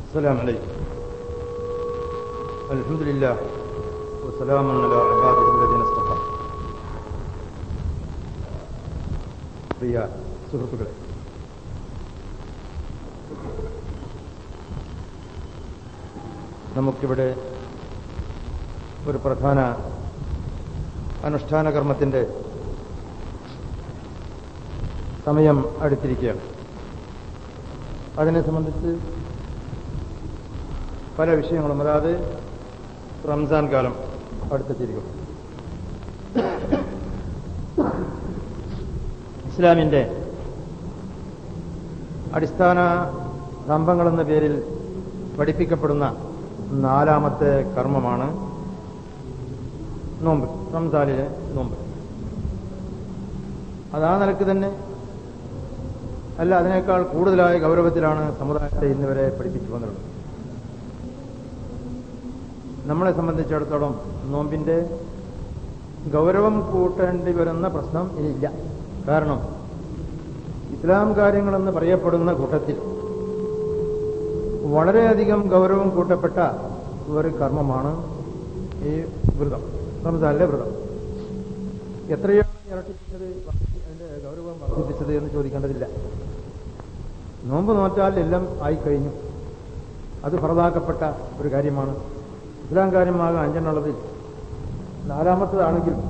السلام عليكم الحمد لله وسلام على عباده الذين اصطفى പ്രിയ സുഹൃത്തുക്കളെ നമുക്കിവിടെ ഒരു പ്രധാന അനുഷ്ഠാന കർമ്മത്തിന്റെ സമയം അടുത്തിരിക്കുകയാണ് അതിനെ സംബന്ധിച്ച് പല വിഷയങ്ങളും അതായത് റംസാൻ കാലം അടുത്തെത്തിയിരിക്കുന്നു ഇസ്ലാമിന്റെ അടിസ്ഥാന സ്തംഭങ്ങളെന്ന പേരിൽ പഠിപ്പിക്കപ്പെടുന്ന നാലാമത്തെ കർമ്മമാണ് നോമ്പ് റംസാനിലെ നോമ്പ് അത് ആ നിലക്ക് തന്നെ അല്ല അതിനേക്കാൾ കൂടുതലായ ഗൗരവത്തിലാണ് സമുദായത്തെ ഇന്നുവരെ പഠിപ്പിച്ചു വന്നിട്ടുള്ളത് നമ്മളെ സംബന്ധിച്ചിടത്തോളം നോമ്പിന്റെ ഗൗരവം കൂട്ടേണ്ടി വരുന്ന പ്രശ്നം ഇനിയില്ല കാരണം ഇസ്ലാം കാര്യങ്ങളെന്ന് പറയപ്പെടുന്ന കൂട്ടത്തിൽ വളരെയധികം ഗൗരവം കൂട്ടപ്പെട്ട ഒരു കർമ്മമാണ് ഈ വ്രതം റംസാനിലെ വ്രതം എത്രയാണ് ഇരട്ടിപ്പിച്ചത് അതിന്റെ ഗൗരവം വർദ്ധിപ്പിച്ചത് എന്ന് ചോദിക്കേണ്ടതില്ല നോമ്പ് നോറ്റാൽ എല്ലാം ആയിക്കഴിഞ്ഞു അത് ഫറതാക്കപ്പെട്ട ഒരു കാര്യമാണ് ഇസ്ലാം കാര്യമാകാൻ അഞ്ചെണ്ണുള്ളതിൽ നാലാമത്തതാണെങ്കിലും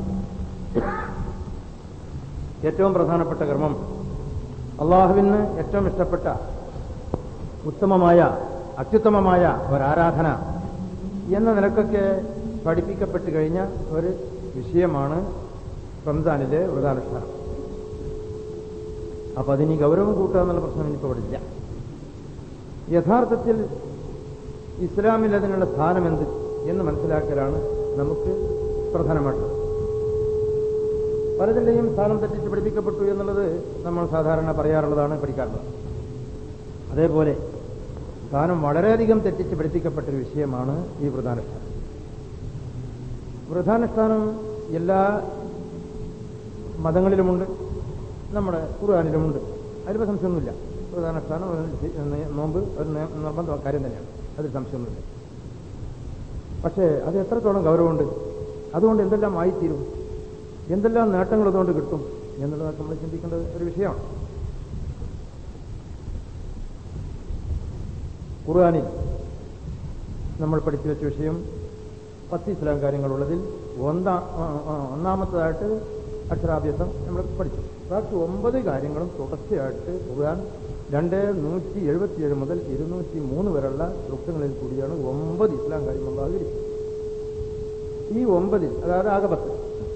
ഏറ്റവും പ്രധാനപ്പെട്ട കർമ്മം അള്ളാഹുവിന് ഏറ്റവും ഇഷ്ടപ്പെട്ട ഉത്തമമായ അത്യുത്തമമായ ഒരാരാധന എന്ന നിലക്കൊക്കെ പഠിപ്പിക്കപ്പെട്ട് കഴിഞ്ഞ ഒരു വിഷയമാണ് റംസാനിലെ വ്രതാനുഷ്ഠാനം അപ്പൊ അതിന് ഗൗരവം കൂട്ടുക എന്നുള്ള പ്രശ്നം ഇനിയിപ്പോൾ ഇവിടെ ഇല്ല യഥാർത്ഥത്തിൽ ഇസ്ലാമിൽ അതിനുള്ള സ്ഥാനം എന്ത് എന്ന് മനസ്സിലാക്കലാണ് നമുക്ക് പ്രധാനമായിട്ടുള്ളത് പലതിൻ്റെയും സ്ഥാനം തെറ്റിച്ച് പഠിപ്പിക്കപ്പെട്ടു എന്നുള്ളത് നമ്മൾ സാധാരണ പറയാറുള്ളതാണ് പഠിക്കാറുള്ളത് അതേപോലെ സ്ഥാനം വളരെയധികം തെറ്റിച്ച് പഠിപ്പിക്കപ്പെട്ടൊരു വിഷയമാണ് ഈ വ്രതാനുഷ്ഠാനം വ്രതാനുഷ്ഠാനം എല്ലാ മതങ്ങളിലുമുണ്ട് നമ്മുടെ ഖുർആാനിലുമുണ്ട് അതിലിപ്പോൾ സംശയമൊന്നുമില്ല പ്രധാനുഷ്ഠാനം നോമ്പ് ഒരു നിർബന്ധ കാര്യം തന്നെയാണ് അതിൽ സംശയമൊന്നുമില്ല പക്ഷേ അത് എത്രത്തോളം ഗൗരവമുണ്ട് അതുകൊണ്ട് എന്തെല്ലാം ആയിത്തീരും എന്തെല്ലാം നേട്ടങ്ങൾ അതുകൊണ്ട് കിട്ടും എന്നുള്ളത് നമ്മൾ ചിന്തിക്കേണ്ട ഒരു വിഷയമാണ് ഖുർആാനിൽ നമ്മൾ പഠിച്ചു വെച്ച വിഷയം പത്ത് ഇസ്ലാം കാര്യങ്ങളുള്ളതിൽ ഒന്നാ ഒന്നാമത്തതായിട്ട് അക്ഷരാഭ്യാസം നമ്മൾ പഠിച്ചു ബാക്കി ഒമ്പത് കാര്യങ്ങളും തുടർച്ചയായിട്ട് ഖുർആൻ രണ്ട് നൂറ്റി എഴുപത്തിയേഴ് മുതൽ ഇരുന്നൂറ്റി മൂന്ന് വരെയുള്ള വൃക്ഷങ്ങളിൽ കൂടിയാണ് ഒമ്പത് ഇസ്ലാം കാര്യങ്ങൾ ആഗ്രഹിച്ചത് ഈ ഒമ്പതിൽ അതായത് ആകെ പത്ത്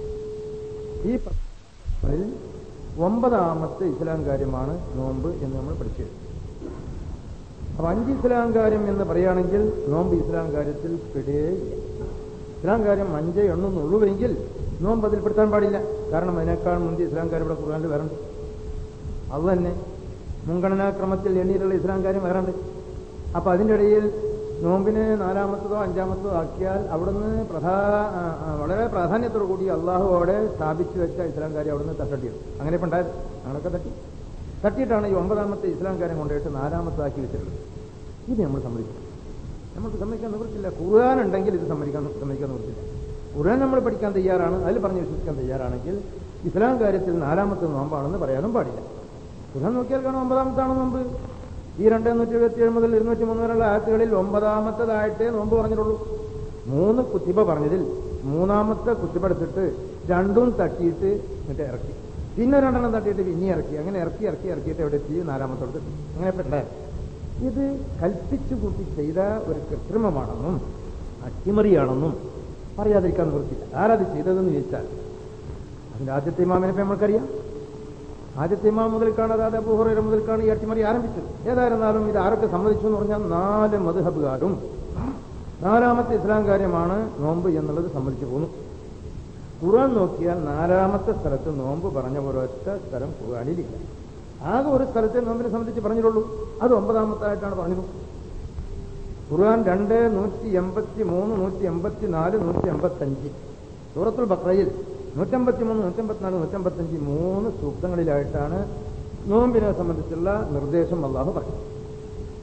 ഈ പത്തിൽ ഒമ്പതാമത്തെ ഇസ്ലാം കാര്യമാണ് നോമ്പ് എന്ന് നമ്മൾ പഠിച്ചത് അപ്പൊ അഞ്ച് ഇസ്ലാം കാര്യം എന്ന് പറയുകയാണെങ്കിൽ നോമ്പ് ഇസ്ലാം കാര്യത്തിൽ പെടുകയില്ല ഇസ്ലാം കാര്യം അഞ്ചേ എണ്ണുന്നുള്ളൂവെങ്കിൽ നോമ്പ് അതിൽ പെടുത്താൻ പാടില്ല കാരണം അതിനേക്കാൾ മുന്തി ഇസ്ലാം കാര്യം ഇവിടെ ഖുർആാനിൽ വരണ്ട് അത് തന്നെ മുൻഗണനാക്രമത്തിൽ എണ്ണീരുള്ള ഇസ്ലാം കാര്യം വരണ്ട് അപ്പൊ അതിൻ്റെ ഇടയിൽ നോമ്പിനെ നാലാമത്തതോ അഞ്ചാമത്തതോ ആക്കിയാൽ അവിടുന്ന് പ്രധാ വളരെ പ്രാധാന്യത്തോടു കൂടി അള്ളാഹു അവിടെ സ്ഥാപിച്ചു വെച്ച ഇസ്ലാം കാര്യം അവിടുന്ന് തട്ടട്ടിയത് അങ്ങനെ ഇപ്പം ഉണ്ടായത് ഞങ്ങളൊക്കെ തട്ടി തട്ടിയിട്ടാണ് ഈ ഒമ്പതാമത്തെ ഇസ്ലാം കാര്യം കൊണ്ടുപോയിട്ട് നാലാമത്താക്കി വെച്ചിട്ടുള്ളത് ഇത് നമ്മൾ സമ്മതിക്കും നമുക്ക് സമ്മതിക്കാൻ നിവൃത്തില്ല ഖുർആൻ ഉണ്ടെങ്കിൽ ഇത് സമ്മതിക്കാൻ സമ്മതിക്കാൻ നിവൃത്തില്ല ഖുർആൻ നമ്മൾ പഠിക്കാൻ തയ്യാറാണ് അതിൽ പറഞ്ഞ് വിശ്വസിക്കാൻ തയ്യാറാണെങ്കിൽ ഇസ്ലാം കാര്യത്തിൽ നാലാമത്തെ നോമ്പാണെന്ന് പറയാനും പാടില്ല ഖുർആൻ നോക്കിയാൽ കാണാം ഒമ്പതാമത്താണ് നോമ്പ് ഈ രണ്ട് നൂറ്റി എഴുപത്തിയേഴ് മുതൽ ഇരുന്നൂറ്റി മൂന്ന് വരെയുള്ള ആയത്തുകളിൽ ഒമ്പതാമത്തതായിട്ടേ നോമ്പ് പറഞ്ഞിട്ടുള്ളൂ മൂന്ന് കുത്തിബ പറഞ്ഞതിൽ മൂന്നാമത്തെ കുത്തിബ എടുത്തിട്ട് രണ്ടും തട്ടിയിട്ട് എന്നിട്ട് ഇറക്കി പിന്നെ രണ്ടെണ്ണം തട്ടിയിട്ട് പിന്നെ ഇറക്കി അങ്ങനെ ഇറക്കി ഇറക്കി ഇറക്കിയിട്ട് എവിടെ എത്തി നാലാമത്തോട് എത്തി അങ്ങനെ പെട്ടേ ഇത് കൽപ്പിച്ചു കൂട്ടി ചെയ്ത ഒരു കൃത്രിമമാണെന്നും അട്ടിമറിയാണെന്നും പറയാതിരിക്കാൻ നിവൃത്തില്ല ആരത് ചെയ്തതെന്ന് ചോദിച്ചാൽ അതിന്റെ ആദ്യത്തെ ഇമാമിനെ ഇപ്പം നമ്മൾക്കറിയാം ആദ്യത്തെ ഇമാം മുതൽക്കാണ് അതായത് അബൂഹുറ മുതൽക്കാണ് ഈ അട്ടിമറി ആരംഭിച്ചത് ഏതായിരുന്നാലും ഇത് ആരൊക്കെ സമ്മതിച്ചു എന്ന് പറഞ്ഞാൽ നാല് മധുഹബുകാരും നാലാമത്തെ ഇസ്ലാം കാര്യമാണ് നോമ്പ് എന്നുള്ളത് സമ്മതിച്ചു പോന്നു ഖുർആൻ നോക്കിയാൽ നാലാമത്തെ സ്ഥലത്ത് നോമ്പ് പറഞ്ഞ ഒരൊറ്റ സ്ഥലം ഖുർആനിലില്ല ആകെ ഒരു സ്ഥലത്തെ നോമ്പിനെ സംബന്ധിച്ച് പറഞ്ഞിട്ടുള്ളൂ അത് ഒമ്പതാമത്തായിട്ടാണ് പറഞ്ഞത് ഖുർആൻ രണ്ട് നൂറ്റി എൺപത്തി മൂന്ന് നൂറ്റി എൺപത്തി നാല് നൂറ്റി എൺപത്തഞ്ച് സൂറത്തുൽ ബക്രയിൽ നൂറ്റമ്പത്തി മൂന്ന് നൂറ്റമ്പത്തിനാല് നൂറ്റമ്പത്തഞ്ച് മൂന്ന് സൂക്തങ്ങളിലായിട്ടാണ് നോമ്പിനെ സംബന്ധിച്ചുള്ള നിർദ്ദേശം അള്ളാഹു പറഞ്ഞു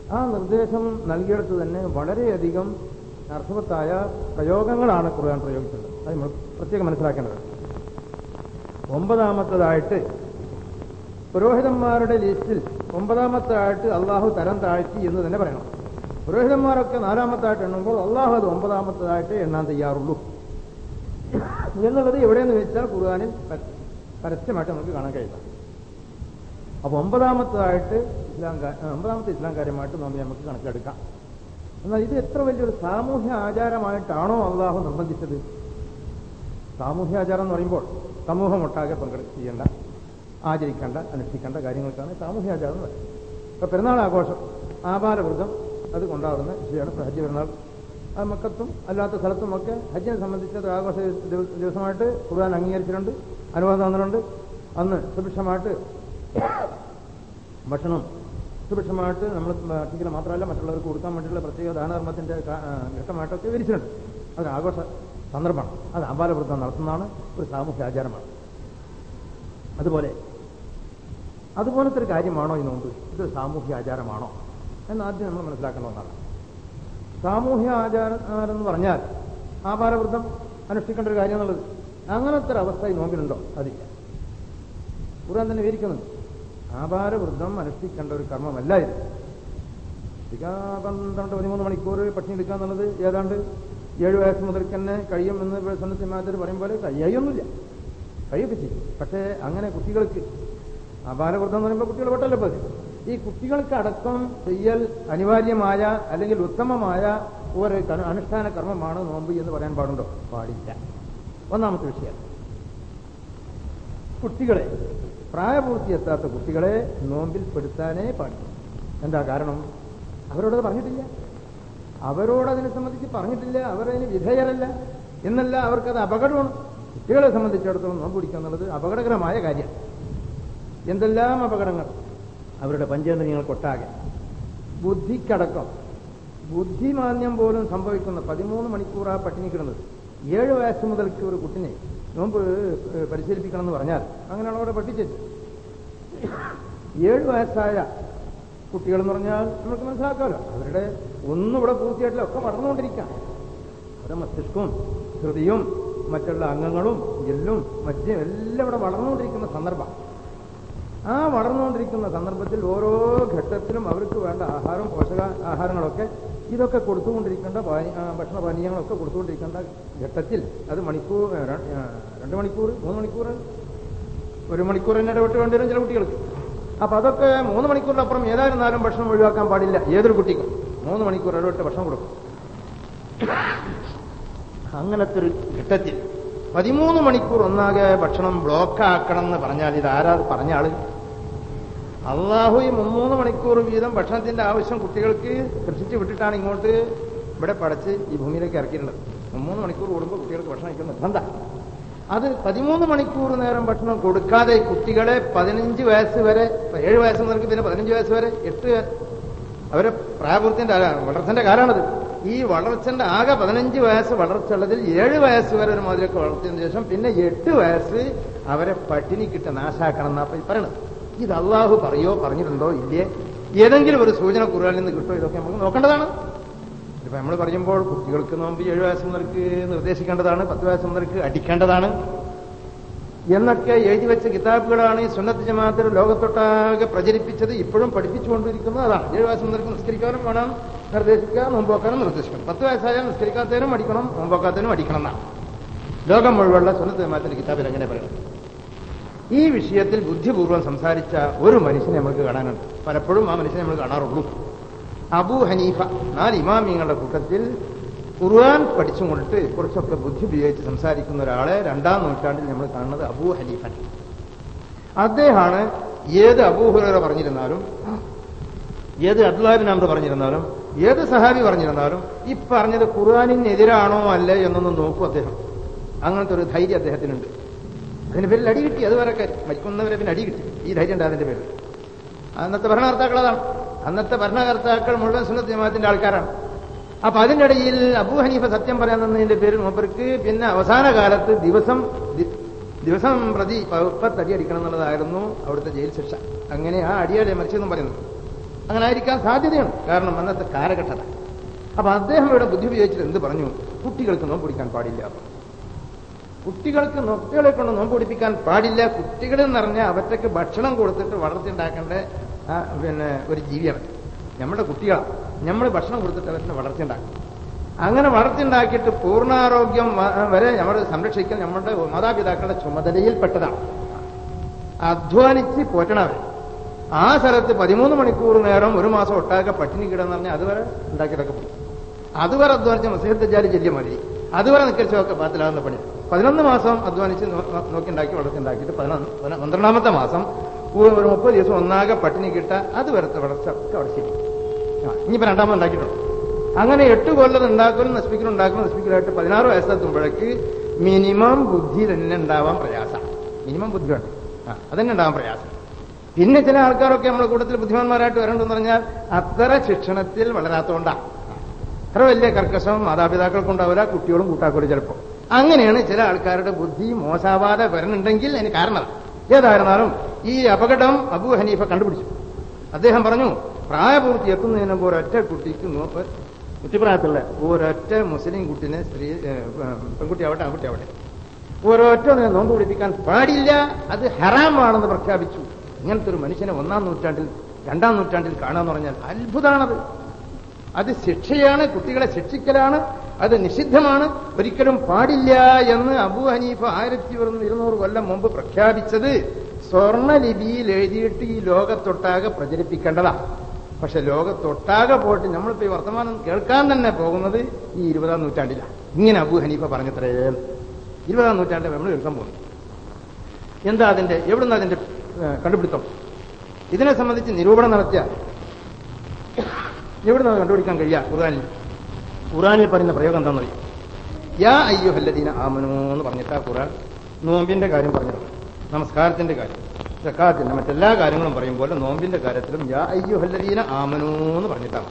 ആ നിർദ്ദേശം നൽകിയെടുത്ത് തന്നെ വളരെയധികം അർത്ഥവത്തായ പ്രയോഗങ്ങളാണ് ഖുർആൻ പ്രയോഗിച്ചത് അത് നമ്മൾ പ്രത്യേകം മനസ്സിലാക്കേണ്ടത് ഒമ്പതാമത്തതായിട്ട് പുരോഹിതന്മാരുടെ ലിസ്റ്റിൽ ഒമ്പതാമത്തായിട്ട് അള്ളാഹു തരം താഴ്ത്തി എന്ന് തന്നെ പറയണം പുരോഹിതന്മാരൊക്കെ നാലാമത്തായിട്ട് എണ്ണുമ്പോൾ അള്ളാഹു അത് ഒമ്പതാമത്തതായിട്ട് എണ്ണാൻ തയ്യാറുള്ളൂ എന്നുള്ളത് എവിടെയെന്ന് വെച്ചാൽ ഖുർആാനിൽ പരസ്യമായിട്ട് നമുക്ക് കാണാൻ കഴിയില്ല അപ്പൊ ഒമ്പതാമത്തതായിട്ട് ഇസ്ലാം കാ- ആ, ഒമ്പതാമത്തെ ഇസ്ലാം കാര്യമായിട്ട് നോമ്പ് നമുക്ക് കണക്കിലെടുക്കാം എന്നാൽ ഇത് എത്ര വലിയൊരു സാമൂഹ്യ ആചാരമായിട്ടാണോ അള്ളാഹു നിർബന്ധിച്ചത് സാമൂഹ്യ ആചാരം എന്ന് പറയുമ്പോൾ സമൂഹം ഒട്ടാകെ പങ്കെടുക്കുക ചെയ്യേണ്ട ആചരിക്കേണ്ട അനുഷ്ഠിക്കേണ്ട കാര്യങ്ങൾക്കാണ് സാമൂഹ്യ ആചാരം എന്ന് പറയുന്നത് ഇപ്പൊ പെരുന്നാൾ ആഘോഷം ആപാലവൃതം അത് കൊണ്ടാടുന്ന വിഷയമാണ് ഹജ്ജ് പെരുന്നാൾ അത് മക്കത്തും അല്ലാത്ത സ്ഥലത്തുമൊക്കെ ഹജ്ജിനെ സംബന്ധിച്ച ഒരു ആഘോഷ ദിവ- ദിവസമായിട്ട് ഖുർആൻ അംഗീകരിച്ചിട്ടുണ്ട് അനുവാദം തന്നിട്ടുണ്ട് അന്ന് സുഭിക്ഷമായിട്ട് ഭക്ഷണം സുഭിക്ഷമായിട്ട് നമ്മൾ ഭക്ഷിക്കൽ മാത്രമല്ല മറ്റുള്ളവർക്ക് കൊടുക്കാൻ വേണ്ടിയുള്ള പ്രത്യേക ദാനധർമ്മത്തിന്റെ കാ- ആ, ഘട്ടമായിട്ടൊക്കെ വിവരിച്ചിട്ടുണ്ട് അതൊരു ആഘോഷ സന്ദർഭമാണ് അത് ആപാലവൃത്തം നടത്തുന്നതാണ് ഒരു സാമൂഹ്യ ആചാരമാണ് അതുപോലെ അതുപോലത്തെ ഒരു കാര്യമാണോ ഈ നോമ്പ് ഇത് സാമൂഹ്യ ആചാരമാണോ എന്ന് ആദ്യം നമ്മൾ മനസ്സിലാക്കേണ്ട ഒന്നാണ് സാമൂഹ്യ ആചാരം എന്ന് പറഞ്ഞാൽ ആപാലവൃത്തം അനുഷ്ഠിക്കേണ്ട ഒരു കാര്യം എന്നുള്ളത് അങ്ങനത്തെ ഒരു അവസ്ഥ ഈ നോമ്പിനുണ്ടോ അതില്ല ഖുർആൻ തന്നെ വിവരിക്കുന്നുണ്ട് ആപാരവൃദ്ധം അനുഷ്ഠിക്കേണ്ട ഒരു കർമ്മമല്ല ഇത് ഇരിക്കാ പന്ത്രണ്ട് പതിമൂന്ന് മണിക്കൂർ പട്ടിണി എടുക്കുക എന്നുള്ളത് ഏതാണ്ട് ഏഴ് വയസ്സ് മുതൽക്ക് തന്നെ കഴിയും എന്ന് സന്നദ്ധമാറ്റർ പറയും പോലെ കഴിയൊന്നുമില്ല കഴിയൊക്കെ ചെയ്യും പക്ഷേ അങ്ങനെ കുട്ടികൾക്ക് അപാരവൃദ്ധം എന്ന് പറയുമ്പോൾ കുട്ടികൾ പെട്ടല്ലോ പതി ഈ കുട്ടികൾക്ക് അടക്കം ചെയ്യൽ അനിവാര്യമായ അല്ലെങ്കിൽ ഉത്തമമായ ഒരു ക- അനുഷ്ഠാന കർമ്മമാണ് നോമ്പ് എന്ന് പറയാൻ പാടുണ്ടോ പാടില്ല ഒന്നാമത്തെ വിഷയം കുട്ടികളെ പ്രായപൂർത്തിയെത്താത്ത കുട്ടികളെ നോമ്പിൽ പെടുത്താനേ പാടില്ല എന്താ കാരണം അവരോടത് പറഞ്ഞിട്ടില്ല അവരോട് അതിനെ സംബന്ധിച്ച് പറഞ്ഞിട്ടില്ല അവരതിന് വിധേയരല്ല എന്നല്ല അവർക്കത് അപകടമാണ് കുട്ടികളെ സംബന്ധിച്ചിടത്തോളം നോമ്പ് പിടിക്കുക എന്നുള്ളത് അപകടകരമായ കാര്യം എന്തെല്ലാം അപകടങ്ങൾ അവരുടെ പഞ്ചേന്ദ്രിയങ്ങൾക്കൊട്ടാകെ ബുദ്ധിക്കടക്കം ബുദ്ധിമാന്യം പോലും സംഭവിക്കുന്ന പതിമൂന്ന് മണിക്കൂർ ആ പട്ടിണി കിടന്നത് ഏഴ് വയസ്സ് മുതൽക്ക് ഒരു കുട്ടിനെ നോമ്പ് ഏഹ്, പരിശീലിപ്പിക്കണം എന്ന് പറഞ്ഞാൽ അങ്ങനെയാണ് അവിടെ പഠിച്ചത് ഏഴ് വയസ്സായ കുട്ടികൾ എന്ന് പറഞ്ഞാൽ നമുക്ക് മനസ്സിലാക്കാമല്ലോ അവരുടെ ഒന്നും ഇവിടെ പൂർത്തിയായിട്ടില്ല ഒക്കെ വളർന്നുകൊണ്ടിരിക്കുകയാണ് അവരുടെ മസ്തിഷ്കവും ഹൃദയവും മറ്റുള്ള അംഗങ്ങളും എല്ലും മജ്ജയും എല്ലാം ഇവിടെ വളർന്നുകൊണ്ടിരിക്കുന്ന സന്ദർഭം ആ വളർന്നുകൊണ്ടിരിക്കുന്ന സന്ദർഭത്തിൽ ഓരോ ഘട്ടത്തിലും അവർക്ക് വേണ്ട ആഹാരം പോഷക ആഹാരങ്ങളൊക്കെ ഇതൊക്കെ കൊടുത്തുകൊണ്ടിരിക്കേണ്ട പാനി- ആ, ഭക്ഷണ പാനീയങ്ങളൊക്കെ കൊടുത്തുകൊണ്ടിരിക്കേണ്ട ഘട്ടത്തിൽ അത് മണിക്കൂർ ആ, ര- ആ, രണ്ട് മണിക്കൂർ മൂന്ന് മണിക്കൂർ ഒരു മണിക്കൂർ തന്നെ ഇടവിട്ട് വേണ്ടി വരും ചില കുട്ടികൾക്ക് അപ്പൊ അതൊക്കെ മൂന്ന് മണിക്കൂറിനപ്പുറം ഏതായിരുന്നാലും ഭക്ഷണം ഒഴിവാക്കാൻ പാടില്ല ഏതൊരു കുട്ടിക്കും മൂന്ന് മണിക്കൂർ ഇടവിട്ട് ഭക്ഷണം കൊടുക്കും അങ്ങനത്തെ ഒരു ഘട്ടത്തിൽ പതിമൂന്ന് മണിക്കൂർ ഒന്നാകെ ഭക്ഷണം ബ്ലോക്ക് ആക്കണം എന്ന് പറഞ്ഞാൽ ഇത് ആരാ പറഞ്ഞ ആള് അള്ളാഹു ഈ മുമ്മൂന്ന് മണിക്കൂർ വീതം ഭക്ഷണത്തിന്റെ ആവശ്യം കുട്ടികൾക്ക് കൃഷിച്ച് വിട്ടിട്ടാണ് ഇങ്ങോട്ട് ഇവിടെ പടച്ച് ഈ ഭൂമിയിലേക്ക് ഇറക്കിയിട്ടുള്ളത് മുമ്മൂന്ന് മണിക്കൂർ കൂടുമ്പോൾ കുട്ടികൾക്ക് ഭക്ഷണം കഴിക്കുന്ന നിർബന്ധ അത് പതിമൂന്ന് മണിക്കൂർ നേരം ഭക്ഷണം കൊടുക്കാതെ കുട്ടികളെ പതിനഞ്ച് വയസ്സ് വരെ ഏഴ് വയസ്സ് മുതൽക്ക് പിന്നെ പതിനഞ്ച് വയസ്സ് വരെ എട്ട് അവരെ പ്രായപൂർത്തിന്റെ വളർച്ചന്റെ കാലാണത് ഈ വളർച്ചന്റെ ആകെ പതിനഞ്ച് വയസ്സ് വളർച്ചുള്ളതിൽ ഏഴ് വയസ്സ് വരെ ഒരു മാതിരിയൊക്കെ വളർത്തിയതിനു ശേഷം പിന്നെ എട്ട് വയസ്സ് അവരെ പട്ടിണി കിട്ട് നാശാക്കണം എന്നാ ഇപ്പൊ ഈ പറയണത് ഇത് അള്ളാഹു പറയോ പറഞ്ഞിട്ടുണ്ടോ ഇല്ലേ ഏതെങ്കിലും ഒരു സൂചന ഖുർആനിൽ നിന്ന് കിട്ടോ ഇതൊക്കെ നമുക്ക് നോക്കേണ്ടതാണ് ഇപ്പൊ നമ്മൾ പറയുമ്പോൾ കുട്ടികൾക്ക് നോമ്പ് ഏഴ് വയസ്സ് മുതൽക്ക് നിർദ്ദേശിക്കേണ്ടതാണ് പത്ത് വയസ്സ് മുതൽക്ക് അടിക്കേണ്ടതാണ് എന്നൊക്കെ എഴുതി വെച്ച കിതാബുകളാണ് ഈ സുന്നത്ത് ജമാഅത്തിൽ ലോകത്തൊട്ടാകെ പ്രചരിപ്പിച്ചത് ഇപ്പോഴും പഠിപ്പിച്ചുകൊണ്ടിരിക്കുന്നത് അതാണ് ഏഴ് വയസ്സ് മുതൽക്ക് നിസ്കരിക്കാനും വേണം നിർദ്ദേശിക്കുക നോമ്പോക്കാനും നിർദ്ദേശിക്കണം പത്ത് വയസ്സായാൽ നിസ്കരിക്കാത്തതിനും അടിക്കണം നോമ്പോക്കാത്തതിനും അടിക്കണം എന്നാണ് ലോകം മുഴുവനുള്ള സുന്നത്ത് ജമാഅത്തിന്റെ കിതാബിൽ എങ്ങനെ പറയണം ഈ വിഷയത്തിൽ ബുദ്ധിപൂർവ്വം സംസാരിച്ച ഒരു മനുഷ്യനെ നമുക്ക് കാണാനുണ്ട് പലപ്പോഴും ആ മനുഷ്യനെ നമ്മൾ കാണാറുള്ളൂ അബൂ ഹനീഫ നാല് ഇമാമിങ്ങളുടെ കൂട്ടത്തിൽ ഖുർആൻ പഠിച്ചും കൊണ്ടിട്ട് കുറച്ചൊക്കെ ബുദ്ധി ഉപയോഗിച്ച് സംസാരിക്കുന്ന ഒരാളെ രണ്ടാം നൂറ്റാണ്ടിൽ നമ്മൾ കാണുന്നത് അബൂ ഹനീഫൻ അദ്ദേഹമാണ് ഏത് അബൂഹുറ പറഞ്ഞിരുന്നാലും ഏത് അബ്ദുല്ലാബിൻ അമർ പറഞ്ഞിരുന്നാലും ഏത് സഹാബി പറഞ്ഞിരുന്നാലും ഈ പറഞ്ഞത് ഖുർആാനിനെതിരാണോ അല്ലേ എന്നൊന്ന് നോക്കൂ അദ്ദേഹം അങ്ങനത്തെ ഒരു ധൈര്യം അദ്ദേഹത്തിനുണ്ട് അതിന്റെ പേരിൽ അടി കിട്ടി അതുവരെ മരിക്കുന്നവരെ പിന്നെ അടി കിട്ടി ഈ ധൈര്യം ഉണ്ട് അതിന്റെ പേരിൽ അന്നത്തെ ഭരണകർത്താക്കൾ അതാണ് അന്നത്തെ ഭരണകർത്താക്കൾ മുഴുവൻ സുന്നത്ത് ജമാഅത്തിന്റെ ആൾക്കാരാണ് അപ്പൊ അതിന്റെ ഇടയിൽ അബൂ ഹനീഫ സത്യം പറയാൻ തന്നതിന്റെ പേരിൽ മൂപ്പർക്ക് പിന്നെ അവസാന കാലത്ത് ദിവസം ദി- ദിവസം പ്രതി പത്തടി അടിക്കണം എന്നുള്ളതായിരുന്നു അവിടുത്തെ ജയിൽ ശിക്ഷ അങ്ങനെ ആ അടിയാലെ മരിച്ചെന്നും പറയുന്നു അങ്ങനെ ആയിരിക്കാൻ സാധ്യതയുണ്ട് കാരണം അന്നത്തെ കാലഘട്ടത അപ്പൊ അദ്ദേഹം ഇവിടെ ബുദ്ധി ഉപയോഗിച്ചിട്ട് എന്ത് പറഞ്ഞു കുട്ടികൾക്ക് നോമ്പ് പിടിക്കാൻ പാടില്ല കുട്ടികൾക്ക് കുട്ടികളെ കൊണ്ട് നോമ്പ് പിടിപ്പിക്കാൻ പാടില്ല കുട്ടികൾ എന്ന് പറഞ്ഞാൽ അവറ്റക്ക് ഭക്ഷണം കൊടുത്തിട്ട് വളർത്തിയുണ്ടാക്കേണ്ട ആ, പിന്നെ ഒരു ജീവിയാണ് നമ്മുടെ കുട്ടികളാണ് നമ്മൾ ഭക്ഷണം കൊടുത്തിട്ട് അവരുടെ വളർത്തിയുണ്ടാക്കും അങ്ങനെ വളർത്തിയുണ്ടാക്കിയിട്ട് പൂർണ്ണാരോഗ്യം വ- വരെ നമ്മൾ സംരക്ഷിക്കാൻ നമ്മുടെ മാതാപിതാക്കളുടെ ചുമതലയിൽപ്പെട്ടതാണ് അധ്വാനിച്ച് പോറ്റണവർ ആ സ്ഥലത്ത് പതിമൂന്ന് മണിക്കൂർ നേരം ഒരു മാസം ഒട്ടാകെ പട്ടിണി കിടന്ന് പറഞ്ഞാൽ അതുവരെ ഉണ്ടാക്കിയിട്ടൊക്കെ പോകും അതുവരെ അധ്വാനിച്ച മസീഹത്തജാരി ചെല്ലിയ മതി അതുവരെ നിൽക്കച്ചൊക്കെ പാത്തിലാകുന്ന പണി പതിനൊന്ന് മാസം അധ്വാനിച്ച് നോ- നോ- നോക്കിണ്ടാക്കി വളർത്തിണ്ടാക്കിയിട്ട് പതിനൊന്ന് പതിന- പന്ത്രണ്ടാമത്തെ മാസം ഒരു ഒരു മുപ്പത് ദിവസം ഒന്നാകെ പട്ടിണി കിട്ട അതുവരത്തെ വളർച്ച ഒക്കെ അവിടെ ശരി ആ ഇനിയിപ്പോ രണ്ടാമത് ഉണ്ടാക്കിയിട്ടുണ്ട് അങ്ങനെ എട്ട് കൊല്ലം ഉണ്ടാക്കലും നശിപ്പിക്കലും ഉണ്ടാക്കലും നശിപ്പിക്കലായിട്ട് പതിനാറ് വയസ്സെത്തുമ്പോഴേക്ക് മിനിമം ബുദ്ധി തന്നെ ഉണ്ടാവാൻ പ്രയാസം മിനിമം ബുദ്ധി വേണ്ട ആ അതന്നെ ഉണ്ടാവാൻ പ്രയാസം പിന്നെ ചില ആൾക്കാരൊക്കെ നമ്മുടെ കൂട്ടത്തിൽ ബുദ്ധിമാന്മാരായിട്ട് വരണ്ടെന്ന് പറഞ്ഞാൽ അത്ര ശിക്ഷണത്തിൽ വളരാത്തോണ്ടാണ് അത്ര വലിയ കർക്കശം മാതാപിതാക്കൾക്കുണ്ടാവില്ല കുട്ടികളും കൂട്ടാക്കൂടി ചിലപ്പോൾ അങ്ങനെയാണ് ചില ആൾക്കാരുടെ ബുദ്ധി മോശാവാതെ വരണുണ്ടെങ്കിൽ അതിന് കാരണം ഏതായിരുന്നാലും ഈ അപകടം അബു ഹനീഫ കണ്ടുപിടിച്ചു അദ്ദേഹം പറഞ്ഞു പ്രായപൂർത്തി എത്തുന്നതിന് മുമ്പ് ഒരൊറ്റ കുട്ടിക്ക് നോ- കുട്ടിപ്രായത്തിലുള്ള ഒരൊറ്റ മുസ്ലിം കുട്ടിനെ സ്ത്രീ ഏ, പെൺകുട്ടി ആവട്ടെ ആൺകുട്ടി ആവട്ടെ ഒരൊറ്റ നേരം നോമ്പ് പിടിപ്പിക്കാൻ പാടില്ല അത് ഹറാമാണെന്ന് പ്രഖ്യാപിച്ചു ഇങ്ങനത്തെ ഒരു മനുഷ്യനെ ഒന്നാം നൂറ്റാണ്ടിൽ രണ്ടാം നൂറ്റാണ്ടിൽ കാണാന്ന് പറഞ്ഞാൽ അത്ഭുതമാണത് അത് ശിക്ഷയാണ് കുട്ടികളെ ശിക്ഷിക്കലാണ് അത് നിഷിദ്ധമാണ് ഒരിക്കലും പാടില്ല എന്ന് അബു ഹനീഫ ആയിരത്തി ഇരുന്നൂറ് കൊല്ലം മുമ്പ് പ്രഖ്യാപിച്ചത് സ്വർണലിപിയിൽ എഴുതിയിട്ട് ഈ ലോകത്തൊട്ടാകെ പ്രചരിപ്പിക്കേണ്ടതാണ് പക്ഷെ ലോകത്തൊട്ടാകെ പോയിട്ട് നമ്മളിപ്പോ ഈ വർത്തമാനം കേൾക്കാൻ തന്നെ പോകുന്നത് ഈ ഇരുപതാം നൂറ്റാണ്ടിലാണ് ഇങ്ങനെ അബു ഹനീഫ പറഞ്ഞത്രേ ഇരുപതാം നൂറ്റാണ്ടിൽ നമ്മൾ കേൾക്കാൻ പോകുന്നു എന്താ അതിന്റെ എവിടുന്ന അതിന്റെ ഏഹ്, കണ്ടുപിടുത്തം ഇതിനെ സംബന്ധിച്ച് നിരൂപണം നടത്തിയ എവിടുന്ന് കണ്ടുപിടിക്കാൻ കഴിയാ ഖുർആാനിൽ ഖുർആാനിൽ പറയുന്ന പ്രയോഗം എന്താണെന്ന് അറിയാം യാ അയ്യോ ഹല്ലദീന ആമനു എന്ന് പറഞ്ഞിട്ടാ ഖുർആൻ നോമ്പിന്റെ കാര്യം പറഞ്ഞത് നമസ്കാരത്തിന്റെ കാര്യം സക്കാത്തിന്റെ മറ്റെല്ലാ കാര്യങ്ങളും പറയുമ്പോൾ നോമ്പിന്റെ കാര്യത്തിലും യാ അയ്യോ ഹല്ലദീന ആമനു എന്ന് പറഞ്ഞിട്ടാണ്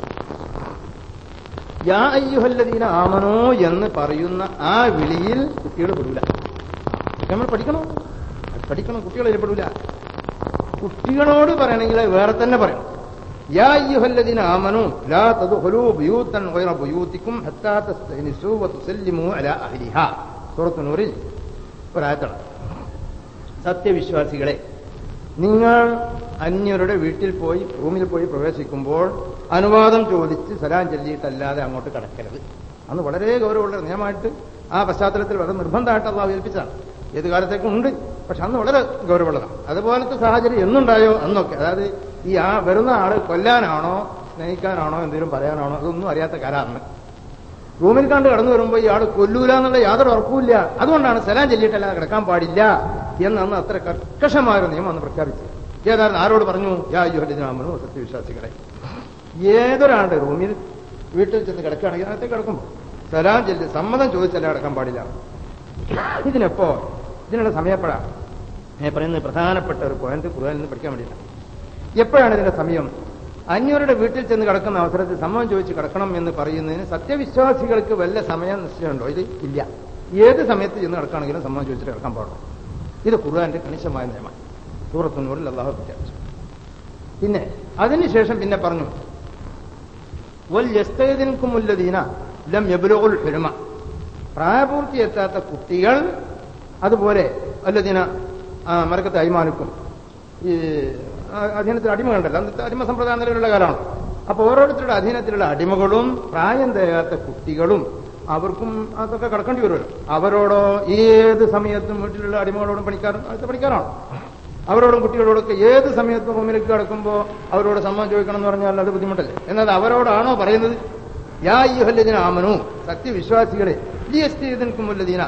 യാ അയ്യോ ഹല്ലദീന ആമനോ എന്ന് പറയുന്ന ആ വിളിയിൽ കുട്ടികൾ പെടൂല നമ്മൾ പഠിക്കണോ അത് പഠിക്കണം കുട്ടികൾ പെടൂല കുട്ടികളോട് പറയണമെങ്കിൽ വേറെ തന്നെ പറയണം യാ അയ്യുഹല്ലദീന ആമനു ലാ തദ്ഖുലൂ ബുയൂതൻ ഗൈറ ബുയൂതിക്കും ഹത്താ തസ്തനിസൂ വതുസല്ലിമൂ അലാ അഹ്ലിഹാ സൂറത്ത് നൂറിൽ ഒരായത്താണ് സത്യവിശ്വാസികളെ നിങ്ങൾ അന്യരുടെ വീട്ടിൽ പോയി റൂമിൽ പോയി പ്രവേശിക്കുമ്പോൾ അനുവാദം ചോദിച്ച് സലാം ചൊല്ലിയിട്ടല്ലാതെ അങ്ങോട്ട് കടക്കരുത് അന്ന് വളരെ ഗൗരവമുള്ള നിയമമായിട്ട് ആ പശ്ചാത്തലത്തിൽ വളരെ നിർബന്ധമായിട്ട് അള്ളാഹ് ഏൽപ്പിച്ചതാണ് ഏത് കാലത്തേക്കും ഉണ്ട് പക്ഷെ അന്ന് വളരെ ഗൗരവമുള്ളതാണ് അതുപോലത്തെ സാഹചര്യം എന്നുണ്ടായോ അന്നൊക്കെ അതായത് ഈ ആ വരുന്ന ആള് കൊല്ലാനാണോ സ്നേഹിക്കാനാണോ എന്തെങ്കിലും പറയാനാണോ അതൊന്നും അറിയാത്ത കാലമാണ് റൂമിൽ കണ്ട് കടന്നു വരുമ്പോൾ ഇയാൾ കൊല്ലൂല എന്നുള്ള യാതൊരു ഉറപ്പുമില്ല അതുകൊണ്ടാണ് സലാം ചൊല്ലിയിട്ടല്ലാതെ കിടക്കാൻ പാടില്ല എന്ന് അന്ന് അത്ര കർക്കശമായ ഒരു നിയമം അന്ന് പ്രഖ്യാപിച്ചു ഏതായാലും ആരോട് പറഞ്ഞു യാ യുഹദിനാമനു സത്യവിശ്വാസികളെ ഏതൊരാളുടെ റൂമിൽ വീട്ടിൽ ചെന്ന് കിടക്കുകയാണെങ്കിൽ അതിനകത്ത് കിടക്കുമ്പോൾ സലാം ചൊല്ലി സമ്മതം ചോദിച്ചല്ല കിടക്കാൻ പാടില്ല ഇതിനെപ്പോ ഇതിനുള്ള സമയപ്പെടാം ഞാൻ പറയുന്നത് പ്രധാനപ്പെട്ട ഒരു പോയിന്റ് ഖുർആനിൽ നിന്ന് പഠിക്കാൻ വേണ്ടിയിട്ടാണ് എപ്പോഴാണ് ഇതിന്റെ സമയം അന്യരുടെ വീട്ടിൽ ചെന്ന് കിടക്കുന്ന അവസരത്തിൽ സമ്മതം ചോദിച്ച് കിടക്കണം എന്ന് പറയുന്നതിന് സത്യവിശ്വാസികൾക്ക് വല്ല സമയം നിശ്ചയമുണ്ടോ ഇത് ഇല്ല ഏത് സമയത്ത് ചെന്ന് കിടക്കുകയാണെങ്കിലും സമ്മതം ചോദിച്ചിട്ട് കിടക്കാൻ പാടുള്ളൂ ഇത് ഖുർആന്റെ കണിശമായ നിയമമാണ് സൂറത്തുന്നൂറിൽ അള്ളാഹു പ്രഖ്യാപിച്ചു പിന്നെ അതിനുശേഷം പിന്നെ പറഞ്ഞു വൽ യസ്തയദിൻകുമുല്ലദീന ലം യബ്ലുഗുൽ ഹുൽമ പ്രായപൂർത്തി എത്താത്ത കുട്ടികൾ അതുപോലെ അല്ലദീന മരക്കത്തെ അയ്മാനുക്കും ഈ ആ, അധീനത്തിൽ അടിമകളുണ്ടല്ലോ അന്നത്തെ അടിമ സമ്പ്രദായം നിലവിലുള്ള കാലമാണ് അപ്പൊ ഓരോരുത്തരുടെ അധീനത്തിലുള്ള അടിമകളും പ്രായം തികയാത്ത കുട്ടികളും അവർക്കും അതൊക്കെ കടക്കേണ്ടി വരുമല്ലോ അവരോടോ ഏത് സമയത്തും വീട്ടിലുള്ള അടിമകളോടും പണിക്കാരും അടുത്ത പണിക്കാരാണ് അവരോടും കുട്ടികളോടൊക്കെ ഏത് സമയത്തും റൂമിലേക്ക് കിടക്കുമ്പോൾ അവരോട് സമ്മതം ചോദിക്കണം എന്ന് പറഞ്ഞാൽ അത് ബുദ്ധിമുട്ടല്ലേ എന്നാൽ അവരോടാണോ പറയുന്നത് യാ യുഹല്ലദിന ആമനു സത്യവിശ്വാസികളെ ലിയസ്തീതൻകുമുല്ലദീന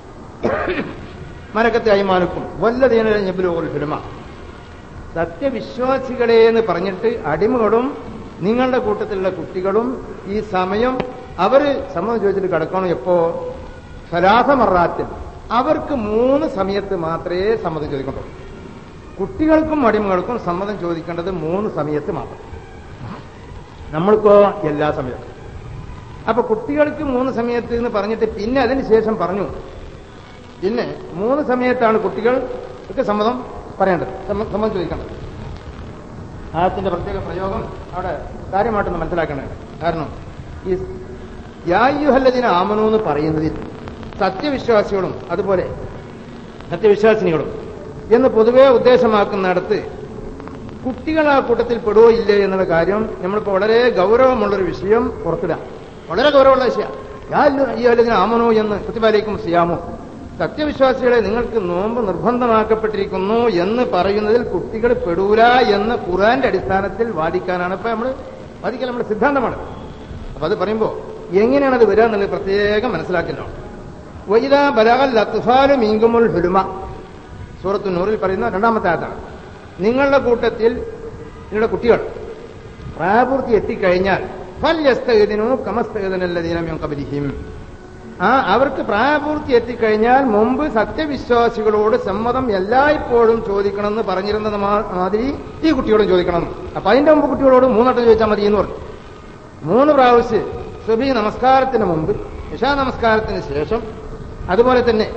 മരക്കത്തെ അയ്മാനുക്കും വല്ലദീന ഞബുലോൽ ഫിലിമ സത്യവിശ്വാസികളെ എന്ന് പറഞ്ഞിട്ട് അടിമകളും നിങ്ങളുടെ കൂട്ടത്തിലുള്ള കുട്ടികളും ഈ സമയം അവര് സമ്മതം ചോദിച്ചിട്ട് കിടക്കണം എപ്പോ ഫലാസമറാത്തിൽ അവർക്ക് മൂന്ന് സമയത്ത് മാത്രമേ സമ്മതം ചോദിക്കണ്ടൂ കുട്ടികൾക്കും അടിമകൾക്കും സമ്മതം ചോദിക്കേണ്ടത് മൂന്ന് സമയത്ത് മാത്രം നമ്മൾക്കോ എല്ലാ സമയത്തും അപ്പൊ കുട്ടികൾക്ക് മൂന്ന് സമയത്ത് എന്ന് പറഞ്ഞിട്ട് പിന്നെ അതിന് ശേഷം പറഞ്ഞു പിന്നെ മൂന്ന് സമയത്താണ് കുട്ടികൾക്ക് സമ്മതം പറയേണ്ടത് സമ്മ- സമ്മതം ചോദിക്കേണ്ടത് ആയത്തിന്റെ പ്രത്യേക പ്രയോഗം അവിടെ കാര്യമായിട്ടൊന്ന് മനസ്സിലാക്കണേ കാരണം ഈ യായുഹല്ലതിന് ആമനു എന്ന് പറയുന്നതിൽ സത്യവിശ്വാസികളും അതുപോലെ സത്യവിശ്വാസിനികളും എന്ന് പൊതുവെ ഉദ്ദേശമാക്കുന്നിടത്ത് കുട്ടികൾ ആ കൂട്ടത്തിൽ പെടുവോ ഇല്ലേ എന്നുള്ള കാര്യം നമ്മളിപ്പോ വളരെ ഗൗരവമുള്ളൊരു വിഷയം പുറത്തിടാം വളരെ ഗൗരവമുള്ള വിഷയം യാഹല്ലതിന് ആമനു എന്ന് കുത്തിബാലേക്കും സിയാമോ സത്യവിശ്വാസികളെ നിങ്ങൾക്ക് നോമ്പ് നിർബന്ധമാക്കപ്പെട്ടിരിക്കുന്നു എന്ന് പറയുന്നതിൽ കുട്ടികൾ പെടൂല എന്ന് ഖുറാന്റെ അടിസ്ഥാനത്തിൽ വാദിക്കാനാണ് ഇപ്പൊ നമ്മൾ വാദിക്കാൻ നമ്മുടെ സിദ്ധാന്തമാണ് അപ്പൊ അത് പറയുമ്പോ എങ്ങനെയാണ് അത് വരിക എന്നുള്ളത് പ്രത്യേകം മനസ്സിലാക്കല്ലോ വൈദ ബലകൽ അത്ഫാലു മീങ്കുമുൽ ഹുലുമ സൂറത്തു നൂറിൽ പറയുന്ന രണ്ടാമത്തെ ആയത്താണ് നിങ്ങളുടെ കൂട്ടത്തിൽ നിങ്ങളുടെ കുട്ടികൾ പ്രായപൂർത്തി എത്തിക്കഴിഞ്ഞാൽ ഫല്യസ്തഗതിനു കമസ്തഗതനല്ലതീനം കബലിഹിം ആ അവർക്ക് പ്രായപൂർത്തി എത്തിക്കഴിഞ്ഞാൽ മുമ്പ് സത്യവിശ്വാസികളോട് സമ്മതം എല്ലായ്പ്പോഴും ചോദിക്കണമെന്ന് പറഞ്ഞിരുന്നത് മാ- മാതിരി ഈ കുട്ടിയോടും ചോദിക്കണം അപ്പൊ അതിന്റെ മുമ്പ് കുട്ടികളോട് മൂന്നെട്ടം ചോദിച്ചാൽ മതി എന്ന് പറഞ്ഞു മൂന്ന് പ്രാവശ്യം സുബി നമസ്കാരത്തിന് മുമ്പ് ഇഷാ നമസ്കാരത്തിന് ശേഷം അതുപോലെ തന്നെ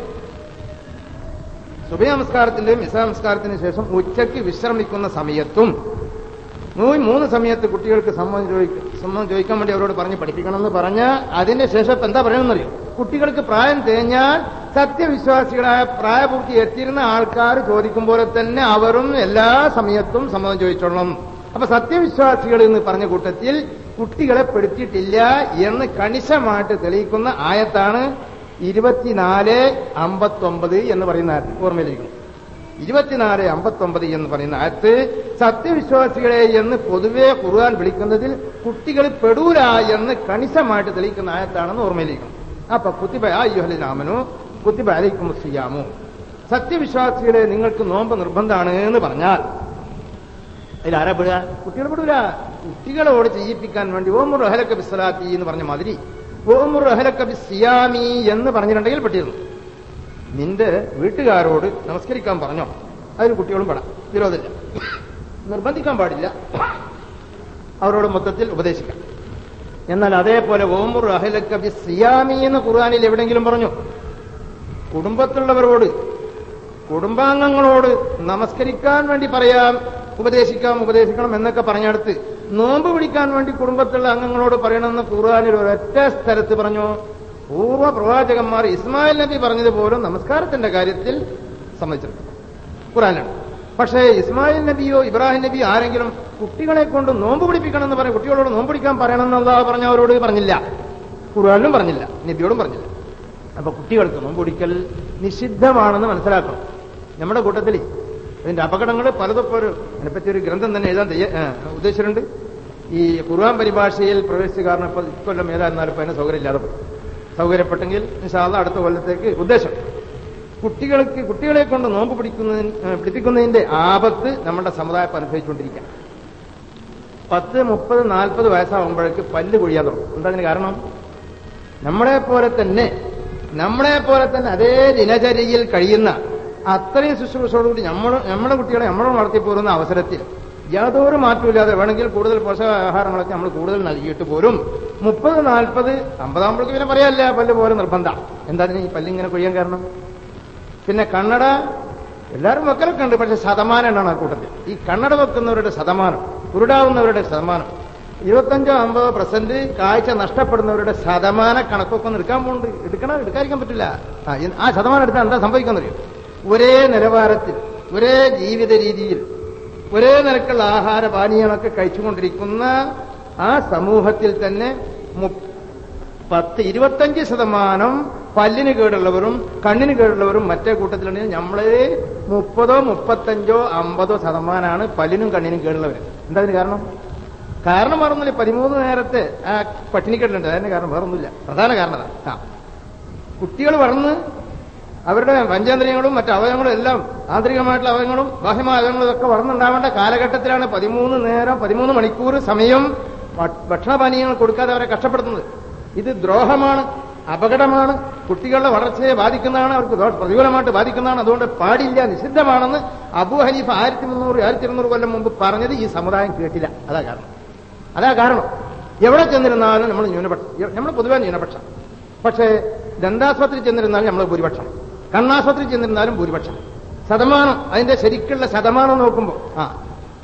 സുബി നമസ്കാരത്തിന്റെയും ഇഷാ നമസ്കാരത്തിന് ശേഷം ഉച്ചയ്ക്ക് വിശ്രമിക്കുന്ന സമയത്തും മൂന്ന് മൂന്ന് സമയത്ത് കുട്ടികൾക്ക് സമ്മതം ചോദിക്ക സമ്മതം ചോദിക്കാൻ വേണ്ടി അവരോട് പറഞ്ഞ് പഠിപ്പിക്കണമെന്ന് പറഞ്ഞ അതിന്റെ ശേഷം ഇപ്പൊ എന്താ പറയണമെന്നറിയോ കുട്ടികൾക്ക് പ്രായം തേഞ്ഞാൽ സത്യവിശ്വാസികളായ പ്രായപൂർത്തി എത്തിയിരുന്ന ആൾക്കാർ ചോദിക്കും പോലെ തന്നെ അവരും എല്ലാ സമയത്തും സമ്മതം ചോദിച്ചോളണം അപ്പൊ സത്യവിശ്വാസികൾ എന്ന് പറഞ്ഞ കൂട്ടത്തിൽ കുട്ടികളെ പെടുത്തിയിട്ടില്ല എന്ന് കണിശമായിട്ട് തെളിയിക്കുന്ന ആയത്താണ് ഇരുപത്തിനാല് അമ്പത്തൊമ്പത് എന്ന് പറയുന്ന ആയത്ത് ഓർമ്മയിലിരിക്കുന്നു ഇരുപത്തിനാല് അമ്പത്തൊമ്പത് എന്ന് പറയുന്ന ആയത്ത് സത്യവിശ്വാസികളെ എന്ന് പൊതുവെ ഖുർആൻ വിളിക്കുന്നതിൽ കുട്ടികൾ പെടൂല എന്ന് കണിശമായിട്ട് തെളിയിക്കുന്ന ആയത്താണെന്ന് ഓർമ്മയിലിരിക്കണം അപ്പൊ കുത്തിബ അയ്യുഹലിനാമനു കുത്തിബ അലൈക്കും സിയാമു സത്യവിശ്വാസികളെ നിങ്ങൾക്ക് നോമ്പ് നിർബന്ധമാണ് എന്ന് പറഞ്ഞാൽ അതിൽ ആരാ പെടുക കുട്ടികൾ പെടൂല കുട്ടികളോട് ചെയ്യിപ്പിക്കാൻ വേണ്ടി ഓമുർ റഹലക്ക ബിസ്സലാത്തി എന്ന് പറഞ്ഞ മാതിരി ഓമുർ റഹലക്ക ബിസിയാമി എന്ന് പറഞ്ഞിട്ടുണ്ടെങ്കിൽ പെട്ടിരുന്നു നിന്റെ വീട്ടുകാരോട് നമസ്കരിക്കാൻ പറഞ്ഞോ അതിന് കുട്ടികളും പെടാം വിരോധമില്ല നിർബന്ധിക്കാൻ പാടില്ല അവരോട് മൊത്തത്തിൽ ഉപദേശിക്കാം എന്നാൽ അതേപോലെ ഓമുർ അഹലക്ക ബി സിയാമി എന്ന് ഖുർആാനിൽ എവിടെയെങ്കിലും പറഞ്ഞു കുടുംബത്തുള്ളവരോട് കുടുംബാംഗങ്ങളോട് നമസ്കരിക്കാൻ വേണ്ടി പറയാം ഉപദേശിക്കാം ഉപദേശിക്കണം എന്നൊക്കെ പറഞ്ഞെടുത്ത് നോമ്പ് പിടിക്കാൻ വേണ്ടി കുടുംബത്തിലുള്ള അംഗങ്ങളോട് പറയണമെന്ന് ഖുർആാനിൽ ഒരൊറ്റ സ്ഥലത്ത് പറഞ്ഞു പൂർവ്വ പ്രവാചകന്മാർ ഇസ്മായിൽ നബി പറഞ്ഞതുപോലും നമസ്കാരത്തിന്റെ കാര്യത്തിൽ സമ്മതിച്ചിട്ടുണ്ട് ഖുറാനാണ് പക്ഷേ ഇസ്മായിൽ നബിയോ ഇബ്രാഹിം നബിയോ ആരെങ്കിലും കുട്ടികളെ കൊണ്ട് നോമ്പ് പിടിപ്പിക്കണം എന്ന് പറയും കുട്ടികളോട് നോമ്പ് പിടിക്കാൻ പറയണമെന്നുള്ള പറഞ്ഞവരോട് പറഞ്ഞില്ല ഖുർആാനിലും പറഞ്ഞില്ല നബിയോടും പറഞ്ഞില്ല അപ്പൊ കുട്ടികൾക്ക് നോമ്പ് പിടിക്കൽ നിഷിദ്ധമാണെന്ന് മനസ്സിലാക്കണം നമ്മുടെ കൂട്ടത്തിൽ ഇതിന്റെ അപകടങ്ങൾ പലതൊക്കെ ഒരു അതിനെപ്പറ്റി ഒരു ഗ്രന്ഥം തന്നെ എഴുതാൻ തയ്യ- ഏ, ഉദ്ദേശിച്ചിട്ടുണ്ട് ഈ ഖുർആൻ പരിഭാഷയിൽ പ്രവേശിച്ച കാരണം ഇപ്പൊ ഇക്കൊല്ലം ഏതായിരുന്നാലും ഇപ്പൊ അതിന് സൗകര്യമില്ലാതെ പോയി സൗകര്യപ്പെട്ടെങ്കിൽ നിശാല അടുത്ത കൊല്ലത്തേക്ക് ഉദ്ദേശം കുട്ടികൾക്ക് കുട്ടികളെ കൊണ്ട് നോമ്പ് പിടിക്കുന്നതിന് ഏ, പിടിപ്പിക്കുന്നതിന്റെ ആപത്ത് നമ്മുടെ സമുദായം അനുഭവിച്ചുകൊണ്ടിരിക്കുക പത്ത് മുപ്പത് നാൽപ്പത് വയസ്സാകുമ്പോഴേക്ക് പല്ല് കൊഴിയാൻ തുടങ്ങും എന്താ അതിന് കാരണം നമ്മളെ പോലെ തന്നെ നമ്മളെ പോലെ തന്നെ അതേ ദിനചര്യയിൽ കഴിയുന്ന അത്രയും ശുശ്രൂഷയോടുകൂടി നമ്മൾ നമ്മുടെ കുട്ടികളെ നമ്മളോട് നടത്തി പോരുന്ന അവസരത്തിൽ യാതൊരു മാറ്റമില്ലാതെ വേണമെങ്കിൽ കൂടുതൽ പോഷകാഹാരങ്ങളൊക്കെ നമ്മൾ കൂടുതൽ നൽകിയിട്ട് പോരും മുപ്പത് നാൽപ്പത് അമ്പതാകുമ്പോഴേക്ക് പിന്നെ പറയാല്ല പല്ല് പോലെ നിർബന്ധം എന്താ ഇതിന് ഈ പല്ലിങ്ങനെ കൊയ്യാൻ കാരണം പിന്നെ കണ്ണട എല്ലാവരും വെക്കലൊക്കെ ഉണ്ട് പക്ഷെ ശതമാനം എണ്ണാണ് ആ കൂട്ടത്തിൽ ഈ കണ്ണട വെക്കുന്നവരുടെ ശതമാനം കുരുടാവുന്നവരുടെ ശതമാനം ഇരുപത്തഞ്ചോ അമ്പതോ പെർസെന്റ് കാഴ്ച നഷ്ടപ്പെടുന്നവരുടെ ശതമാന കണക്കൊക്കെ ഒന്ന് എടുക്കാൻ പോകുന്നുണ്ട് എടുക്കണം എടുക്കാതിരിക്കാൻ പറ്റില്ല ആ, ഇ- ആ ശതമാനം എടുത്താൽ എന്താ സംഭവിക്കുന്നറിയോ ഒരേ നിലവാരത്തിൽ ഒരേ ജീവിത രീതിയിൽ ഒരേ നിരക്കുള്ള ആഹാര പാനീയങ്ങളൊക്കെ കഴിച്ചുകൊണ്ടിരിക്കുന്ന ആ സമൂഹത്തിൽ തന്നെ മു- പത്ത് ഇരുപത്തഞ്ച് ശതമാനം പല്ലിന് കേടുള്ളവരും കണ്ണിന് കേടുള്ളവരും മറ്റേ കൂട്ടത്തിലുണ്ടെങ്കിൽ നമ്മള് മുപ്പതോ മുപ്പത്തഞ്ചോ അമ്പതോ ശതമാനമാണ് പല്ലിനും കണ്ണിനും കേടുള്ളവർ എന്താ അതിന് കാരണം കാരണം വേറൊന്നുമില്ല പതിമൂന്ന് നേരത്തെ ആ പട്ടിണിക്കെട്ടുണ്ട് അതിന്റെ കാരണം വേറൊന്നുമില്ല പ്രധാന കാരണം അതാണ്. ആ കുട്ടികൾ വളർന്ന് അവരുടെ പഞ്ചേന്ദ്രിയങ്ങളും മറ്റു അവയവങ്ങളും എല്ലാം ആന്തരികമായിട്ടുള്ള അവയവങ്ങളും ബാഹ്യമായ അവയവങ്ങളും ഒക്കെ വളർന്നുണ്ടാവേണ്ട കാലഘട്ടത്തിലാണ് പതിമൂന്ന് നേരം പതിമൂന്ന് മണിക്കൂർ സമയം ഭ- ഭക്ഷണപാനീയങ്ങൾ കൊടുക്കാതെ അവരെ കഷ്ടപ്പെടുത്തുന്നത് ഇത് ദ്രോഹമാണ് അപകടമാണ് കുട്ടികളുടെ വളർച്ചയെ ബാധിക്കുന്നതാണ് അവർക്ക് ദോഷ പ്രതികൂലമായിട്ട് ബാധിക്കുന്നതാണ് അതുകൊണ്ട് പാടില്ല നിഷിദ്ധമാണെന്ന് അബു ഹനീഫ ആയിരത്തി മുന്നൂറ് ആയിരത്തി ഇരുന്നൂറ് കൊല്ലം മുമ്പ് പറഞ്ഞത് ഈ സമുദായം കേട്ടില്ല അതാ കാരണം അതാ കാരണം എവിടെ ചെന്നിരുന്നാലും നമ്മൾ ന്യൂനപക്ഷം നമ്മൾ പൊതുവെ ന്യൂനപക്ഷം പക്ഷേ ദന്താസ്പത്രി ചെന്നിരുന്നാലും നമ്മൾ ഭൂരിപക്ഷം കണ്ണാസ്പത്രി ചെന്നിരുന്നാലും ഭൂരിപക്ഷം ശതമാനം അതിന്റെ ശരിക്കുള്ള ശതമാനം നോക്കുമ്പോൾ ആ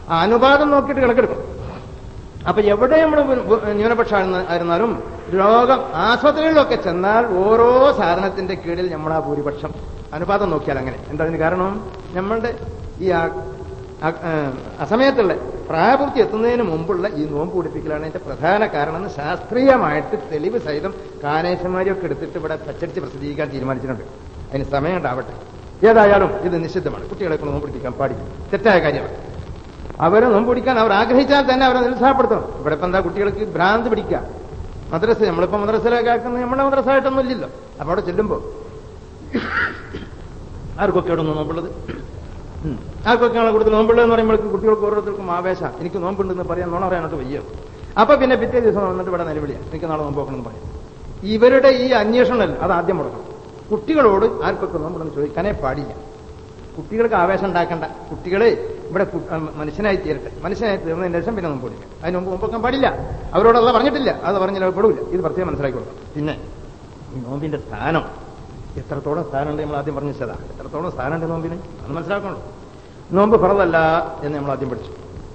ആ അനുപാതം നോക്കിയിട്ട് കണക്കെടുക്കും അപ്പൊ എവിടെ നമ്മൾ ന്യൂനപക്ഷ ആയിരുന്നാലും രോഗം ആശുപത്രികളിലൊക്കെ ചെന്നാൽ ഓരോ സാധനത്തിന്റെ കീഴിൽ നമ്മൾ ആ ഭൂരിപക്ഷം അനുപാതം നോക്കിയാൽ അങ്ങനെ എന്താ അതിന് കാരണം നമ്മളുടെ ഈ ആ- ആ- ആ, അസമയത്തുള്ള പ്രായപൂർത്തി എത്തുന്നതിന് മുമ്പുള്ള ഈ നോമ്പ് പിടിപ്പിക്കലാണ് അതിന്റെ പ്രധാന കാരണം എന്ന് ശാസ്ത്രീയമായിട്ട് തെളിവ് സഹിതം കാനേശന്മാരെയൊക്കെ എടുത്തിട്ട് ഇവിടെ പച്ചടിച്ച് പ്രസിദ്ധീകരിക്കാൻ തീരുമാനിച്ചിട്ടുണ്ട് അതിന് സമയം ഉണ്ടാവട്ടെ ഏതായാലും ഇത് നിഷിദ്ധമാണ് കുട്ടികളെ കൊണ്ട് നോമ്പ് പിടിപ്പിക്കാൻ പാടില്ല തെറ്റായ കാര്യമാണ് അവരെ നോമ്പ് പിടിക്കാൻ അവർ ആഗ്രഹിച്ചാൽ തന്നെ അവരെ നിരുത്സാഹപ്പെടുത്തണം ഇവിടെ ഇപ്പം എന്താ കുട്ടികൾക്ക് ഭ്രാന്ത് പിടിക്കുക മദ്രസ നമ്മളിപ്പോ മദ്രസയിലൊക്കെ ആക്കുന്നത് നമ്മുടെ മദ്രസ ആയിട്ടൊന്നും ഇല്ലല്ലോ അപ്പൊ അവിടെ ചെല്ലുമ്പോ ആർക്കൊക്കെ അവിടെ നോമ്പുള്ളത് ഉം. ആർക്കൊക്കെയാണ് കൂടുതൽ നോമ്പുള്ളത് എന്ന് പറയുമ്പോഴേക്കും കുട്ടികൾക്ക് ഓരോരുത്തർക്കും ആവേശം എനിക്ക് നോമ്പുണ്ടെന്ന് പറയാൻ നോണ പറയാനോട്ട് വയ്യ അപ്പൊ പിന്നെ പിറ്റേ ദിവസം വന്നിട്ട് ഇവിടെ നിലവിളിയാ എനിക്ക് നാളെ നോമ്പ് നോക്കണമെന്ന് പറയാം ഇവരുടെ ഈ അന്വേഷണം അത് ആദ്യം മുടക്കണം കുട്ടികളോട് ആർക്കൊക്കെ നോമ്പുണ്ടെന്ന് ചോദിക്കാനേ പാടില്ല കുട്ടികൾക്ക് ആവേശം ഉണ്ടാക്കണ്ട കുട്ടികളെ ഇവിടെ കു- ആ, മനുഷ്യനായി തീരട്ടെ മനുഷ്യനായി തീർന്നതിന് ശേഷം പിന്നെ നോമ്പ് പിടിക്കാം അതിന് മുമ്പ് നോമ്പൊക്കെ പാടില്ല അവരോട് അത് പറഞ്ഞിട്ടില്ല അത് പറഞ്ഞാൽ പെടില്ല ഇത് പ്രത്യേകം മനസ്സിലാക്കി കൊടുക്കണം പിന്നെ ഈ നോമ്പിന്റെ സ്ഥാനം എത്രത്തോളം സ്ഥാനമുണ്ട് നമ്മൾ ആദ്യം പറഞ്ഞു വെച്ചതാ എത്രത്തോളം സ്ഥാനമുണ്ട് നോമ്പിന് അത് മനസ്സിലാക്കണം നോമ്പ് ഫറതല്ല എന്ന് നമ്മൾ ആദ്യം പഠിച്ചു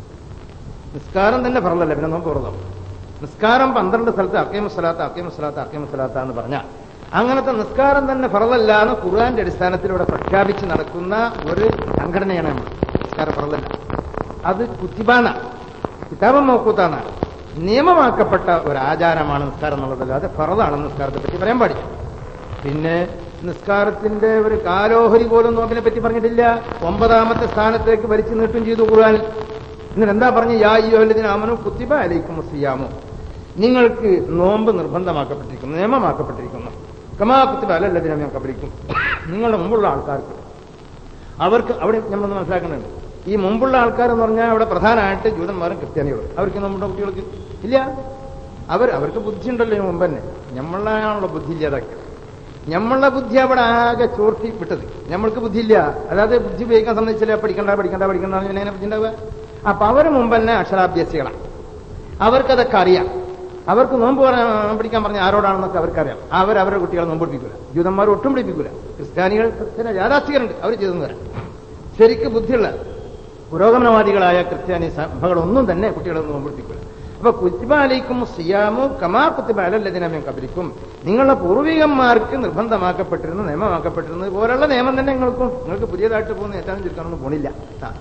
നിസ്കാരം തന്നെ ഫറതല്ല പിന്നെ നോമ്പ് ഫറതാവും നിസ്കാരം പന്ത്രണ്ട് സ്ഥലത്ത് അക്കീമുസ്സലാത്ത അക്കീമുസ്സലാത്ത അക്കീമുസ്സലാത്ത എന്ന് പറഞ്ഞാൽ അങ്ങനത്തെ നിസ്കാരം തന്നെ ഫറലല്ല എന്ന് ഖുർആന്റെ അടിസ്ഥാനത്തിലൂടെ പ്രഖ്യാപിച്ച് നടക്കുന്ന ഒരു സംഘടനയാണ് നമ്മൾ നിസ്കാരം ഫറലല്ല അത് കുത്തിബാന കിതാബം നോക്കൂത്താണ് നിയമമാക്കപ്പെട്ട ഒരു ആചാരമാണ് നിസ്കാരം എന്നുള്ളത് അത് ഫറലാണെന്ന് നിസ്കാരത്തെ പറ്റി പറയാൻ പാടില്ല പിന്നെ നിസ്കാരത്തിന്റെ ഒരു കാലോഹരി പോലും നോമ്പിനെ പറ്റി പറഞ്ഞിട്ടില്ല ഒമ്പതാമത്തെ സ്ഥാനത്തേക്ക് വലിച്ചു നീട്ടും ചെയ്തു ഖുർആനിൽ എന്നിട്ട് എന്താ പറഞ്ഞു യാ ഈ വല്ലതിന് അമനു കുത്തിബ അലൈക്കും സിയാമു നിങ്ങൾക്ക് നോമ്പ് നിർബന്ധമാക്കപ്പെട്ടിരിക്കുന്നു നിയമമാക്കപ്പെട്ടിരിക്കുന്നു കമാ കുത്തിബ അലല്ലതിനെ ഞാൻ കബലിക്കും നിങ്ങളുടെ മുമ്പുള്ള ആൾക്കാർക്ക് അവർക്ക് അവിടെ നമ്മൾ മനസ്സിലാക്കുന്നുണ്ട് ഈ മുമ്പുള്ള ആൾക്കാർ എന്ന് പറഞ്ഞാൽ അവിടെ പ്രധാനമായിട്ട് ജൂതന്മാരും ക്രിസ്ത്യാനികളും അവർക്ക് നമ്മുടെ കുട്ടികൾക്ക് ഇല്ല അവർ അവർക്ക് ബുദ്ധി ഉണ്ടല്ലോ ഇതിന് മുമ്പ് തന്നെ നമ്മളാണല്ലോ ബുദ്ധി ഇല്ലാതാക്കിയത് നമ്മളുടെ ബുദ്ധി അവിടെ ആകെ ചോർത്തി വിട്ടത് നമ്മൾക്ക് ബുദ്ധിയില്ല അല്ലാതെ ബുദ്ധി ഉപയോഗിക്കാൻ സംബന്ധിച്ചില്ല പഠിക്കണ്ട പഠിക്കണ്ട പഠിക്കണ്ട എന്ന് എങ്ങനെ ബുദ്ധി ഉണ്ടാവുക അപ്പൊ അവര് മുമ്പ് തന്നെ അക്ഷരാഭ്യാസികളാണ് അവർക്കതൊക്കെ അറിയാം അവർക്ക് നോമ്പ് പറയാൻ പിടിക്കാൻ പറഞ്ഞ ആരോടാണെന്നൊക്കെ അവർക്കറിയാം അവർ അവരുടെ കുട്ടികളെ നോമ്പ് പിടിപ്പിക്കൂല ജൂതന്മാർ ഒട്ടും പിടിപ്പിക്കൂല ക്രിസ്ത്യാനികൾ ചില യാഥാസ്ഥികരുണ്ട് അവർ ചെയ്തെന്ന് വരാം ശരിക്ക് ബുദ്ധിയുള്ള പുരോഗമനവാദികളായ ക്രിസ്ത്യാനി സഭകളൊന്നും തന്നെ കുട്ടികളെ നോമ്പ് പിടിപ്പിക്കൂല അപ്പൊ കുത്തിബാലയ്ക്കും സിയാമു കമാ കുത്തിബാലല്ലതിനമയം കബലിക്കും നിങ്ങളുടെ പൂർവികന്മാർക്ക് നിർബന്ധമാക്കപ്പെട്ടിരുന്ന നിയമമാക്കപ്പെട്ടിരുന്നത് പോലുള്ള നിയമം തന്നെ നിങ്ങൾക്കും നിങ്ങൾക്ക് പുതിയതായിട്ട് പോകുന്ന ഏറ്റവും ചുരുക്കാനൊന്നും പോണില്ല ആ.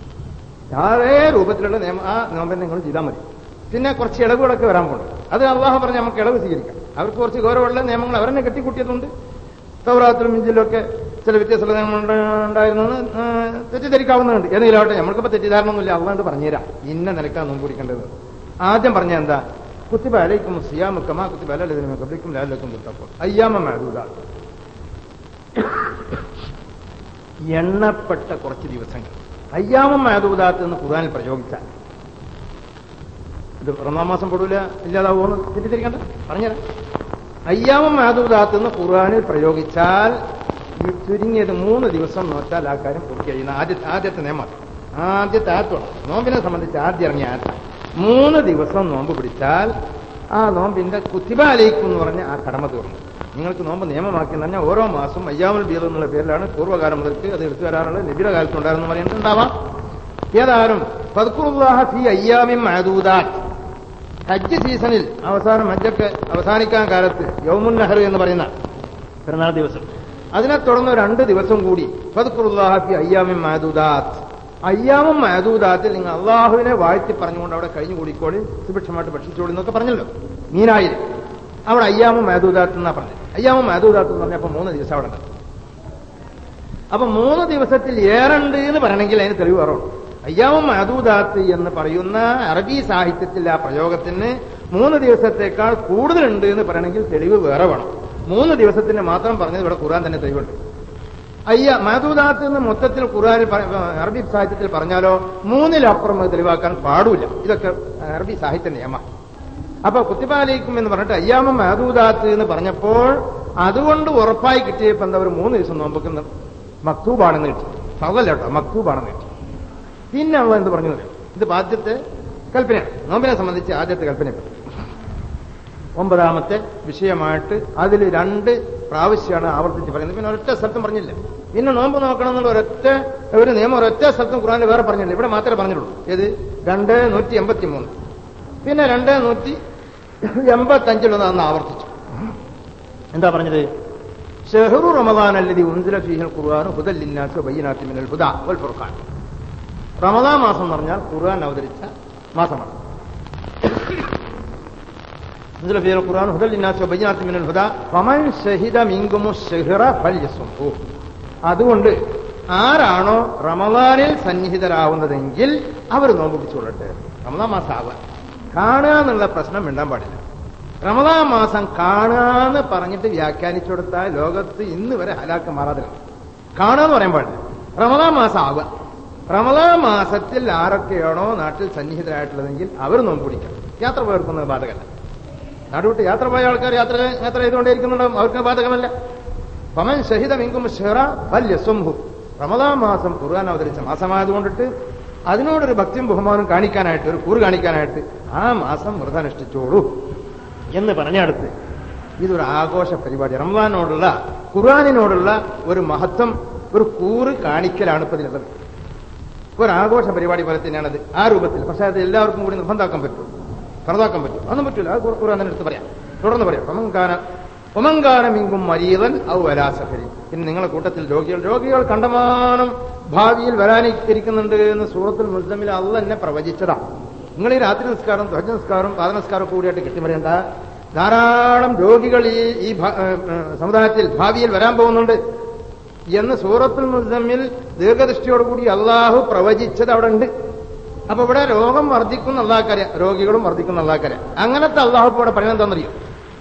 അതേ രൂപത്തിലുള്ള നിയമം ആ നിയമം നിങ്ങൾ ചെയ്താൽ മതി പിന്നെ കുറച്ച് ഇളവുകളൊക്കെ വരാൻ പോകുന്നു അത് അള്ളാഹു പറഞ്ഞ് നമുക്ക് ഇളവ് സ്വീകരിക്കാം അവർക്ക് കുറച്ച് ഗൗരവമുള്ള നിയമങ്ങൾ അവരെന്നെ കെട്ടിക്കൂട്ടിയതുണ്ട് സൗറാത്തിലും ഇഞ്ചിലൊക്കെ ചില വ്യത്യാസമുള്ള നിയമങ്ങൾ ഉണ്ടായിരുന്നു തെറ്റിദ്ധരിക്കാവുന്നതുണ്ട് ഏതെങ്കിലാവട്ടെ നമ്മൾക്കിപ്പോൾ തെറ്റിദ്ധാരണ ഒന്നുമില്ല അള്ളാണ്ട് പറഞ്ഞുതരാം ഇന്ന നിലക്കാണ് നോമ്പ് പിടിക്കേണ്ടത് ആദ്യം പറഞ്ഞ എന്താ കുത്തിബ അലൈക്കും സിയാമുക്കമാ കുത്തിബ അലലതിനും കബലിക്കും ലാലക്കും കുത്തപ്പോൾ അയ്യാമ മാതൂല എണ്ണപ്പെട്ട കുറച്ച് ദിവസങ്ങൾ അയ്യാമം മാതൂദാത്ത് എന്ന് ഖുർആനിൽ പ്രയോഗിച്ചാൽ ഇത് റമദാൻ മാസം പൊടൂല ഇല്ലാതാവുമെന്ന് തെറ്റിദ്ധരിക്കണ്ട പറഞ്ഞുതരാം അയ്യാമം മാതൂദാത്ത് എന്ന് ഖുർആനിൽ പ്രയോഗിച്ചാൽ ഈ ചുരുങ്ങിയത് മൂന്ന് ദിവസം നോച്ചാൽ ആ കാര്യം പൂർത്തിയായി ആദ്യത്തെ ആദ്യത്തെ നിയമം ആദ്യത്തെ ആത്വമാണ് നോമ്പിനെ സംബന്ധിച്ച് ആദ്യം ഇറങ്ങിയ ആത്വ മൂന്ന് ദിവസം നോമ്പ് പിടിച്ചാൽ ആ നോമ്പിന്റെ കുത്തിബാലയിക്കും എന്ന് പറഞ്ഞ ആ കടമ തീർന്നു നിങ്ങൾക്ക് നോമ്പ് നിയമമാക്കി എന്ന് പറഞ്ഞാൽ ഓരോ മാസം അയ്യാമൽ ബീർ എന്നുള്ള പേരിലാണ് പൂർവ്വകാലം മുതൽക്ക് അത് എടുത്തു വരാറുള്ളത് നബിയുടെ കാലത്തുണ്ടായിരുന്നു പറയുന്നുണ്ടാവാം ഏതായാലും ഫദ്ഖുറുല്ലാഹ ഫി അയ്യാമിൻ മഅദൂദാത്ത് ഹജ്ജ് സീസണിൽ അവസാനം ഹജ്ജൊക്കെ അവസാനിക്കാൻ കാലത്ത് യൗമുൻ നെഹർ എന്ന് പറയുന്ന പെരുന്നാൾ ദിവസം അതിനെ തുടർന്ന് രണ്ട് ദിവസം കൂടി ഫദ്ഖുറുല്ലാഹ ഫി അയ്യാമിൻ മഅദൂദാത്ത് അയ്യാമും മഅദൂദാത്തിൽ നിങ്ങൾ അള്ളാഹുവിനെ വാഴ്ത്തി പറഞ്ഞുകൊണ്ട് അവിടെ കഴിഞ്ഞു കൂടിക്കോളി സുഭിക്ഷമായിട്ട് ഭക്ഷിച്ചോളി എന്നൊക്കെ പറഞ്ഞല്ലോ മീനായിൽ അവിടെ അയ്യാമും മഹദൂദാത്ത് എന്നാ പറഞ്ഞത് അയ്യാമും മഹദൂദാത്ത് എന്ന് പറഞ്ഞപ്പോ മൂന്ന് ദിവസം അവിടെ ഉണ്ട് അപ്പൊ മൂന്ന് ദിവസത്തിൽ ഏറുണ്ട് എന്ന് പറയണമെങ്കിൽ അതിന് തെളിവ് വേണം അയ്യാമും മഹദൂദാത്ത് എന്ന് പറയുന്ന അറബി സാഹിത്യത്തിൽ ആ പ്രയോഗത്തിന് മൂന്ന് ദിവസത്തേക്കാൾ കൂടുതലുണ്ട് എന്ന് പറയണമെങ്കിൽ തെളിവ് വേറെ വേണം മൂന്ന് ദിവസത്തിന് മാത്രം പറഞ്ഞത് ഇവിടെ ഖുർആൻ തന്നെ തെളിവുണ്ട് അയ്യ മഹദൂദാത്ത് എന്ന് മൊത്തത്തിൽ ഖുർആനിൽ പറ- അറബി സാഹിത്യത്തിൽ പറഞ്ഞാലോ മൂന്നിലപ്പുറം അത് തെളിവാക്കാൻ പാടില്ല ഇതൊക്കെ അറബി സാഹിത്യ നിയമം അപ്പൊ കുത്തിപ്പാലയിക്കും എന്ന് പറഞ്ഞിട്ട് അയ്യാമ മഹദൂദാത്ത് എന്ന് പറഞ്ഞപ്പോൾ അതുകൊണ്ട് ഉറപ്പായി കിട്ടിയപ്പോ എന്താ ഒരു മൂന്ന് ദിവസം നോമ്പൊക്കെ മക്തൂബാണെന്ന് കിട്ടി പകല്ല കേട്ടോ മക്തൂബാണെന്ന് കിട്ടി പിന്നെ അവ എന്ത് പറഞ്ഞു അറിയോ? ഇത് ആദ്യത്തെ കൽപ്പനയാണ് നോമ്പിനെ സംബന്ധിച്ച് ആദ്യത്തെ കൽപ്പന ഒമ്പതാമത്തെ വിഷയമായിട്ട് അതിൽ രണ്ട് പ്രാവശ്യമാണ് ആവർത്തിച്ച് പറയുന്നത് പിന്നെ ഒരൊറ്റ സ്ഥലത്തും പറഞ്ഞില്ല പിന്നെ നോമ്പ് നോക്കണം എന്നുള്ള ഒരൊറ്റ ഒരു നിയമം ഒരൊറ്റ സ്ഥലത്തും ഖുറാനിൽ വേറെ പറഞ്ഞില്ല ഇവിടെ മാത്രമേ പറഞ്ഞുള്ളൂ ഏത് രണ്ട് നൂറ്റി എൺപത്തി മൂന്ന് പിന്നെ രണ്ട് നൂറ്റി എൺപത്തഞ്ചിലൊന്ന് അന്ന് ആവർത്തിച്ചു എന്താ പറഞ്ഞത് ഷെഹറു റമദാൻ അല്ലതി ഉൻസില ഫീഹൽ ഖുർആൻ ഹുദല്ലിന്നാസ് ബയ്യനാത്തി മിനൽ ഹുദ വൽ ഫുർഖാൻ റമദാൻ മാസം എന്ന് പറഞ്ഞാൽ ഖുർആൻ അവതരിച്ച മാസമാണ് ഉൻസില ഫീഹൽ ഖുർആൻ ഹുദല്ലിന്നാസ് ബയ്യനാത്തി മിനൽ ഹുദ ഫമൻ ഷഹിദ മിൻകുമു ഷഹറ ഫൽയസുംഹു അതുകൊണ്ട് ആരാണോ റമദാനിൽ സന്നിഹിതരാവുന്നതെങ്കിൽ അവർ നോമ്പ് പിടിച്ചുകൊള്ളട്ടെ റമദാൻ മാസം ആവാൻ കാണുക എന്നുള്ള പ്രശ്നം മിണ്ടാൻ പാടില്ല റമദാൻ മാസം കാണാന്ന് പറഞ്ഞിട്ട് വ്യാഖ്യാനിച്ചു കൊടുത്താൽ ലോകത്ത് ഇന്ന് വരെ ഹലാക്ക് മാറാതെ കാണുക എന്ന് പറയാൻ പാടില്ല റമദാൻ മാസം ആവുക റമദാൻ മാസത്തിൽ ആരൊക്കെയാണോ നാട്ടിൽ സന്നിഹിതരായിട്ടുള്ളതെങ്കിൽ അവർ നോമ്പ് പിടിക്കണം യാത്ര പോയിരിക്കുന്നത് ബാധകമല്ല നാടുവിട്ട് യാത്ര പോയ ആൾക്കാർ യാത്ര യാത്ര ചെയ്തുകൊണ്ടേയിരിക്കുന്നുണ്ടാവും അവർക്ക് ബാധകമല്ല പമൻ ഷഹിദമിങ്കും ഷെറ വല്യ സ്വംഭു റമദാൻ മാസം ഖുർആൻ അവതരിച്ച മാസമായതുകൊണ്ടിട്ട് അതിനോടൊരു ഭക്തിയും ബഹുമാനം കാണിക്കാനായിട്ട് ഒരു കൂറ് കാണിക്കാനായിട്ട് ആ മാസം വ്രതനുഷ്ഠിച്ചോളൂ എന്ന് പറഞ്ഞടുത്ത് ഇതൊരു ആഘോഷ പരിപാടി റമദാനോടുള്ള ഖുർആാനിനോടുള്ള ഒരു മഹത്വം ഒരു കൂറ് കാണിക്കലാണ് ഇപ്പൊ ഇതിനുള്ളത് ഒരു ആഘോഷ പരിപാടി പോലെ തന്നെയാണത് ആ രൂപത്തിൽ പക്ഷെ അത് എല്ലാവർക്കും കൂടി നിർബന്ധമാക്കാൻ പറ്റും ഫറതാക്കാൻ പറ്റും അതൊന്നും പറ്റില്ല അത് ഖുർആൻ തന്നെ എടുത്ത് പറയാം തുടർന്ന് പറയാം ഒമങ്കാന ഒമങ്കാനമിങ്കും മരീതൻ ഔ വലാസഫരി പിന്നെ നിങ്ങളെ കൂട്ടത്തിൽ രോഗികൾ രോഗികൾ കണ്ടമാനം ഭാവിയിൽ വരാനിരിക്കുന്നുണ്ട് എന്ന് സൂറത്തുൽ മുസ്ലിമിൽ അള്ള എന്നെ പ്രവചിച്ചതാ നിങ്ങൾ ഈ രാത്രി നിസ്കാരം ധ്വജ നിസ്കാരം പാദനസ്കാരം കൂടിയായിട്ട് കെട്ടിമറിയണ്ട ധാരാളം രോഗികൾ ഈ ഈ ഭ- ഏ, ഏ, സമുദായത്തിൽ ഭാവിയിൽ വരാൻ പോകുന്നുണ്ട് എന്ന് സൂറത്തുൽ മുസ്ലിമിൽ ദീർഘദൃഷ്ടിയോടുകൂടി അള്ളാഹു പ്രവചിച്ചത് അവിടെ ഉണ്ട് അപ്പൊ ഇവിടെ രോഗം വർദ്ധിക്കുന്ന അള്ളാഹ്ക്കറിയാം രോഗികളും വർദ്ധിക്കുന്ന അള്ളാഹ്ക്കറിയാം അങ്ങനത്തെ അള്ളാഹു ഇപ്പൊ ഇവിടെ പറയുന്നത് എന്താണെന്നറിയോ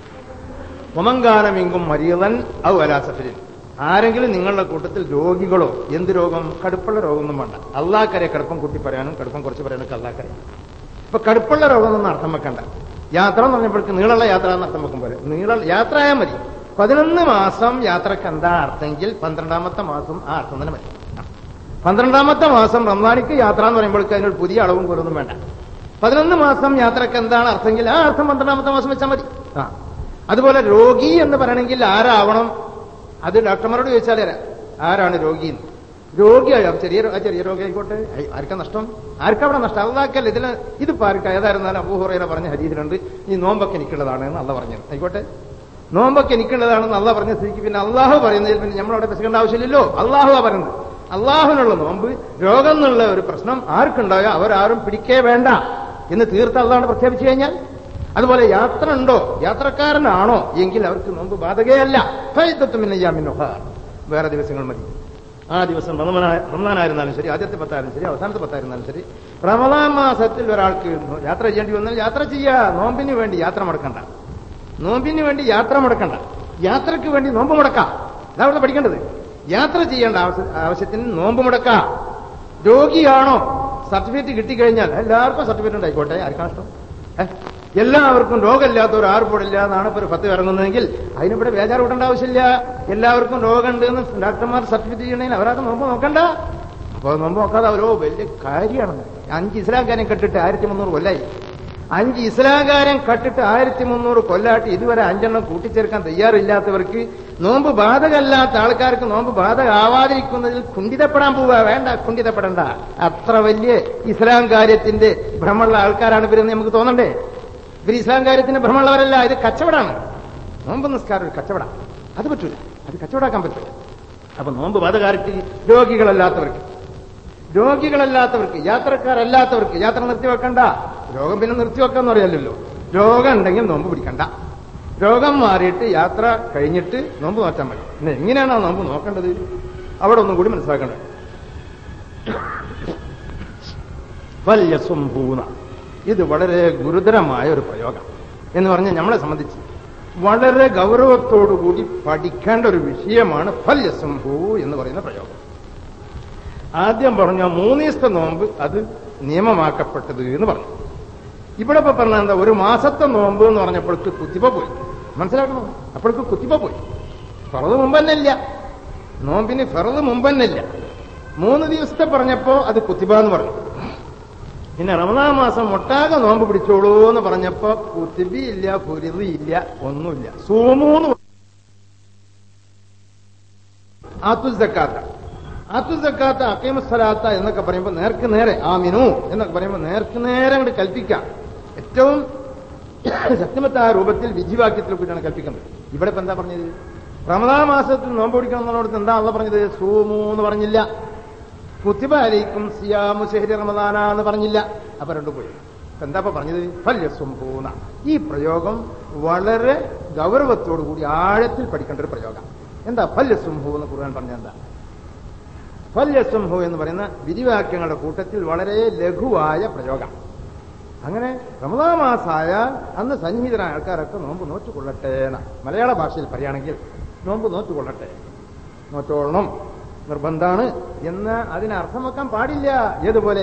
ഒമങ്കാനമിങ്കും മരീതൻ ഔ അലാസഫരിൻ ആരെങ്കിലും നിങ്ങളുടെ കൂട്ടത്തിൽ രോഗികളോ എന്ത് രോഗം കടുപ്പുള്ള രോഗമൊന്നും വേണ്ട അള്ളാഹ്ക്കരെ കടുപ്പം കൂട്ടി പറയാനും കടുപ്പം കുറച്ച് പറയാനൊക്കെ അള്ളാഹ്ക്കരെ ഇപ്പൊ കടുപ്പുള്ള രോഗം എന്നൊന്നും അർത്ഥം വെക്കണ്ട യാത്ര എന്ന് പറഞ്ഞപ്പോഴേക്ക് നീളമുള്ള യാത്ര എന്ന് അർത്ഥം വെക്കും പോലെ നീള യാത്ര ആയാൽ മതി പതിനൊന്ന് മാസം യാത്രക്ക് എന്താ അർത്ഥമെങ്കിൽ പന്ത്രണ്ടാമത്തെ മാസം ആ അർത്ഥം തന്നെ മതി പന്ത്രണ്ടാമത്തെ മാസം റംസാനിക്ക് യാത്ര എന്ന് പറയുമ്പോഴേക്ക് അതിനൊരു പുതിയ അളവും പോലൊന്നും വേണ്ട പതിനൊന്ന് മാസം യാത്രക്ക് എന്താണ് അർത്ഥമെങ്കിൽ ആ അർത്ഥം പന്ത്രണ്ടാമത്തെ മാസം വെച്ചാൽ മതി ആ അതുപോലെ രോഗി എന്ന് പറയണമെങ്കിൽ ആരാവണം അത് ഡോക്ടർമാരോട് ചോദിച്ചാലേ അറിയാം. ആരാണ് രോഗി എന്ന് രോഗിയായോ ചെറിയ രോ- ആ ചെറിയ രോഗി ആയിക്കോട്ടെ ഐ, ആർക്കാ നഷ്ടം ആർക്കാ അവിടെ നഷ്ടം അള്ളാക്കല്ല ഇതിന് ഇതിപ്പോ ആർക്കാ ഏതായിരുന്നാലും അബൂഹുറൈന പറഞ്ഞ ഹരീതിലുണ്ട് ഈ നോമ്പൊക്കെ എനിക്കുള്ളതാണ് എന്ന് അള്ള പറഞ്ഞത് ആയിക്കോട്ടെ നോമ്പൊക്കെ എനിക്കുള്ളതാണെന്ന് അള്ള പറഞ്ഞ സ്ഥിതിക്ക് പിന്നെ അള്ളാഹു പറയുന്നതിൽ പിന്നെ നമ്മളവിടെ പ്രസംഗേണ്ട ആവശ്യമില്ലല്ലോ അള്ളാഹു പറയുന്നത് അള്ളാഹുവിനുള്ള നോമ്പ് രോഗം എന്നുള്ള ഒരു പ്രശ്നം ആർക്കുണ്ടായോ അവരാരും പിടിക്കേ വേണ്ട എന്ന് തീർത്ത് അള്ളാഹ് പ്രഖ്യാപിച്ചു കഴിഞ്ഞാൽ അതുപോലെ യാത്ര ഉണ്ടോ യാത്രക്കാരനാണോ എങ്കിൽ അവർക്ക് നോമ്പ് ബാധകയല്ല ഫൈദത്തുമിന്നയ്യാമിന്നൊഹാർ വേറെ ദിവസങ്ങൾ മതി ആ ദിവസം റമദാന- റമദാനായിരുന്നാലും ശരി ആദ്യത്തെ പത്തായിരുന്നാലും ശരി അവസാനത്തെ പത്തായിരുന്നാലും ശരി റമദാൻ മാസത്തിൽ ഒരാൾക്ക് യാത്ര ചെയ്യേണ്ടി വന്നാൽ യാത്ര ചെയ്യുക നോമ്പിന് വേണ്ടി യാത്ര മുടക്കണ്ട നോമ്പിന് വേണ്ടി യാത്ര മുടക്കണ്ട യാത്രയ്ക്ക് വേണ്ടി നോമ്പ് മുടക്കാം ഇതാണ് പഠിക്കേണ്ടത് യാത്ര ചെയ്യേണ്ട ആവശ്യ- ആവശ്യത്തിന് നോമ്പ് മുടക്കാം രോഗിയാണോ സർട്ടിഫിക്കറ്റ് കിട്ടിക്കഴിഞ്ഞാൽ എല്ലാവർക്കും സർട്ടിഫിക്കറ്റ് ഉണ്ടായിക്കോട്ടെ ആർക്കാണ് ഇഷ്ടം ഏ? എല്ലാവർക്കും രോഗമില്ലാത്തവർ ആർപ്പോടില്ല എന്നാണ് ഇപ്പൊ ഒരു ഫത്ത് ഇറങ്ങുന്നതെങ്കിൽ അതിനിവിടെ ബേജാറ് വിടേണ്ട ആവശ്യമില്ല എല്ലാവർക്കും രോഗമുണ്ട് എന്ന് ഡോക്ടർമാർ സർട്ടിഫിക്കറ്റ് ചെയ്യണമെങ്കിൽ അവരാർക്ക് നോമ്പ് നോക്കണ്ട അപ്പൊ നോമ്പ് നോക്കാതെ അവരോ വലിയ കാര്യമാണ് അഞ്ച് ഇസ്ലാം കാര്യം കെട്ടിട്ട് ആയിരത്തി മുന്നൂറ് കൊല്ലായി അഞ്ച് ഇസ്ലാംകാരൻ കട്ടിട്ട് ആയിരത്തി മുന്നൂറ് കൊല്ലാട്ട് ഇതുവരെ അഞ്ചെണ്ണം കൂട്ടിച്ചേർക്കാൻ തയ്യാറില്ലാത്തവർക്ക് നോമ്പ് ബാധകമല്ലാത്ത ആൾക്കാർക്ക് നോമ്പ് ബാധകമാവാതിരിക്കുന്നതിൽ കുണ്ഠിതപ്പെടാൻ പോവുക വേണ്ട കുണ്ഠിതപ്പെടണ്ട അത്ര വലിയ ഇസ്ലാം കാര്യത്തിന്റെ ഭ്രമമുള്ള ആൾക്കാരാണ് ഇവരെന്ന് നമുക്ക് തോന്നണ്ടേ ഇവർ ഇസ്ലാം കാര്യത്തിന്റെ ഭ്രമമുള്ളവരല്ല ഇത് കച്ചവടമാണ് നോമ്പ് നിസ്കാരം ഒരു കച്ചവടം അത് പറ്റൂല അത് കച്ചവടാക്കാൻ പറ്റില്ല അപ്പൊ നോമ്പ് ബാധകാർക്ക് രോഗികളല്ലാത്തവർക്ക് രോഗികളല്ലാത്തവർക്ക് യാത്രക്കാരല്ലാത്തവർക്ക് യാത്ര നിർത്തിവെക്കണ്ട രോഗം പിന്നെ നിർത്തിവെക്കാന്ന് പറയല്ലോ രോഗം ഉണ്ടെങ്കിൽ നോമ്പ് പിടിക്കണ്ട രോഗം മാറിയിട്ട് യാത്ര കഴിഞ്ഞിട്ട് നോമ്പ് നോറ്റാൻ മതി പിന്നെ എങ്ങനെയാണ് ആ നോമ്പ് നോക്കേണ്ടത് അവിടെ ഒന്നും കൂടി മനസ്സിലാക്കേണ്ടത് വല്യസുംഭൂന ഇത് വളരെ ഗുരുതരമായ ഒരു പ്രയോഗം എന്ന് പറഞ്ഞാൽ നമ്മളെ സംബന്ധിച്ച് വളരെ ഗൗരവത്തോടുകൂടി പഠിക്കേണ്ട ഒരു വിഷയമാണ് ഫല്യസംഭൂ എന്ന് പറയുന്ന പ്രയോഗം ആദ്യം പറഞ്ഞ മൂന്ന് ദിവസത്തെ നോമ്പ് അത് നിയമമാക്കപ്പെട്ടത് എന്ന് പറഞ്ഞു ഇവിടെ ഇപ്പൊ പറഞ്ഞ എന്താ ഒരു മാസത്തെ നോമ്പ് എന്ന് പറഞ്ഞപ്പോഴേക്ക് കുത്തിപ്പ പോയി മനസ്സിലാക്കണം അപ്പോഴേക്ക് കുത്തിപ്പ പോയി ഫറത് മുമ്പ് തന്നെ ഇല്ല നോമ്പിന് ഫറത് മുമ്പ് തന്നെ ഇല്ല മൂന്ന് ദിവസത്തെ പറഞ്ഞപ്പോ അത് കുത്തിബ എന്ന് പറഞ്ഞു പിന്നെ റമദാൻ മാസം ഒട്ടാകെ നോമ്പ് പിടിച്ചോളൂ എന്ന് പറഞ്ഞപ്പോ കുത്തിബി ഇല്ല പുരിതി ഇല്ല ഒന്നുമില്ല സൂമൂന്ന് ആത്തു സക്കാത്ത ആത്തു സക്കാത്ത അക്കൈമസ്സലാത്ത എന്നൊക്കെ പറയുമ്പോൾ നേർക്ക് നേരെ ആമിനു എന്നൊക്കെ പറയുമ്പോൾ നേർക്ക് നേരെ അങ്ങോട്ട് കൽപ്പിക്കാം ഏറ്റവും ശക്തിമത്തായ രൂപത്തിൽ വിധിവാക്യത്തിൽ കൂടിയാണ് കൽപ്പിക്കുന്നത് ഇവിടെ ഇപ്പൊ എന്താ പറഞ്ഞത് റമദാ മാസത്തിൽ നോമ്പ് പിടിക്കണം എന്നുള്ളടത്ത് എന്താ അള്ള പറഞ്ഞത് സൂമു എന്ന് പറഞ്ഞില്ല കുത്തിബ അലൈക്കും സിയാമു ഷെഹരി റമദാന എന്ന് പറഞ്ഞില്ല അപ്പൊ രണ്ടു പോയി ഇപ്പൊ എന്താ ഇപ്പൊ പറഞ്ഞത് ഫല്യസുംഭൂന ഈ പ്രയോഗം വളരെ ഗൗരവത്തോടു കൂടി ആഴത്തിൽ പഠിക്കേണ്ട ഒരു പ്രയോഗം എന്താ ഫല്യസുംഭൂ എന്ന് ഖുർആൻ പറഞ്ഞ എന്താ ഫല്യസുംഭു എന്ന് പറയുന്ന വിധിവാക്യങ്ങളുടെ കൂട്ടത്തിൽ വളരെ ലഘുവായ പ്രയോഗം അങ്ങനെ റമദാ മാസമായാൽ അന്ന് സന്നിഹിതരായ ആൾക്കാരൊക്കെ നോമ്പ് നോറ്റുകൊള്ളട്ടെ എന്ന മലയാള ഭാഷയിൽ പറയുകയാണെങ്കിൽ നോമ്പ് നോറ്റുകൊള്ളട്ടെ നോറ്റോളണം നിർബന്ധാണ് എന്ന് അതിന് അർത്ഥം വെക്കാൻ പാടില്ല ഏതുപോലെ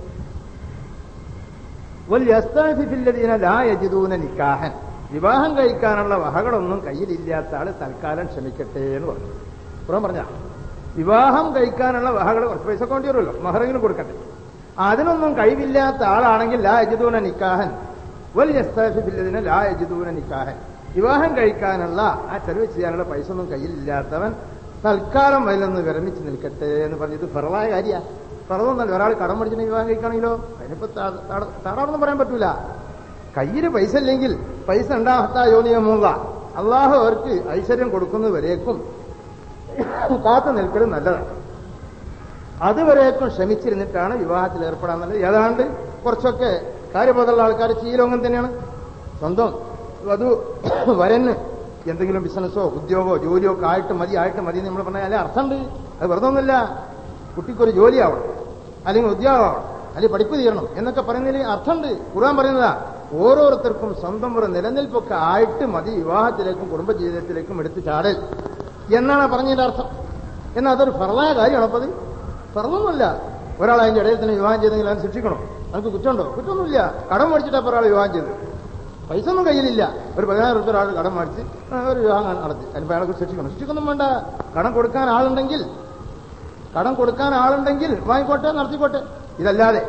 വല്യസ്താഫിഫില്ലദീന ലാ യജിദൂന നിക്കാഹൻ വിവാഹം കഴിക്കാനുള്ള വഹകളൊന്നും കയ്യിലില്ലാത്ത ആള് തൽക്കാലം ക്ഷമിക്കട്ടെ എന്ന് പറഞ്ഞു പുറം പറഞ്ഞ വിവാഹം കഴിക്കാനുള്ള വഹകൾ കുറച്ച് പൈസ കൊണ്ടി വരുമല്ലോ മഹറെങ്കിലും കൊടുക്കട്ടെ അതിനൊന്നും കഴിവില്ലാത്ത ആളാണെങ്കിൽ ലാ യജിദൂന നിക്കാഹൻ വല്യസ്താഫിഫില്ലദീന ലാ യജിദൂന നിക്കാഹൻ വിവാഹം കഴിക്കാനുള്ള ആ ചെലവ് ചെയ്യാനുള്ള പൈസ ഒന്നും കയ്യിലില്ലാത്തവൻ തൽക്കാലം അതിലൊന്ന് വിരമിച്ച് നിൽക്കട്ടെ എന്ന് പറഞ്ഞത് ഫറവായ കാര്യ ഫറവൊന്നല്ല ഒരാൾ കടം പഠിച്ചിട്ട് വിവാഹം കഴിക്കുകയാണെങ്കിലോ അതിനിപ്പോ തടാറൊന്നും പറയാൻ പറ്റൂല കയ്യിൽ പൈസ ഇല്ലെങ്കിൽ പൈസ ഉണ്ടാഹത്ത യോനിയമൂക അള്ളാഹു അവർക്ക് ഐശ്വര്യം കൊടുക്കുന്നവരേക്കും കാത്തു നിൽക്കലും നല്ലതാണ് അതുവരേക്കും ശ്രമിച്ചിരുന്നിട്ടാണ് വിവാഹത്തിൽ ഏർപ്പെടാൻ നല്ലത് ഏതാണ്ട് കുറച്ചൊക്കെ കാര്യബോധമുള്ള ആൾക്കാർ ചെയ്യലോങ്ങൻ തന്നെയാണ് സ്വന്തം വധു വരന് എന്തെങ്കിലും ബിസിനസ്സോ ഉദ്യോഗമോ ജോലിയോ ഒക്കെ ആയിട്ട് മതി ആയിട്ട് മതി എന്ന് നമ്മൾ പറഞ്ഞാൽ അല്ലെ അർത്ഥമുണ്ട് അത് വെറുതെ ഒന്നുമില്ല കുട്ടിക്കൊരു ജോലിയാവണം അല്ലെങ്കിൽ ഉദ്യോഗമാവണം അല്ലെങ്കിൽ പഠിപ്പ് തീരണം എന്നൊക്കെ പറയുന്നതിൽ അർത്ഥമുണ്ട് ഖുർആൻ പറയുന്നതാ ഓരോരുത്തർക്കും സ്വന്തം ഒരു നിലനിൽപ്പൊക്കെ ആയിട്ട് മതി വിവാഹത്തിലേക്കും കുടുംബജീവിതത്തിലേക്കും എടുത്തു ചാടൽ എന്നാണ് പറഞ്ഞതിന്റെ അർത്ഥം എന്നാൽ അതൊരു ഫറലായ കാര്യമാണ് അപ്പൊ അത് ഫറലൊന്നുമില്ല ഒരാൾ അതിന്റെ ഇടയിൽ തന്നെ വിവാഹം ചെയ്തെങ്കിൽ അത് ശിക്ഷിക്കണോ നമുക്ക് കുറ്റമുണ്ടോ കുറ്റമൊന്നുമില്ല കടം മേടിച്ചിട്ടാ ഒരാൾ വിവാഹം ചെയ്തത് പൈസ ഒന്നും കയ്യിലില്ല ഒരു പതിനായിരം റുപ്യ ഒരാൾ കടം മേടിച്ച് ഒരു വിവാഹം നടത്തി അതിന് അയാളെ ശിക്ഷിക്കണം ശിക്ഷിക്കൊന്നും വേണ്ട കടം കൊടുക്കാൻ ആളുണ്ടെങ്കിൽ കടം കൊടുക്കാൻ ആളുണ്ടെങ്കിൽ വാങ്ങിക്കോട്ടെ നടത്തിക്കോട്ടെ ഇതല്ലാതെ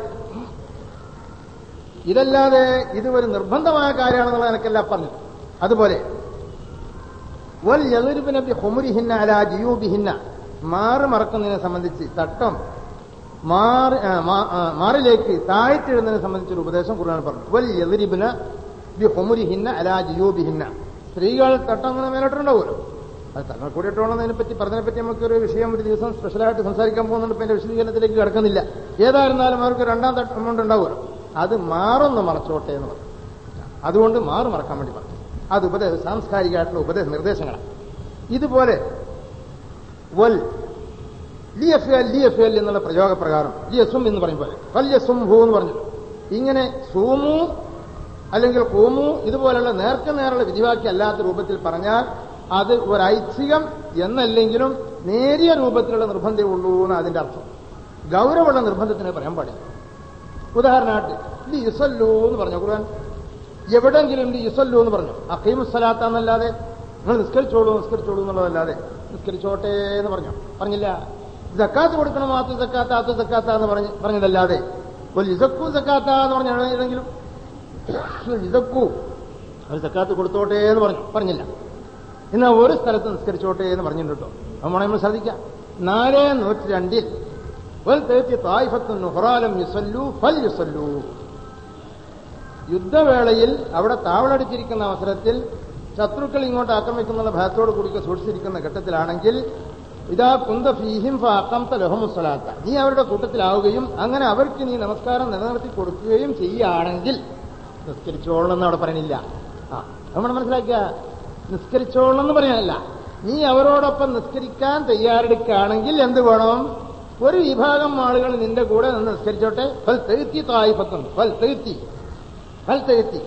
ഇതല്ലാതെ ഇത് ഒരു നിർബന്ധമായ കാര്യമാണെന്നുള്ള എനിക്കെല്ലാം പറഞ്ഞു അതുപോലെ വൽ യഗുരുബിനബി ഹുമുരിഹിന്ന അല ജിയൂബിഹിന്ന മാറ് മറക്കുന്നതിനെ സംബന്ധിച്ച് തട്ടം മാറി മാറിലേക്ക് താഴ്ത്തിടുന്നതിനെ സംബന്ധിച്ചൊരു ഉപദേശം ഖുർആൻ പറഞ്ഞു വൽ യഗുരിബിന ബി ഹുമുരിഹിന്ന അല ജിയൂബിഹിന്ന സ്ത്രീകൾ തട്ടം അങ്ങനെ മേലോട്ടുണ്ടാവുമല്ലോ അത് തങ്ങൾ കൂടിയിട്ടുള്ളതിനെ പറ്റി പറഞ്ഞതിനെ പറ്റി നമുക്കൊരു വിഷയം ഒരു ദിവസം സ്പെഷ്യലായിട്ട് സംസാരിക്കാൻ പോകുന്നുണ്ട് ഇപ്പൊ എന്റെ വിശദീകരണത്തിലേക്ക് കിടക്കുന്നില്ല ഏതായിരുന്നാലും അവർക്ക് രണ്ടാം തട്ടം കൊണ്ട് ഉണ്ടാവുമല്ലോ അത് മാറൊന്ന് മറച്ചോട്ടെ എന്ന് പറഞ്ഞു അതുകൊണ്ട് മാറ് മറക്കാൻ വേണ്ടി പറഞ്ഞു അത് ഉപദേശ സാംസ്കാരികമായിട്ടുള്ള ഉപദേശ നിർദ്ദേശങ്ങളാണ് ഇതുപോലെ വൽ ലി എഫ് എൽ ലി എഫ് എൽ എന്നുള്ള പ്രയോഗപ്രകാരം ലി എസും എന്ന് പറയുമ്പോൾ വല്യ സുംഭു എന്ന് പറഞ്ഞു ഇങ്ങനെ സൂമു അല്ലെങ്കിൽ കൂമു ഇതുപോലുള്ള നേർക്ക് നേരുള്ള വിധിവാക്യം അല്ലാത്ത രൂപത്തിൽ പറഞ്ഞാൽ അത് ഒരു ഐച്ഛികം എന്നല്ലെങ്കിലും നേരിയ രൂപത്തിലുള്ള നിർബന്ധമേ ഉള്ളൂ എന്ന് അതിന്റെ അർത്ഥം ഗൗരവമുള്ള നിർബന്ധത്തിനെ പറയാൻ പാടില്ല ഉദാഹരണമായിട്ട് ലി യുസല്ലു എന്ന് പറഞ്ഞു ഖുർആൻ എവിടെങ്കിലും ലി യുസല്ലു എന്ന് പറഞ്ഞു അഖീമുസ്സലാത്ത എന്നല്ലാതെ നിങ്ങൾ നിസ്കരിച്ചോളൂ നിസ്കരിച്ചോളൂ എന്നുള്ളതല്ലാതെ നിസ്കരിച്ചോട്ടെ എന്ന് പറഞ്ഞു പറഞ്ഞില്ല ജക്കാത്ത് കൊടുക്കണം ആത്തു ജക്കാത്ത ആത്തു ജക്കാത്ത എന്ന് പറഞ്ഞ് പറഞ്ഞതല്ലാതെ ഒരു ഇസക്കു ജക്കാത്ത എന്ന് പറഞ്ഞ ഏതെങ്കിലും ഇസക്കു ഒരു ജക്കാത്ത് കൊടുത്തോട്ടെ എന്ന് പറഞ്ഞു പറഞ്ഞില്ല എന്നാൽ ഒരു സ്ഥലത്ത് നിസ്കരിച്ചോട്ടെ എന്ന് പറഞ്ഞിട്ടുണ്ട് അപ്പോൾ നമ്മൾ ശ്രദ്ധിക്കാം നാല് നൂറ്റി രണ്ടിൽ യുദ്ധവേളയിൽ അവിടെ താവളടിച്ചിരിക്കുന്ന അവസരത്തിൽ ശത്രുക്കൾ ഇങ്ങോട്ട് ആക്രമിക്കുന്നുള്ള ഭയത്തോട് കൂടി സൂക്ഷിച്ചിരിക്കുന്ന ഘട്ടത്തിലാണെങ്കിൽ ഇതാ കുന്ത ഫീഹിം ഫാക്കംത ലഹമുസ്സലാത്ത നീ അവരുടെ കൂട്ടത്തിലാവുകയും അങ്ങനെ അവർക്ക് നീ നമസ്കാരം നിലനിർത്തി കൊടുക്കുകയും ചെയ്യുകയാണെങ്കിൽ നിസ്കരിച്ചോളണം എന്ന് അവിടെ പറയണില്ല ആ നമ്മൾ മനസ്സിലാക്കുക നിസ്കരിച്ചോളണം എന്ന് പറയാനല്ല നീ അവരോടൊപ്പം നിസ്കരിക്കാൻ തയ്യാറെടുക്കുകയാണെങ്കിൽ എന്ത് വേണം ഒരു വിഭാഗം ആളുകൾ നിന്റെ കൂടെ നിന്ന് നിസ്കരിച്ചോട്ടെ ഫൽ തെഴുത്തി തായിപ്പത്തുണ്ട് ഫൽ തെഴുത്തി ഫൽ തെഴുത്തി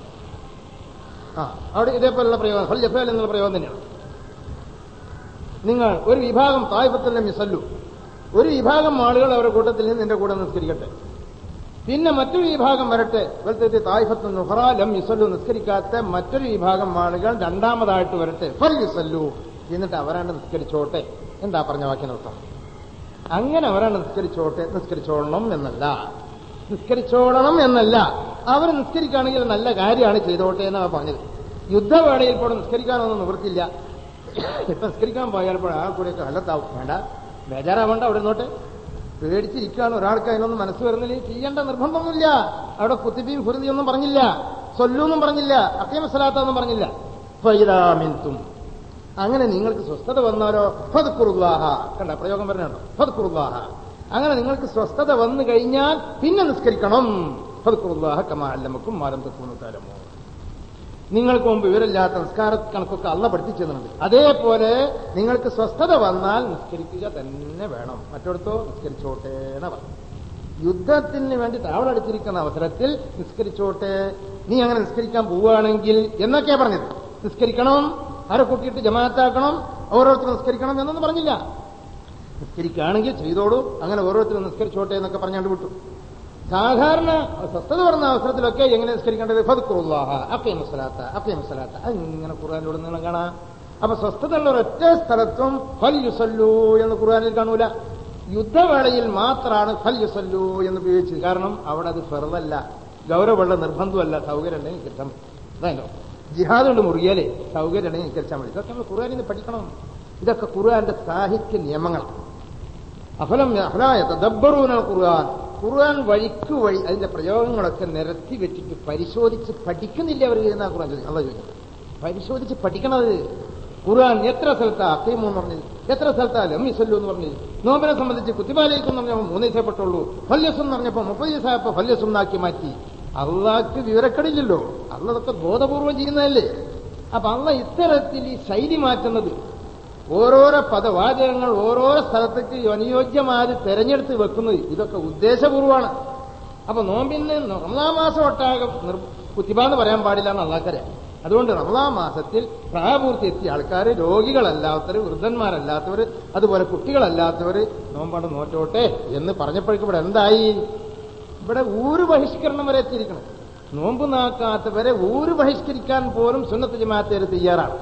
ആ അവിടെ ഇതേപോലുള്ള പ്രയോഗം ഫൽ ജഫേൽ എന്നുള്ള പ്രയോഗം തന്നെയാണ് നിങ്ങൾ ഒരു വിഭാഗം തായ്പത്തിൽ മിസല്ലു ഒരു വിഭാഗം ആളുകൾ അവരുടെ കൂട്ടത്തിൽ നിന്ന് നിന്റെ കൂടെ നിസ്കരിക്കട്ടെ പിന്നെ മറ്റൊരു വിഭാഗം വരട്ടെ വെളുത്തെത്തി തായ്ഫത്ത് നുഹറ ലം യുസല്ലു നിസ്കരിക്കാത്ത മറ്റൊരു വിഭാഗം ആളുകൾ രണ്ടാമതായിട്ട് വരട്ടെ ഫൽ യുസല്ലു എന്നിട്ട് അവരാണ് നിസ്കരിച്ചോട്ടെ എന്താ പറഞ്ഞ വാക്കിനർത്ഥം അങ്ങനെ അവരാണ് നിസ്കരിച്ചോട്ടെ നിസ്കരിച്ചോളണം എന്നല്ല നിസ്കരിച്ചോളണം എന്നല്ല അവർ നിസ്കരിക്കുകയാണെങ്കിൽ നല്ല കാര്യമാണ് ചെയ്തോട്ടെ എന്നാണ് പറഞ്ഞത് യുദ്ധവേളയിൽ പോലും നിസ്കരിക്കാനൊന്നും നിവൃത്തില്ല ഇപ്പൊ നിസ്കരിക്കാൻ പോയാൽ ആ കൂടെയൊക്കെ ഹല്ലത്താവും വേണ്ട ബേജാറാവണ്ട അവിടെ നിന്നോട്ട് പേടിച്ചിരിക്കുകയാണ് ഒരാൾക്ക് അതിനൊന്നും മനസ്സ് വരുന്നില്ല ചെയ്യേണ്ട നിർബന്ധമൊന്നുമില്ല അവിടെ കുത്തിബിയും ഫുരുതിയൊന്നും പറഞ്ഞില്ല സൊല്ലൊന്നും പറഞ്ഞില്ല അക്കയമസലാത്തൊന്നും പറഞ്ഞില്ല ഫൈദാമിൻതും അങ്ങനെ നിങ്ങൾക്ക് സ്വസ്ഥത വന്നാലോ ഫതുക്കുറുദ്വാഹ കണ്ട പ്രയോഗം പറഞ്ഞോ ഫതുക്കുറുദ്വാഹ അങ്ങനെ നിങ്ങൾക്ക് സ്വസ്ഥത വന്നു കഴിഞ്ഞാൽ പിന്നെ നിസ്കരിക്കണം ഫതുക്കുറുദ്വാഹ കമാലമക്കും മാലം തെക്കുന്നു കാലമോ നിങ്ങൾക്ക് മുമ്പ് വിവരമില്ലാത്ത നിസ്കാര കണക്കൊക്കെ അള്ള പഠിപ്പിച്ചു തന്നിട്ടുണ്ട് അതേപോലെ നിങ്ങൾക്ക് സ്വസ്ഥത വന്നാൽ നിസ്കരിക്കുക തന്നെ വേണം മറ്റൊടത്തോ നിസ്കരിച്ചോട്ടെ എന്ന് പറഞ്ഞു യുദ്ധത്തിന് വേണ്ടി താവളടിച്ചിരിക്കുന്ന അവസരത്തിൽ നിസ്കരിച്ചോട്ടെ നീ അങ്ങനെ നിസ്കരിക്കാൻ പോവുകയാണെങ്കിൽ എന്നൊക്കെയാ പറഞ്ഞത് നിസ്കരിക്കണം ആരെ കൂട്ടിയിട്ട് ജമാഅത്താക്കണം ഓരോരുത്തരും നിസ്കരിക്കണം എന്നൊന്നും പറഞ്ഞില്ല നിസ്കരിക്കുകയാണെങ്കിൽ ചെയ്തോളൂ അങ്ങനെ ഓരോരുത്തരും നിസ്കരിച്ചോട്ടെ എന്നൊക്കെ പറഞ്ഞാണ്ട് വിട്ടു സാധാരണ സ്വസ്ഥത പറഞ്ഞ അവസരത്തിലൊക്കെ എങ്ങനെ നിസ്കരിക്കേണ്ടത് ഫതുക്കുറുല്ലാഹ അക്കേ മുസലാത്ത അക്കേ മുസലാത്ത അങ്ങനെ ഖുർആാനിലൂടെ നിങ്ങൾ കാണാം അപ്പൊ സ്വസ്ഥത ഉള്ള ഒരൊറ്റ സ്ഥലത്തും ഫൽ യുസല്ലു എന്ന് ഖുർആാനിൽ കാണൂല യുദ്ധവേളയിൽ മാത്രമാണ് ഫൽ യുസല്ലു എന്ന് ഉപയോഗിച്ചത് കാരണം അവിടെ അത് ഫെറുതല്ല ഗൗരവമുള്ള നിർബന്ധമല്ല സൗകര്യം ഉണ്ടെങ്കിൽ കിട്ടാൻ അതായല്ലോ ജിഹാദ് കൊണ്ട് മുറിയാലേ സൗകര്യം ഉണ്ടെങ്കിൽ നിസ്കരിച്ചാൽ മതി ഇതൊക്കെ നമ്മൾ ഖുർആാനിൽ നിന്ന് പഠിക്കണം ഇതൊക്കെ ഖുർആന്റെ സാഹിത്യ നിയമങ്ങളാണ് അഫലം അഫലായ തദബ്ബറൂന ഖുർആൻ ഖുർആൻ വഴിക്ക് വഴി അതിന്റെ പ്രയോഗങ്ങളൊക്കെ നിരത്തി വെച്ചിട്ട് പരിശോധിച്ച് പഠിക്കുന്നില്ല അവർ എന്നാ ഖുർആൻ ചോദിക്കുന്നത് അല്ല ചോദിക്കുന്നത് പരിശോധിച്ച് പഠിക്കണത് ഖുർആൻ എത്ര സ്ഥലത്താ അക്കീമു എന്ന് പറഞ്ഞത് എത്ര സ്ഥലത്താ ലമ്മിസല്ലു എന്ന് പറഞ്ഞത് നോമ്പിനെ സംബന്ധിച്ച് കുത്തിബാലേക്ക് എന്ന് പറഞ്ഞപ്പോൾ മൂന്ന് ദിവസമേ പെട്ടുള്ളൂ ഫല്യസ് എന്ന് പറഞ്ഞപ്പോൾ മുപ്പത് ദിവസമായപ്പോ ഫല്യസ് എന്നാക്കി മാറ്റി അള്ളാഹ്ക്ക് വിവരക്കടില്ലല്ലോ അള്ളതൊക്കെ ബോധപൂർവം ചെയ്യുന്നതല്ലേ അപ്പൊ അള്ള ഇത്തരത്തിൽ ഈ ശൈലി മാറ്റുന്നത് ഓരോരോ പദവാചകങ്ങൾ ഓരോരോ സ്ഥലത്തേക്ക് അനുയോജ്യമായി തെരഞ്ഞെടുത്ത് വെക്കുന്നത് ഇതൊക്കെ ഉദ്ദേശപൂർവമാണ് അപ്പൊ നോമ്പിന് റമദാ മാസം ഒട്ടാകം കുത്തിബാന്ന് പറയാൻ പാടില്ല എന്ന് അള്ളാക്കറിയാം അതുകൊണ്ട് റമദാ മാസത്തിൽ പ്രായപൂർത്തി എത്തിയ ആൾക്കാർ രോഗികളല്ലാത്തവർ വൃദ്ധന്മാരല്ലാത്തവർ അതുപോലെ കുട്ടികളല്ലാത്തവർ നോമ്പാണ്ട് നോറ്റോട്ടെ എന്ന് പറഞ്ഞപ്പോഴേക്കും ഇവിടെ എന്തായി ഇവിടെ ഊര് ബഹിഷ്കരണം വരെ എത്തിയിരിക്കണം നോമ്പ് നാക്കാത്തവരെ ഊര് ബഹിഷ്കരിക്കാൻ പോലും സുന്നത്ത് ജമാഅത്തേര് തയ്യാറാണ്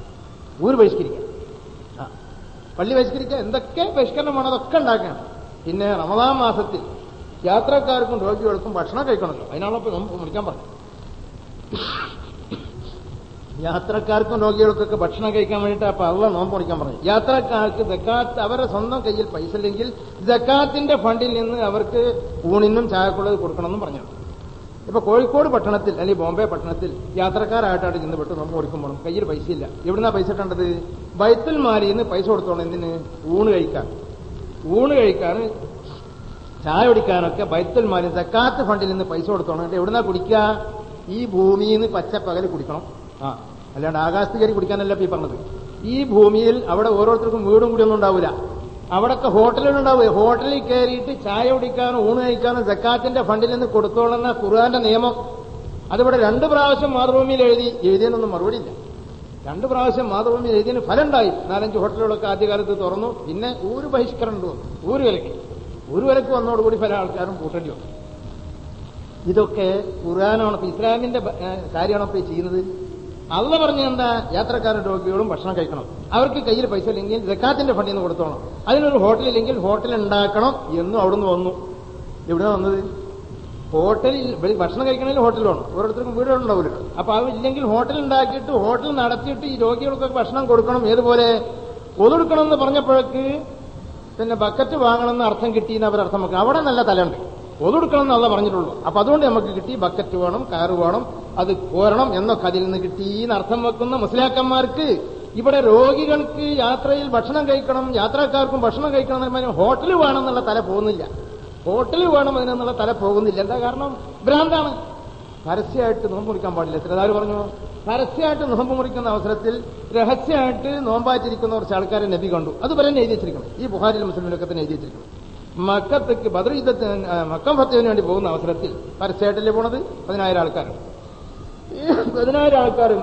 ഊര് ബഹിഷ്കരിക്കാൻ ആ. പള്ളി ബഹിഷ്കരിക്കാൻ എന്തൊക്കെ ബഹിഷ്കരണമാണ് അതൊക്കെ ഉണ്ടാക്കണം പിന്നെ റമദാൻ മാസത്തിൽ യാത്രക്കാർക്കും രോഗികൾക്കും ഭക്ഷണം കഴിക്കണമല്ലോ അതിനാണല്ലോ ഇപ്പൊ നോമ്പ് മുറിക്കാൻ പറഞ്ഞു യാത്രക്കാർക്കും രോഗികൾക്കൊക്കെ ഭക്ഷണം കഴിക്കാൻ വേണ്ടിയിട്ട് അപ്പൊ അള്ള നോമ്പ് മുറിക്കാൻ പറഞ്ഞു യാത്രക്കാർക്ക് ജക്കാത്ത് അവരുടെ സ്വന്തം കയ്യിൽ പൈസ ഇല്ലെങ്കിൽ ജക്കാത്തിന്റെ ഫണ്ടിൽ നിന്ന് അവർക്ക് ഊണിനും ചായക്കുള്ളത് കൊടുക്കണമെന്നും പറഞ്ഞു ഇപ്പൊ കോഴിക്കോട് പട്ടണത്തിൽ അല്ലെങ്കിൽ ബോംബെ പട്ടണത്തിൽ യാത്രക്കാരായിട്ടാണ് ചെന്ന് പെട്ട് നോമ്പ് മുറിക്കും പോകണം കയ്യിൽ പൈസ ഇല്ല എവിടുന്നാ പൈസ ഇട്ടേണ്ടത് ബൈത്തുൽ മാലിയിൽ നിന്ന് പൈസ കൊടുത്തോണം എന്തിന് ഊണ് കഴിക്കാൻ ഊണ് കഴിക്കാൻ ചായ കുടിക്കാനൊക്കെ ബൈത്തുൽ മാലി സക്കാത്ത് ഫണ്ടിൽ നിന്ന് പൈസ കൊടുത്തോണം എന്നിട്ട് എവിടുന്നാ കുടിക്കുക ഈ ഭൂമിയിൽ നിന്ന് പച്ചപ്പകൽ കുടിക്കണം ആ അല്ലാണ്ട് ആകാശത്ത് കയറി കുടിക്കാനല്ല ഇപ്പൊ ഈ പറഞ്ഞത് ഈ ഭൂമിയിൽ അവിടെ ഓരോരുത്തർക്കും വീടും കൂടി ഒന്നും ഉണ്ടാവില്ല അവിടൊക്കെ ഹോട്ടലുകളുണ്ടാവുക ഹോട്ടലിൽ കയറിയിട്ട് ചായ കുടിക്കാനോ ഊണ് കഴിക്കാനോ ജക്കാത്തിന്റെ ഫണ്ടിൽ നിന്ന് കൊടുത്തോളുന്ന ഖുർആന്റെ നിയമം അതിവിടെ രണ്ട് പ്രാവശ്യം മാതൃഭൂമിയിൽ എഴുതി എഴുതിയതിനൊന്നും മറുപടി ഇല്ല രണ്ട് പ്രാവശ്യം മാതൃഭൂമിയിൽ എഴുതിയതിന് ഫലം ഉണ്ടായി നാലഞ്ച് ഹോട്ടലുകളൊക്കെ ആദ്യകാലത്ത് തുറന്നു പിന്നെ ഊര് ബഹിഷ്കരണം വന്നു ഊര് വിലക്ക് ഊര് വിലക്ക് വന്നതോടുകൂടി പല ആൾക്കാരും കൂട്ടേണ്ടി വന്നു ഇതൊക്കെ ഖുർആനാണ് ഇപ്പൊ ഇസ്ലാമിന്റെ ബ- ഏ, കാര്യമാണോ ഇപ്പൊ ഈ ചെയ്യുന്നത് അള്ള പറഞ്ഞ എന്താ യാത്രക്കാരും രോഗികളും ഭക്ഷണം കഴിക്കണം അവർക്ക് കയ്യിൽ പൈസ ഇല്ലെങ്കിൽ ജക്കാത്തിന്റെ ഫണ്ടിൽ നിന്ന് കൊടുത്തോണം അതിനൊരു ഹോട്ടൽ ഇല്ലെങ്കിൽ ഹോട്ടൽ ഉണ്ടാക്കണം എന്നും അവിടുന്ന് വന്നു എവിടെ വന്നത് ഹോട്ടലിൽ വെളി- ഭക്ഷണം കഴിക്കണമെങ്കിൽ ഹോട്ടൽ വേണം ഓരോരുത്തർക്കും വീടുകളുണ്ടാവില്ല അപ്പൊ അത് ഇല്ലെങ്കിൽ ഹോട്ടൽ ഉണ്ടാക്കിയിട്ട് ഹോട്ടൽ നടത്തിയിട്ട് ഈ രോഗികൾക്കൊക്കെ ഭക്ഷണം കൊടുക്കണം ഏതുപോലെ ഒതുടുക്കണം എന്ന് പറഞ്ഞപ്പോഴേക്ക് പിന്നെ ബക്കറ്റ് വാങ്ങണമെന്ന് അർത്ഥം കിട്ടിയെന്ന് അവർ അർത്ഥം വെക്കും അവിടെ നല്ല തലയുണ്ട് ഒതുടുക്കണം എന്നല്ല പറഞ്ഞിട്ടുള്ളൂ അപ്പൊ അതുകൊണ്ട് നമുക്ക് കിട്ടി ബക്കറ്റ് വേണം കയറ് വേണം അത് കോരണം എന്നൊക്കെ അതിൽ നിന്ന് കിട്ടിയെന്ന് അർത്ഥം വെക്കുന്ന മുസ്ലിയാക്കന്മാർക്ക് ഇവിടെ രോഗികൾക്ക് യാത്രയിൽ ഭക്ഷണം കഴിക്കണം യാത്രക്കാർക്കും ഭക്ഷണം കഴിക്കണം എന്ന് പറഞ്ഞാൽ ഹോട്ടൽ വേണം എന്നുള്ള തല പോകുന്നില്ല ഹോട്ടൽ വേണം അതിനെന്നുള്ള തല പോകുന്നില്ല എന്താ കാരണം ഭ്രാന്താണ് പരസ്യമായിട്ട് നോമ്പ് മുറിക്കാൻ പാടില്ല ചിലതാര് പറഞ്ഞു പരസ്യമായിട്ട് നോമ്പ് മുറിക്കുന്ന അവസരത്തിൽ രഹസ്യമായിട്ട് നോമ്പായിട്ടിരിക്കുന്ന കുറച്ച് ആൾക്കാരെ നബി കണ്ടു അത് വരെ എഴുതി വെച്ചിരിക്കണം ഈ ബുഹാരിലും മുസ്ലിമിലൊക്കെ തന്നെ എഴുതി വെച്ചിരിക്കണം മക്കത്തേക്ക് ബദർ യുദ്ധത്തിന് ആ, മക്കം ഫത്തവിന് വേണ്ടി പോകുന്ന അവസരത്തിൽ പരസ്യമായിട്ടല്ലേ പോണത് പതിനായിരം ആൾക്കാർ ഈ പതിനായിരം ആൾക്കാരും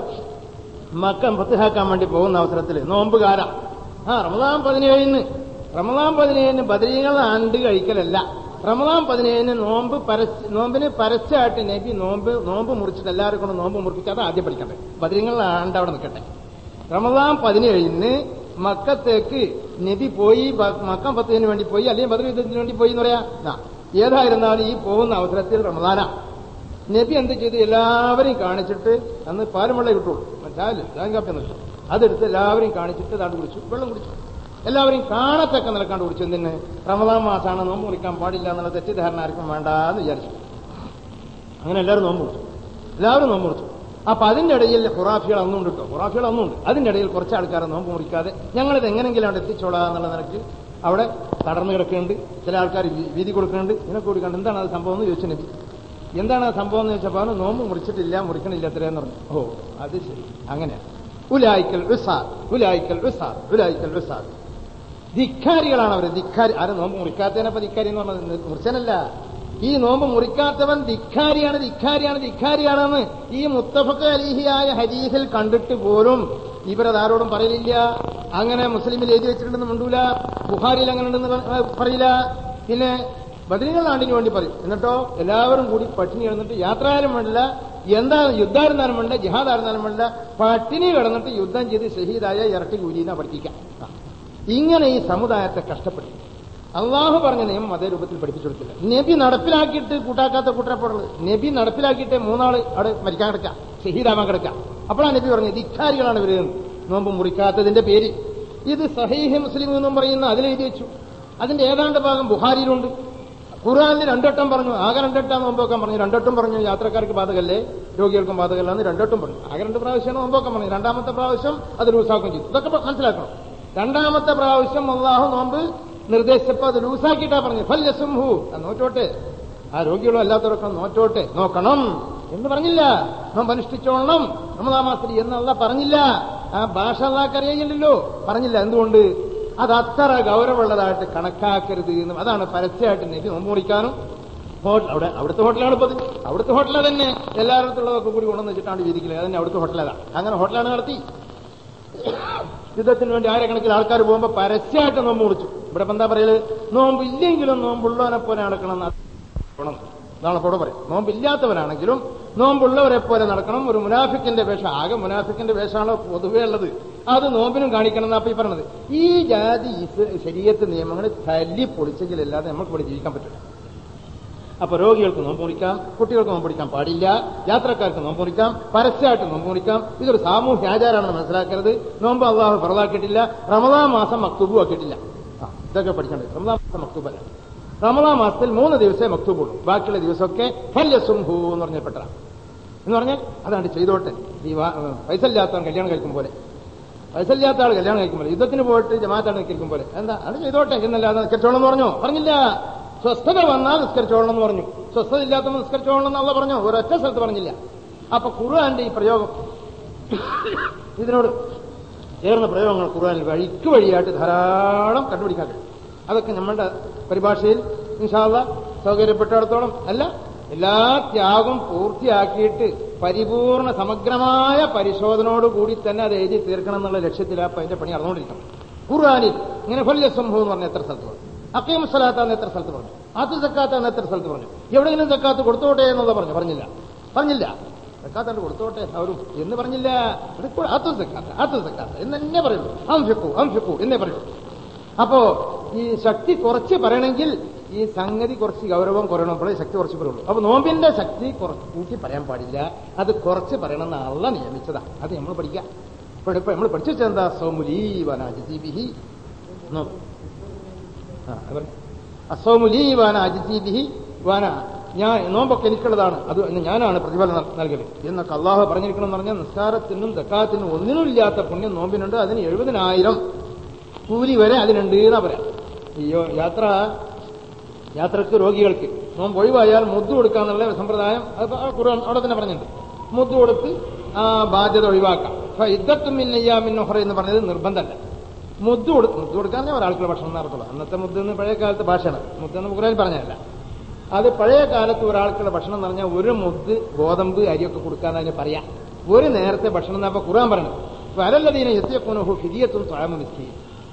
മക്കം ഫത്തഹാക്കാൻ വേണ്ടി പോകുന്ന അവസരത്തിൽ നോമ്പുകാര ആ റമദാൻ പതിനേഴിന് റമദാൻ പതിനേഴിന് ബദരീങ്ങൾ ആണ്ട് കഴിക്കലല്ല റമദാൻ പതിനേഴിന് നോമ്പ് പരസ്യ നോമ്പിന് പരസ്യമായിട്ട് നബി നോമ്പ് നോമ്പ് മുറിച്ചിട്ട് എല്ലാവരും കൊണ്ട് നോമ്പ് മുറിപ്പിച്ച് അത് ആദ്യം പഠിക്കട്ടെ ബദരീങ്ങൾ ആണ്ട് അവിടെ നിൽക്കട്ടെ റമദാൻ പതിനേഴിന് മക്കത്തേക്ക് നബി പോയി ബ- മക്കം പത്തിന് വേണ്ടി പോയി അല്ലെങ്കിൽ ബദർ യുദ്ധത്തിന് വേണ്ടി പോയി എന്ന് പറയാ ആ, ഏതായിരുന്നാലും ഈ പോകുന്ന അവസരത്തിൽ റമദാന നബി എന്ത് ചെയ്തു എല്ലാവരെയും കാണിച്ചിട്ട് അന്ന് പാലും വെള്ളം കിട്ടുള്ളൂ ചായല് ചായ കാപ്പി കിട്ടും അതെടുത്ത് എല്ലാവരെയും കാണിച്ചിട്ട് താണ്ട് കുടിച്ചു വെള്ളം കുടിച്ചു എല്ലാവരും കാണത്തക്ക നിലക്കാണ്ട് കുടിച്ചു എന്തിന് റമദാൻ മാസമാണ് നോമ്പ് മുറിക്കാൻ പാടില്ല എന്നുള്ള തെറ്റിദ്ധാരണ ആർക്കും വേണ്ട എന്ന് വിചാരിച്ചു അങ്ങനെ എല്ലാവരും നോമ്പ് മുറിച്ചു എല്ലാവരും നോമ്പ് മുറിച്ചു അപ്പൊ അതിന്റെ ഇടയിൽ ഖുറാഫികൾ അന്നുണ്ട് കേട്ടോ ഖുറാഫികൾ അന്നുണ്ട് അതിന്റെ ഇടയിൽ കുറച്ച് ആൾക്കാരെ നോമ്പ് മുറിക്കാതെ ഞങ്ങളിത് എങ്ങനെങ്കിലും അവിടെ എത്തിച്ചോളാം എന്നുള്ള നിലയ്ക്ക് അവിടെ തടർന്നു കിടക്കുന്നുണ്ട് ചില ആൾക്കാർ വീതി കൊടുക്കുന്നുണ്ട് ഇതിനൊക്കെ കൊടുക്കുന്നുണ്ട് എന്താണ് അത് സംഭവം എന്ന് ചോദിച്ചു നബി എന്താണ് ആ സംഭവം എന്ന് ചോദിച്ചപ്പോൾ അവന് നോമ്പ് മുറിച്ചിട്ടില്ല മുറിക്കണില്ല എത്രയെന്ന് പറഞ്ഞു ഓ അത് ശരി അങ്ങനെയാണ് ഉലായിക്കൽ ഉസാദ് ഉലായിക്കൽ ഉസാദ് ഉലായിക്കൽ ഉസാദ് ധിക്കാരികളാണ് അവർ ധിക്കാരി ആരും നോമ്പ് മുറിക്കാത്തതിനപ്പോ ധിക്കാരി എന്ന് പറഞ്ഞത് മുറിച്ചനല്ല ഈ നോമ്പ് മുറിക്കാത്തവൻ ധിക്കാരിയാണ് ധിക്കാരിയാണ് ധിക്കാരിയാണെന്ന് ഈ മുത്തഫക്ക് അലിഹിയായ ഹരീഫിൽ കണ്ടിട്ട് പോലും ഇവരത് ആരോടും പറയില്ല അങ്ങനെ മുസ്ലിമിൽ എഴുതി വെച്ചിട്ടുണ്ടെന്ന് മിണ്ടൂല ബുഹാരിയിൽ അങ്ങനെ ഉണ്ടെന്ന് പ- പറയില്ല പിന്നെ ബദരീങ്ങൾ ആണ്ടിന് വേണ്ടി പറയും എന്നിട്ടോ എല്ലാവരും കൂടി പട്ടിണി കിടന്നിട്ട് യാത്രയായാലും വേണ്ടില്ല എന്താ യുദ്ധായിരുന്നാലും വേണ്ട ജിഹാദായിരുന്നാലും വേണ്ട പട്ടിണി കിടന്നിട്ട് യുദ്ധം ചെയ്ത് ഷഹീദായ ഇരട്ടി കൂലിനെ പഠിപ്പിക്കാം ആ. ഇങ്ങനെ ഈ സമുദായത്തെ കഷ്ടപ്പെട്ടു അള്ളാഹു പറഞ്ഞ നിയമം അതേ രൂപത്തിൽ പഠിപ്പിച്ചു കൊടുത്തില്ല നബി നടപ്പിലാക്കിയിട്ട് കൂട്ടാക്കാത്ത കൂട്ടപ്പെടുള്ളത് നബി നടപ്പിലാക്കിയിട്ട് മൂന്നാള് അവിടെ മരിക്കാൻ കിടക്കാം ഷഹീദാവാൻ കിടക്കാം അപ്പോഴാണ് നബി പറഞ്ഞത് ധിക്കാരികളാണ് ഇവര് നോമ്പ് മുറിക്കാത്തതിന്റെ പേര് ഇത് സഹീഹ് മുസ്ലിം എന്നും പറയുന്ന അതിലെഴുതി വെച്ചു അതിന്റെ ഏതാണ്ട് ഭാഗം ബുഹാരിയിലുണ്ട് ഖുർആാനിൽ രണ്ടട്ടം പറഞ്ഞു ആകെ രണ്ടട്ടം നോമ്പോക്കാൻ പറഞ്ഞു രണ്ടട്ടം പറഞ്ഞു യാത്രക്കാർക്ക് ബാധകല്ലേ രോഗികൾക്കും ബാധകല്ല എന്ന് രണ്ടട്ടം പറഞ്ഞു ആകെ രണ്ട് പ്രാവശ്യമാണ് നോമ്പോക്കാൻ പറഞ്ഞു രണ്ടാമത്തെ പ്രാവശ്യം അത് ലൂസാക്കുകയും ചെയ്തു ഇതൊക്കെ മനസ്സിലാക്കണം രണ്ടാമത്തെ പ്രാവശ്യം അള്ളാഹു നോമ്പ് നിർദ്ദേശിച്ചപ്പോ അത് ലൂസാക്കിയിട്ടാ പറഞ്ഞു ഫല്യസുംഹു അത് നോറ്റോട്ടെ ആ രോഗികളും അല്ലാത്തവരൊക്കെ നോറ്റോട്ടെ നോക്കണം എന്ന് പറഞ്ഞില്ല നോമ്പ് അനുഷ്ഠിച്ചോളണം നമ്മളാ മാസത്തിൽ എന്നല്ല പറഞ്ഞില്ല ആ ഭാഷ അല്ലാക്കറിയില്ലല്ലോ പറഞ്ഞില്ല എന്തുകൊണ്ട് അത് അത്ര ഗൗരവമുള്ളതായിട്ട് കണക്കാക്കരുത് എന്നും അതാണ് പരസ്യമായിട്ട് നബി നോമ്പ് മുറിക്കാനും ഹോട്ടൽ അവിടെ അവിടുത്തെ ഹോട്ടലാണ് ഇപ്പത് അവിടുത്തെ ഹോട്ടലാണ് തന്നെ എല്ലായിടത്തുള്ളതൊക്കെ കൂടി കൊണ്ടുവന്ന് വെച്ചിട്ടാണ് വീതിക്കല് അതന്നെ അവിടുത്തെ ഹോട്ടലാണ് അങ്ങനെ ഹോട്ടലാണ് നടത്തി യുദ്ധത്തിന് വേണ്ടി ആയിരക്കണക്കിന് ആൾക്കാർ പോകുമ്പോ പരസ്യമായിട്ട് നോമ്പ് മുറിച്ചു ഇവിടെ ഇപ്പൊ എന്താ പറയല് നോമ്പ് ഇല്ലെങ്കിലും നോമ്പുള്ളവനെ പോലെ നടക്കണം എന്ന് ഗുണം എന്നാണ് ഇപ്പോൾ പറയും നോമ്പില്ലാത്തവരാണെങ്കിലും നോമ്പുള്ളവരെ പോലെ നടക്കണം ഒരു മുനാഫിക്കിന്റെ വേഷം ആകെ മുനാഫിക്കിന്റെ വേഷമാണോ പൊതുവേ ഉള്ളത് അത് നോമ്പിനും കാണിക്കണം എന്നാ ഈ പറഞ്ഞത് ഈ ജാതി ശരീരത്ത് നിയമങ്ങൾ തല്ലി പൊളിച്ചെങ്കിലല്ലാതെ നമുക്ക് ഇവിടെ ജീവിക്കാൻ പറ്റില്ല അപ്പൊ രോഗികൾക്ക് നോമ്പ് മുറിക്കാം കുട്ടികൾക്ക് നോമ്പ് മുറിക്കാൻ പാടില്ല യാത്രക്കാർക്ക് നോമ്പ് മുറിക്കാം പരസ്യമായിട്ട് നോമ്പ് മുറിക്കാം ഇതൊരു സാമൂഹ്യ ആചാരമാണെന്ന് മനസ്സിലാക്കരുത് നോമ്പ് അള്ളാഹു പുറതാക്കിയിട്ടില്ല റമദാൻ മാസം മക്തൂബും ആക്കിയിട്ടില്ല ആ, ഇതൊക്കെ പഠിക്കണ്ടേ റമദാൻ മാസം മക്തൂബല്ല റമദാൻ മാസത്തിൽ മൂന്ന് ദിവസമേ മക്തൂബുള്ളൂ ബാക്കിയുള്ള ദിവസമൊക്കെ ഫല്യസുംഹു എന്ന് പറഞ്ഞപ്പെട്ട എന്ന് പറഞ്ഞാൽ അതാണ് ചെയ്തോട്ടെ ഈ വാ- പൈസ ഇല്ലാത്തവൻ കല്യാണം കഴിക്കും പോലെ പൈസ ഇല്ലാത്ത ആൾ കല്യാണം കഴിക്കും പോലെ യുദ്ധത്തിന് പോയിട്ട് ജമാഅത്താണ് നിൽക്കും പോലെ എന്താ അത് ചെയ്തോട്ടെ എന്നല്ലാതെ നിസ്കരിച്ചോളം എന്ന് പറഞ്ഞു പറഞ്ഞില്ല സ്വസ്ഥത വന്നാൽ നിസ്കരിച്ചോളണം എന്ന് പറഞ്ഞു സ്വസ്ഥത ഇല്ലാത്തവൻ നിസ്കരിച്ചോളണം എന്നുള്ള പറഞ്ഞു ഒരൊറ്റ സ്ഥലത്ത് പറഞ്ഞില്ല അപ്പൊ ഖുർആന്റെ ഈ പ്രയോഗം ഇതിനോട് ചേർന്ന പ്രയോഗങ്ങൾ ഖുർആനിൽ വഴിക്ക് വഴിയായിട്ട് ധാരാളം കണ്ടുപിടിക്കാൻ കഴിയും അതൊക്കെ നമ്മളുടെ പരിഭാഷയിൽ ഇൻഷാല്ല സൗകര്യപ്പെട്ടിടത്തോളം അല്ല എല്ലാ ത്യാഗം പൂർത്തിയാക്കിയിട്ട് പരിപൂർണ സമഗ്രമായ പരിശോധനയോടുകൂടി തന്നെ അത് എഴുതി തീർക്കണം എന്നുള്ള ലക്ഷ്യത്തിൽ ആ അതിന്റെ പണി നടന്നുകൊണ്ടിരിക്കണം ഖുർആാനിൽ ഇങ്ങനെ ഫല്യ സംഭവം എന്ന് പറഞ്ഞ എത്ര സ്ഥലത്ത് പറഞ്ഞു അക്കീം സ്വലാത്താന്ന് എത്ര സ്ഥലത്ത് പറഞ്ഞു അത് സക്കാത്താന്ന് എത്ര സ്ഥലത്ത് പറഞ്ഞു എവിടെയെങ്കിലും സക്കാത്ത് കൊടുത്തോട്ടെ എന്നുള്ള പറഞ്ഞു പറഞ്ഞില്ല പറഞ്ഞില്ല സക്കാത്തോട്ട് കൊടുത്തോട്ടെ അവരും എന്ന് പറഞ്ഞില്ല അത് സക്കാത്ത് അത് സക്കാത്ത് എന്ന് തന്നെ പറയുള്ളൂ അംഫിക്കൂ അംഫിക്കൂ എന്നേ പറയുള്ളൂ അപ്പോ ഈ ശക്തി കുറച്ച് പറയണമെങ്കിൽ ഈ സംഗതി കുറച്ച് ഗൗരവം കുറയണപ്പോഴേ ശക്തി കുറച്ച് പറയുള്ളൂ അപ്പൊ നോമ്പിന്റെ ശക്തി കുറച്ച് കൂട്ടി പറയാൻ പാടില്ല അത് കുറച്ച് പറയണം എന്ന് അള്ള നിയമിച്ചതാ അത് നമ്മൾ പഠിക്കാം ഇപ്പൊ ഇപ്പൊ നമ്മൾ പഠിച്ചു വെച്ചെന്താ സോമുലീവനാജിബിഹി നോക്ക് ആ, അത് പറഞ്ഞെ. അസോമുലീ വാന അജിജീബിഹി വാന ഞാൻ നോമ്പൊക്കെ എനിക്കുള്ളതാണ് അത് ഇന്ന് ഞാനാണ് പ്രതിഫലം നൽകല് എന്നൊക്കെ അള്ളാഹു പറഞ്ഞിരിക്കണം എന്ന് പറഞ്ഞാൽ നിസ്കാരത്തിനും ദക്കാത്തിനും ഒന്നിനും ഇല്ലാത്ത പുണ്യം നോമ്പിനുണ്ട് അതിന് എഴുപതിനായിരം കൂലി വരെ അതിനുണ്ട് എന്നാ പറയാം ഈ യോ- യാത്ര യാത്രക്ക് രോഗികൾക്ക് നോമ്പ് ഒഴിവായാൽ മുദ്ദു കൊടുക്കാന്നുള്ള സമ്പ്രദായം അത് ആ ഖുർആൻ അവിടെ തന്നെ പറഞ്ഞിട്ടുണ്ട് മുദ്ദു കൊടുത്ത് ആ ബാധ്യത ഒഴിവാക്കാം അപ്പൊ ഇദ്ദത്തും മിന്നയ്യാമിന്നൊഹറ എന്ന് പറഞ്ഞത് നിർബന്ധമല്ല മുദ്ദു കൊടുത്ത് മുദ്ദു കൊടുക്കാനേ ഒരാൾക്കുള്ള ഭക്ഷണം നടത്തുള്ളൂ അന്നത്തെ മുദ്ദ് എന്ന് പഴയ കാലത്തെ ഭാഷയാണ് മുദ്ദ് എന്ന് ഖുർആൻ പറഞ്ഞതല്ല അത് പഴയ കാലത്ത് ഒരാൾക്കുള്ള ഭക്ഷണം എന്ന് പറഞ്ഞാൽ ഒരു മുദ്ദ് ഗോതമ്പ് അരിയൊക്കെ കൊടുക്കാൻ അതിന് പറയാം ഒരു നേരത്തെ ഭക്ഷണം എന്നപ്പോ ഖുർആൻ പറഞ്ഞത് വരല്ലതീനെ എത്തിയപ്പോനഹു ഫിരിയത്തും തൊഴാമ മിസ്കി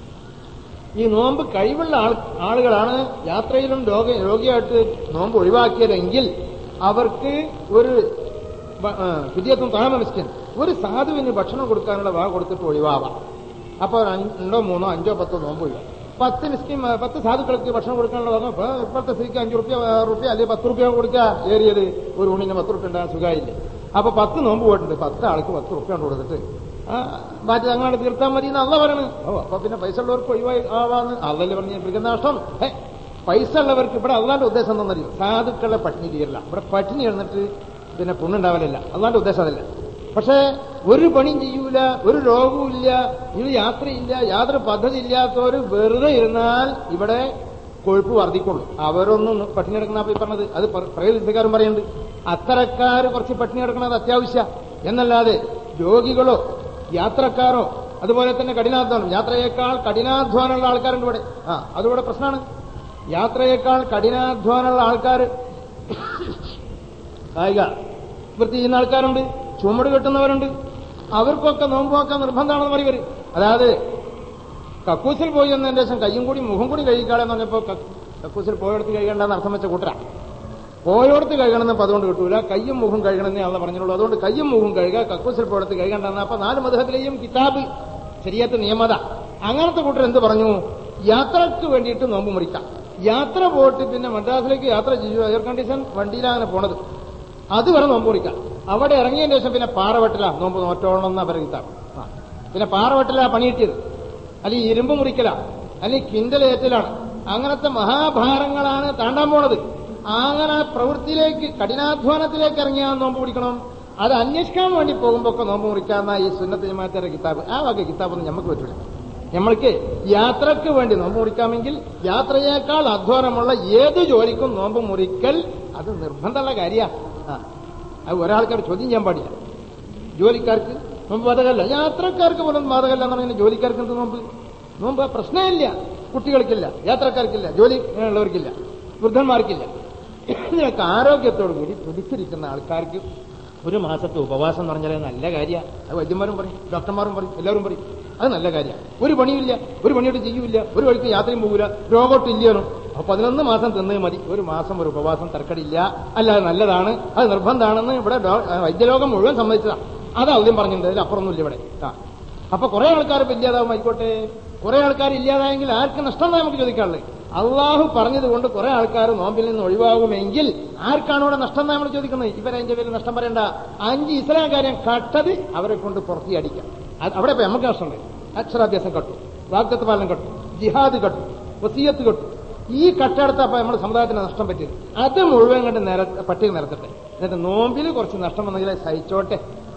ഈ നോമ്പ് കഴിവുള്ള ആൾ ആളുകളാണ് യാത്രയിലും രോഗ രോഗിയായിട്ട് നോമ്പ് ഒഴിവാക്കിയതെങ്കിൽ അവർക്ക് ഒരു ഫിദിയത്തും താമ മിസ്കിൻ ഒരു സാധുവിന് ഭക്ഷണം കൊടുക്കാനുള്ള വാ കൊടുത്തിട്ട് ഒഴിവാവാം അപ്പൊ രണ്ടോ മൂന്നോ അഞ്ചോ പത്തോ നോമ്പ് ഒഴിവാ പത്ത് മിസ്കിൻ പത്ത് സാധുക്കൾക്ക് ഭക്ഷണം കൊടുക്കാനുള്ള പറഞ്ഞു ഇപ്പൊ ഇപ്പോഴത്തെ സ്ഥിതിക്ക് അഞ്ചു റുപ്യ റുപ്യ അല്ലെങ്കിൽ പത്ത് റുപ്യ കൊടുക്കുക ഏറിയത് ഒരു ഊണിന് പത്ത് റുപ്യ ഉണ്ടാകാൻ സുഖമായില്ലേ അപ്പൊ പത്ത് നോമ്പ് പോയിട്ടുണ്ട് പത്ത് ആൾക്ക് പത്ത് റുപ്യ കൊണ്ട് കൊടുത്തിട്ട് ആ ബാധ്യത അങ്ങനെ തീർത്താൽ മതി എന്ന് അല്ല പറയണ് ഓ അപ്പൊ പിന്നെ പൈസ ഉള്ളവർക്ക് ഒഴിവായി ആവാന്ന് അല്ലല്ലേ പറഞ്ഞ് പിടിക്കുന്ന നഷ്ടം ഏ പൈസ ഉള്ളവർക്ക് ഇവിടെ അള്ളാന്റെ ഉദ്ദേശം എന്താണെന്നറിയോ സാധുക്കളെ പട്ടിണി തീരില്ല ഇവിടെ പട്ടിണി ഇരുന്നിട്ട് പിന്നെ പുണ്ണുണ്ടാവലില്ല അള്ളാന്റെ ഉദ്ദേശം അതല്ല പക്ഷേ ഒരു പണിയും ചെയ്യൂല ഒരു രോഗവും ഇല്ല ഇത് യാത്രയില്ല യാതൊരു പദ്ധതി ഇല്ലാത്തവർ വെറുതെ ഇരുന്നാൽ ഇവിടെ കൊഴുപ്പ് വർദ്ധിക്കുള്ളൂ അവരൊന്നും പട്ടിണി കിടക്കുന്ന പോയി പറഞ്ഞത് അത് പ്രകൃതിക്കാരും പറയുന്നുണ്ട് അത്തരക്കാർ കുറച്ച് പട്ടിണി കിടക്കുന്നത് അത്യാവശ്യ എന്നല്ലാതെ രോഗികളോ യാത്രക്കാരോ അതുപോലെ തന്നെ കഠിനാധ്വാനം യാത്രയേക്കാൾ കഠിനാധ്വാനമുള്ള ആൾക്കാരുണ്ട് ഇവിടെ ആ അതിവിടെ പ്രശ്നമാണ് യാത്രയേക്കാൾ കഠിനാധ്വാനമുള്ള ആൾക്കാർ കായിക വൃത്തി ചെയ്യുന്ന ആൾക്കാരുണ്ട് ചുമട് കെട്ടുന്നവരുണ്ട് അവർക്കൊക്കെ നോമ്പുവാക്കാൻ നിർബന്ധമാണെന്ന് പറയും ഇവര് അതായത് കക്കൂസിൽ പോയി എന്നതിന്റെ ശേഷം കയ്യും കൂടി മുഖം കൂടി കഴിക്കാളെന്ന് പറഞ്ഞപ്പോ ക- കക്കൂസിൽ പോയെടുത്ത് കഴിക്കേണ്ടെന്ന് അർത്ഥം വെച്ച കൂട്ടരാ പോയോടത്ത് കഴുകണമെന്ന് അപ്പൊ അതുകൊണ്ട് കിട്ടൂല കയ്യും മുഖം കഴുകണമെന്നേ അള്ള പറഞ്ഞുള്ളൂ അതുകൊണ്ട് കയ്യും മുഖം കഴുകുക കക്കൂസിൽ പോയെടുത്ത് കഴുകണ്ടെന്ന് അപ്പൊ നാല് മധുഹത്തിലെയും കിതാബ് ശരിയാത്ത നിയമത അങ്ങനത്തെ കൂട്ടർ എന്ത് പറഞ്ഞു യാത്രക്ക് വേണ്ടിയിട്ട് നോമ്പ് മുറിക്കാം യാത്ര പോയിട്ട് പിന്നെ മദ്രാസിലേക്ക് യാത്ര ചെയ്യൂ എയർ കണ്ടീഷൻ വണ്ടിയിലാണ് പോണത് അത് വരെ നോമ്പ് മുറിക്കാം അവിടെ ഇറങ്ങിയതിന് ശേഷം പിന്നെ പാറവെട്ടില നോമ്പ് നോറ്റോളണം എന്നാ പറയുക കിതാബ് ആ. പിന്നെ പാറവെട്ടില പണി കിട്ടിയത് അല്ലെങ്കിൽ ഇരുമ്പ് മുറിക്കല അല്ലെങ്കിൽ കിണ്ടലേറ്റലാണ് അങ്ങനത്തെ മഹാഭാരങ്ങളാണ് താണ്ടാൻ പോണത് അങ്ങനെ പ്രവൃത്തിയിലേക്ക് കഠിനാധ്വാനത്തിലേക്ക് ഇറങ്ങിയാൽ നോമ്പ് പിടിക്കണം അത് അന്വേഷിക്കാൻ വേണ്ടി പോകുമ്പോ ഒക്കെ നോമ്പ് മുറിക്കാന്ന ഈ സുന്നത്ത് ജമാഅത്തിന്റെ കിതാബ് ആ വക കിതാബൊന്നും നമുക്ക് പറ്റില്ല നമ്മൾക്ക് യാത്രക്ക് വേണ്ടി നോമ്പ് മുറിക്കാമെങ്കിൽ യാത്രയേക്കാൾ അധ്വാനമുള്ള ഏത് ജോലിക്കും നോമ്പ് മുറിക്കൽ അത് നിർബന്ധമുള്ള കാര്യമാണ് ആ അത് ഒരാൾക്കാർ ചോദ്യം ചെയ്യാൻ പാടില്ല ജോലിക്കാർക്ക് നോമ്പ് ബാധകമല്ല യാത്രക്കാർക്ക് പോലും ബാധകമല്ല എന്ന് പറഞ്ഞാൽ ജോലിക്കാർക്ക് എന്ത് നോമ്പ് നോമ്പ് പ്രശ്നമില്ല കുട്ടികൾക്കില്ല യാത്രക്കാർക്കില്ല ജോലി ഉള്ളവർക്കില്ല വൃദ്ധന്മാർക്കില്ല ഇതിനൊക്കെ ആരോഗ്യത്തോടു കൂടി പിടിച്ചിരിക്കുന്ന ആൾക്കാർക്ക് ഒരു മാസത്തെ ഉപവാസം എന്ന് പറഞ്ഞാൽ നല്ല കാര്യമാണ് അത് വൈദ്യന്മാരും പറയും ഡോക്ടർമാരും പറയും എല്ലാവരും പറയും അത് നല്ല കാര്യമാണ് ഒരു പണിയില്ല ഒരു പണിയോട്ട് ചെയ്യൂല ഒരു വഴിക്ക് യാത്രയും പോകില്ല രോഗോട്ടില്ലയോ അപ്പൊ പതിനൊന്ന് മാസം തിന്നേ മതി ഒരു മാസം ഒരു ഉപവാസം തർക്കടില്ല അല്ലാതെ നല്ലതാണ് അത് നിർബന്ധമാണെന്ന് ഇവിടെ ഡോ- ആ, വൈദ്യലോകം മുഴുവൻ സമ്മതിച്ചതാണ് അത് ആദ്യം പറഞ്ഞിട്ടുണ്ട് അതിൽ അപ്പുറമൊന്നുമില്ല ഇവിടെ ആ അപ്പൊ കുറെ ആൾക്കാർ ഇപ്പൊ ഇല്ലാതാവും ആയിക്കോട്ടെ കുറെ ആൾക്കാർ ഇല്ലാതായെങ്കിൽ ആർക്ക് നഷ്ടം എന്നാ നമുക്ക് ചോദിക്കാനുള്ളത് അള്ളാഹു പറഞ്ഞതുകൊണ്ട് കുറെ ആൾക്കാർ നോമ്പിൽ നിന്ന് ഒഴിവാകുമെങ്കിൽ ആർക്കാണ് ഇവിടെ നഷ്ടം എന്നാ നമ്മൾ ചോദിക്കുന്നത് ഇവരതിന്റെ പേരിൽ നഷ്ടം പറയണ്ട അഞ്ച് ഇസ്ലാം കാര്യം കട്ടത് അവരെ കൊണ്ട് പുറത്തി അടിക്കാം അത് അവിടെ ഇപ്പൊ നമുക്ക് നഷ്ടമുണ്ട് അക്ഷരാഭ്യാസം കട്ടു വാഗ്ദത്ത് പാലനം കട്ടു ജിഹാദ് കട്ടു വസീയത്ത് കട്ടു ഈ കട്ടെടുത്തപ്പോ നമ്മുടെ സമുദായത്തിന് നഷ്ടം പറ്റിയത് അത് മുഴുവൻ കണ്ട് നിര പട്ടിക നിരത്തട്ടെ എന്നിട്ട് നോമ്പിൽ കുറച്ച് നഷ്ടം വന്നെങ്കിൽ അത് സഹിച്ചോട്ടെ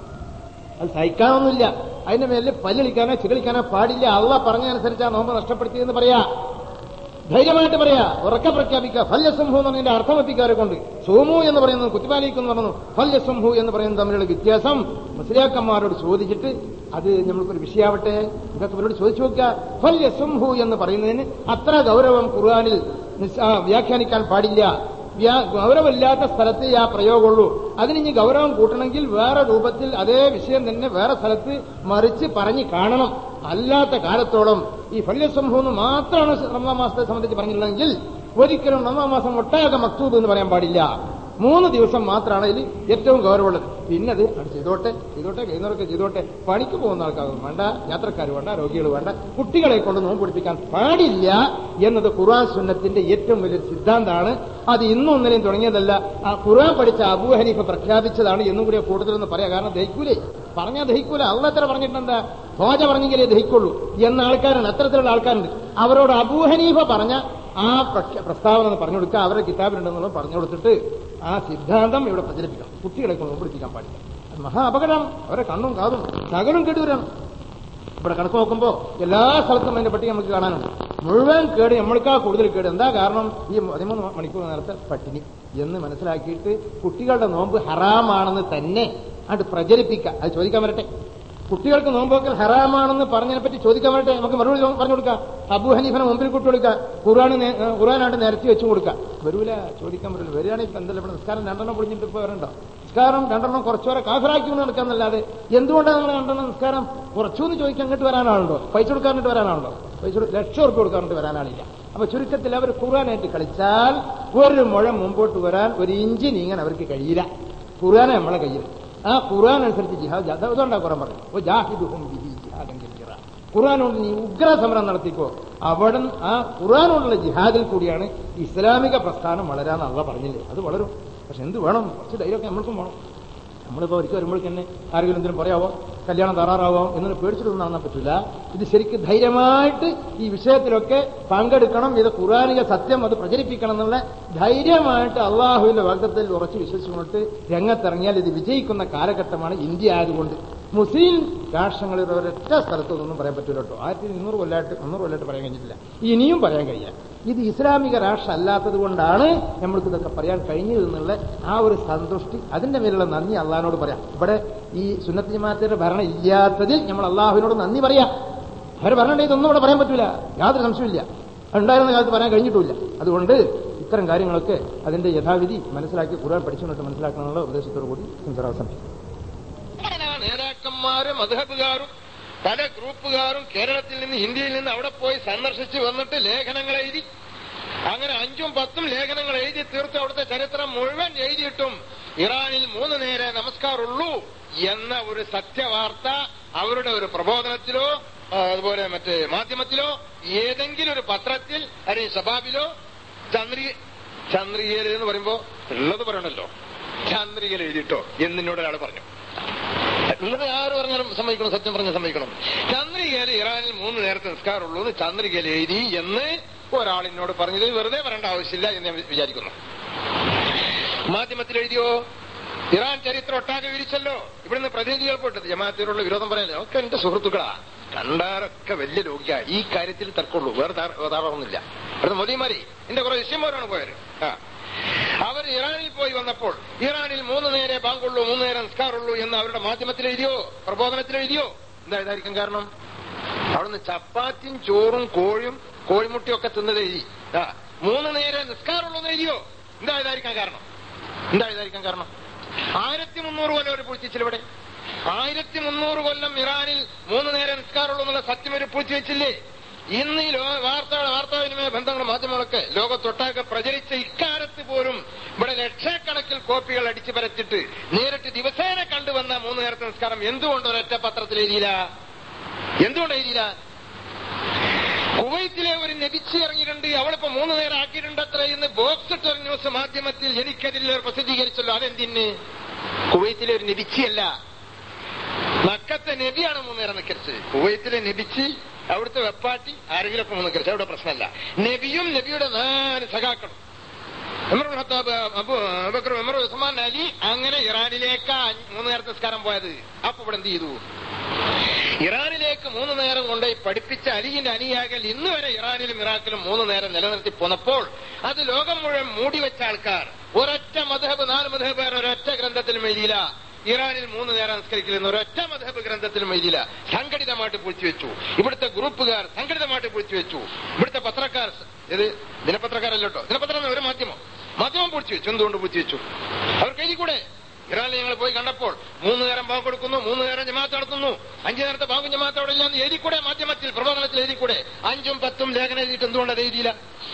അത് സഹിക്കാനൊന്നുമില്ല അതിന്റെ മേലിൽ പല്ലളിക്കാനോ ചിരളിക്കാനോ പാടില്ല അള്ള പറഞ്ഞതനുസരിച്ച് ആ നോമ്പ് നഷ്ടപ്പെടുത്തിയെന്ന് പറയാ ധൈര്യമായിട്ട് പറയാ ഉറക്കെ പ്രഖ്യാപിക്കുക ഫല്യസംഭു എന്ന് പറഞ്ഞതിന്റെ അർത്ഥം എത്തിക്കാരെ കൊണ്ട് സോമു എന്ന് പറയുന്നത് കുത്തിപ്പാലിക്കും എന്ന് പറഞ്ഞു ഫല്യസംഭു എന്ന് പറയുന്നത് തമ്മിലുള്ള വ്യത്യാസം മുസ്ലിയാക്കന്മാരോട് ചോദിച്ചിട്ട് അത് നമ്മൾക്കൊരു വിഷയാവട്ടെ ഇതൊക്കെ ഇവരോട് ചോദിച്ചു നോക്കുക ഫല്യസംഭു എന്ന് പറയുന്നതിന് അത്ര ഗൗരവം ഖുർആാനിൽ നിസ്- ആ, വ്യാഖ്യാനിക്കാൻ പാടില്ല വ്യാ- ഗൗരവമില്ലാത്ത സ്ഥലത്തേ ആ പ്രയോഗമുള്ളൂ അതിനിനി ഗൗരവം കൂട്ടണമെങ്കിൽ വേറെ രൂപത്തിൽ അതേ വിഷയം തന്നെ വേറെ സ്ഥലത്ത് മറിച്ച് പറഞ്ഞു കാണണം അല്ലാത്ത കാലത്തോളം ഈ ഫല്യസംഭവം എന്ന് മാത്രമാണ് റമദാൻ മാസത്തെ സംബന്ധിച്ച് പറഞ്ഞിട്ടുള്ളതെങ്കിൽ ഒരിക്കലും റമദാൻ മാസം ഒട്ടാകെ മക്തൂബ് എന്ന് പറയാൻ പാടില്ല മൂന്ന് ദിവസം മാത്രമാണ് ഇതിൽ ഏറ്റവും ഗൗരവമുള്ളത് പിന്നെ അത് അത് ചെയ്തോട്ടെ ചെയ്തോട്ടെ കഴിയുന്നവരൊക്കെ ചെയ്തോട്ടെ പണിക്ക് പോകുന്ന ആൾക്കാരും വേണ്ട യാത്രക്കാർ വേണ്ട രോഗികൾ വേണ്ട കുട്ടികളെ കൊണ്ട് നോമ്പ് പിടിപ്പിക്കാൻ പാടില്ല എന്നത് ഖുർആൻ സുന്നത്തിന്റെ ഏറ്റവും വലിയൊരു സിദ്ധാന്തമാണ് അത് ഇന്നും ഒന്നിനെയും തുടങ്ങിയതല്ല ആ ഖുർആൻ പഠിച്ച അബൂ ഹനീഫ പ്രഖ്യാപിച്ചതാണ് എന്നും കൂടി കൂടുതലെന്ന് പറയാം കാരണം ദഹിക്കൂലേ പറഞ്ഞാൽ ദഹിക്കൂല അള്ള എത്ര പറഞ്ഞിട്ടുണ്ടെന്താ ഹോജ പറഞ്ഞെങ്കിലേ ദഹിക്കുള്ളൂ എന്ന ആൾക്കാരുണ്ട് അത്തരത്തിലുള്ള ആൾക്കാരുണ്ട് അവരോട് അബൂ ഹനീഫ പറഞ്ഞ ആ പ്രഖ്യ- പ്രസ്താവന ഒന്ന് പറഞ്ഞു കൊടുക്കുക അവരുടെ കിതാബിലുണ്ടെന്നുള്ളത് പറഞ്ഞു കൊടുത്തിട്ട് ആ സിദ്ധാന്തം ഇവിടെ പ്രചരിപ്പിക്കണം കുട്ടികളെ കൊണ്ട് പിടിപ്പിക്കാൻ പാടില്ല അത് മഹാ അപകടമാണ് അവരെ കണ്ണും കാതും സകലും കേടുവരാണ് ഇവിടെ കണക്ക് നോക്കുമ്പോ എല്ലാ സ്ഥലത്തും അതിന്റെ പട്ടിക നമുക്ക് കാണാനുണ്ട് മുഴുവൻ കേട് നമ്മൾക്കാ കൂടുതൽ കേട് എന്താ കാരണം ഈ പതിമൂന്ന് മണിക്കൂർ നേരത്തെ പട്ടിണി എന്ന് മനസ്സിലാക്കിയിട്ട് കുട്ടികളുടെ നോമ്പ് ഹറാമാണെന്ന് തന്നെ അത് പ്രചരിപ്പിക്കുക അത് ചോദിക്കാൻ വരട്ടെ കുട്ടികൾക്ക് നോമ്പൊക്കൽ ഹറാമാണെന്ന് പറഞ്ഞതിനെ പറ്റി ചോദിക്കാൻ വരട്ടെ നമുക്ക് മറുപടി പറഞ്ഞു കൊടുക്കാം അബു ഹനീഫനെ മുമ്പിൽ കൂട്ടി കൊടുക്കാം ഖുർആൻ ഖുർആനാണ്ട് നിരത്തി വെച്ചു കൊടുക്കാം വരൂല ചോദിക്കാൻ വരില്ല വരികയാണെങ്കിൽ ഇപ്പൊ എന്തല്ല ഇവിടെ നിസ്കാരം രണ്ടെണ്ണം പൊളിഞ്ഞിട്ട് ഇപ്പൊ വരണ്ടോ നിസ്കാരം രണ്ടെണ്ണം കുറച്ചുവരെ കാഫറാക്കി കൊണ്ട് നടക്കാന്നല്ലാതെ എന്തുകൊണ്ടാണ് നിങ്ങൾ രണ്ടെണ്ണം നിസ്കാരം കുറച്ചു എന്ന് ചോദിക്കാൻ അങ്ങോട്ട് വരാനാളുണ്ടോ പൈസ കൊടുക്കാനിട്ട് വരാനാളുണ്ടോ പൈസ കൊടു- ലക്ഷം ഉറുപ്പ് കൊടുക്കാനിട്ട് വരാനാളില്ല അപ്പൊ ചുരുക്കത്തിൽ അവർ ഖുർആനായിട്ട് കളിച്ചാൽ ഒരു മുഴം മുമ്പോട്ട് വരാൻ ഒരു ഇഞ്ച് നീങ്ങാൻ അവർക്ക് കഴിയില്ല ഖുർആനെ നമ്മളെ കയ്യിൽ ആ ഖുർആൻ അനുസരിച്ച് ജിഹാദ് ജാ- അതുകൊണ്ടാണ് ഖുർആൻ പറയുന്നത് ഓ ജാഹിദുഹും ബിഹി ജിഹാദൻ കബീറ. ഖുർആനോട് നീ ഉഗ്ര സമരം നടത്തിക്കോ അവിടെ ആ ഖുർആനോടുള്ള ജിഹാദിൽ കൂടിയാണ് ഇസ്ലാമിക പ്രസ്ഥാനം വളരാൻ അള്ള പറഞ്ഞില്ലേ അത് വളരും പക്ഷെ എന്ത് വേണം കുറച്ച് ധൈര്യമൊക്കെ നമ്മൾക്കും വേണം നമ്മളിപ്പോ ഒരിക്കൽ വരുമ്പോഴേക്ക് തന്നെ ആരെങ്കിലും എന്തിനും പറയാവോ കല്യാണം തറാറാവോ എന്നൊരു പേടിച്ചിട്ടൊന്നും നടന്നാൻ പറ്റില്ല ഇത് ശരിക്കും ധൈര്യമായിട്ട് ഈ വിഷയത്തിലൊക്കെ പങ്കെടുക്കണം ഇത് ഖുറാനിക സത്യം അത് പ്രചരിപ്പിക്കണം എന്നുള്ള ധൈര്യമായിട്ട് അള്ളാഹുവിന്റെ വാഗ്ദത്തിൽ ഉറച്ചു വിശ്വസിച്ചുകൊണ്ട് രംഗത്തിറങ്ങിയാൽ ഇത് വിജയിക്കുന്ന കാലഘട്ടമാണ് ഇന്ത്യ ആയതുകൊണ്ട് മുസ്ലിം രാഷ്ട്രങ്ങളിൽ ഒരൊറ്റ സ്ഥലത്തൊന്നും പറയാൻ പറ്റില്ല കേട്ടോ ആയിരത്തി ഇരുന്നൂറ് കൊല്ലായിട്ട് മുന്നൂറ് കൊല്ലായിട്ട് പറയാൻ കഴിഞ്ഞിട്ടില്ല ഇനിയും പറയാൻ കഴിയാം ഇത് ഇസ്ലാമിക രാഷ്ട്രം അല്ലാത്തത് കൊണ്ടാണ് നമ്മൾക്ക് ഇതൊക്കെ പറയാൻ കഴിഞ്ഞത് എന്നുള്ള ആ ഒരു സന്തുഷ്ടി അതിന്റെ മേലുള്ള നന്ദി അള്ളഹാനോട് പറയാം ഇവിടെ ഈ സുന്നത്ത് ജമാഅത്തിന്റെ ഭരണം ഇല്ലാത്തതിൽ നമ്മൾ അള്ളാഹുവിനോട് നന്ദി പറയാം അവർ ഭരണം ഇതൊന്നും ഇവിടെ പറയാൻ പറ്റില്ല യാതൊരു സംശയമില്ല ഉണ്ടായിരുന്ന കാലത്ത് പറയാൻ കഴിഞ്ഞിട്ടില്ല അതുകൊണ്ട് ഇത്തരം കാര്യങ്ങളൊക്കെ അതിന്റെ യഥാവിധി മനസ്സിലാക്കി ഖുർആൻ പഠിച്ചുകൊണ്ട് മനസ്സിലാക്കണം എന്നുള്ള ഉപദേശത്തോടു കൂടി സംസാരം നേതാക്കന്മാരും മധുഹബുകാരും പല ഗ്രൂപ്പുകാരും കേരളത്തിൽ നിന്ന് ഇന്ത്യയിൽ നിന്ന് അവിടെ പോയി സന്ദർശിച്ച് വന്നിട്ട് ലേഖനങ്ങൾ എഴുതി അങ്ങനെ അഞ്ചും പത്തും ലേഖനങ്ങൾ എഴുതി തീർത്ത് അവിടുത്തെ ചരിത്രം മുഴുവൻ എഴുതിയിട്ടും ഇറാനിൽ മൂന്ന് നേരെ നമസ്കാരമുള്ളൂ എന്ന ഒരു സത്യവാർത്ത അവരുടെ ഒരു പ്രബോധനത്തിലോ ആ, അതുപോലെ മറ്റേ മാധ്യമത്തിലോ ഏതെങ്കിലും ഒരു പത്രത്തിൽ അല്ലെങ്കിൽ സബാബിലോ ചന്ദ്രി ചന്ദ്രികയിൽ എന്ന് പറയുമ്പോ ഉള്ളത് പറയണല്ലോ ചന്ദ്രികയിൽ എഴുതിട്ടോ എന്നിനോട് ഒരാൾ പറഞ്ഞു ഉള്ളത് ആര് പറഞ്ഞാലും സമ്മതിക്കണം സത്യം പറഞ്ഞ് സമ്മതിക്കണം ചന്ദ്രികയിൽ ഇറാനിൽ മൂന്ന് നേരത്തെ നിസ്കാരമുള്ളൂ എന്ന് ചന്ദ്രികയിൽ എഴുതി എന്ന് ഒരാളിനോട് പറഞ്ഞത് വെറുതെ പറയേണ്ട ആവശ്യമില്ല എന്ന് ഞാൻ വിചാരിക്കുന്നു മാധ്യമത്തിൽ എഴുതിയോ ഇറാൻ ചരിത്രം ഒട്ടാകെ വിരിച്ചല്ലോ ഇവിടുന്ന് പ്രതിനിധികൾ പോയിട്ട് ജമാഅത്തിനോടുള്ള വിരോധം പറയാനോ ഒക്കെ എന്റെ സുഹൃത്തുക്കളാ കണ്ടാരൊക്കെ വലിയ ലോകിയ ഈ കാര്യത്തിൽ തർക്കമുള്ളൂ വേറെ താറൊന്നുമില്ല ഇവിടുത്തെ മോദിമാരി എന്റെ കുറെ ശിഷ്യന്മാരാണ് പോയത് ആ അവർ ഇറാനിൽ പോയി വന്നപ്പോൾ ഇറാനിൽ മൂന്ന് നേരെ ബാങ്കുള്ളൂ മൂന്ന് നേരെ നിസ്കാറുള്ളൂ എന്ന് അവരുടെ മാധ്യമത്തിൽ എഴുതിയോ പ്രബോധനത്തിൽ എഴുതിയോ എന്താ ഇതായിരിക്കും കാരണം അവിടുന്ന് ചപ്പാത്തിയും ചോറും കോഴിയും കോഴിമുട്ടിയും ഒക്കെ തിന്നത് എഴുതി ആ മൂന്ന് നേരെ നിസ്കാറുള്ളൂ എന്ന് എഴുതിയോ എന്താ ഇതായിരിക്കാൻ കാരണം എന്താ ഇതായിരിക്കാൻ കാരണം ആയിരത്തി മുന്നൂറ് കൊല്ലം ഒരു പൂഴ്ത്തിച്ചില്ല ആയിരത്തി മുന്നൂറ് കൊല്ലം ഇറാനിൽ മൂന്ന് നേരം നിസ്കാരമുള്ളൂ എന്നുള്ള സത്യം ഒരു പൂഴ്ത്തി വെച്ചില്ലേ ഇന്ന് ഈ ലോ- വാർത്താ വാർത്താവിനിമയ ബന്ധങ്ങൾ മാധ്യമങ്ങളൊക്കെ ലോകത്തൊട്ടാകെ പ്രചരിച്ച ഇക്കാലത്ത് പോലും ഇവിടെ ലക്ഷക്കണക്കിൽ കോപ്പികൾ അടിച്ചു പരത്തിട്ട് നേരിട്ട് ദിവസേന കണ്ടുവന്ന മൂന്ന് നേരത്തെ നിസ്കാരം എന്തുകൊണ്ട് ഒരൊറ്റ പത്രത്തിൽ എഴുതിയില്ല എന്തുകൊണ്ട് എഴുതിയില്ല കുവൈത്തിലെ ഒരു നബിച്ചി ഇറങ്ങിയിട്ടുണ്ട് അവളിപ്പോ മൂന്ന് നേരം ആക്കിയിട്ടുണ്ട് അത്ര എന്ന് ബോക്സ് ടെർ ന്യൂസ് മാധ്യമത്തിൽ എനിക്കെതിരെ പ്രസിദ്ധീകരിച്ചല്ലോ അതെന്തിന് കുവൈത്തിലെ ഒരു നബിച്ചിയല്ല മക്കത്തെ നബിയാണ് മൂന്ന് നേരം നിക്കരിച്ചത് കുവൈത്തിലെ നബിച്ചി അവിടുത്തെ വെപ്പാട്ടി ആരെങ്കിലും ഒക്കെ മൂന്ന് നിക്കരിച്ചു അവിടെ പ്രശ്നമല്ല നബിയും നബിയുടെ നാല് സഖാക്കളും Umar bin Khattab, Abu Bakr Umar Usman Ali അങ്ങനെ ഇറാനിലേക്കാ മൂന്ന് നേരത്തെ നിസ്കാരം പോയത് അപ്പൊ ഇവിടെ എന്ത് ചെയ്തു ഇറാനിലേക്ക് മൂന്ന് നേരം കൊണ്ടുപോയി പഠിപ്പിച്ച അലിയുടെ അനിയാകൽ ഇന്ന് വരെ ഇറാനിലും ഇറാഖിലും മൂന്ന് നേരം നിലനിർത്തി പോന്നപ്പോൾ അത് ലോകം മുഴുവൻ മൂടിവെച്ച ആൾക്കാർ ഒരൊറ്റ മധബ് നാല് മധബ് വേറെ ഒരൊറ്റ ഗ്രന്ഥത്തിലും എഴുതിയില്ല ഇറാനിൽ മൂന്ന് നേരം നിസ്കരിക്കില്ലെന്ന് ഒരൊറ്റ മധബ് ഗ്രന്ഥത്തിലും എഴുതിയില്ല സംഘടിതമായിട്ട് പൊളിച്ചു വെച്ചു ഇവിടുത്തെ ഗ്രൂപ്പുകാർ സംഘടിതമായിട്ട് പൊളിച്ചു വെച്ചു ഇവിടുത്തെ പത്രക്കാർ ഇത് ദിനപത്രക്കാരല്ലോ ദിനപത്രം എന്ന ഒരു മാധ്യമം മാധ്യമം പൊളിച്ചു വെച്ചു എന്തുകൊണ്ട് പൊളിച്ചു വെച്ചു അവർക്ക് എഴുതി കൂടെ ഇറാനിൽ ഞങ്ങൾ പോയി കണ്ടപ്പോൾ മൂന്ന് നേരം ബാങ്ക് കൊടുക്കുന്നു മൂന്ന് നേരം ജമാഅത്ത് നടത്തുന്നു അഞ്ചു നേരത്തെ ബാങ്കും ജമാഅത്ത് അവിടെ ഇല്ലാന്ന് എഴുതിക്കൂടെ മാധ്യമത്തിൽ പ്രബോധനത്തിൽ എഴുതിക്കൂടെ അഞ്ചും പത്തും ലേഖനം എഴുതിയിട്ട് എന്തുകൊണ്ട് അത് എഴുതിയില്ല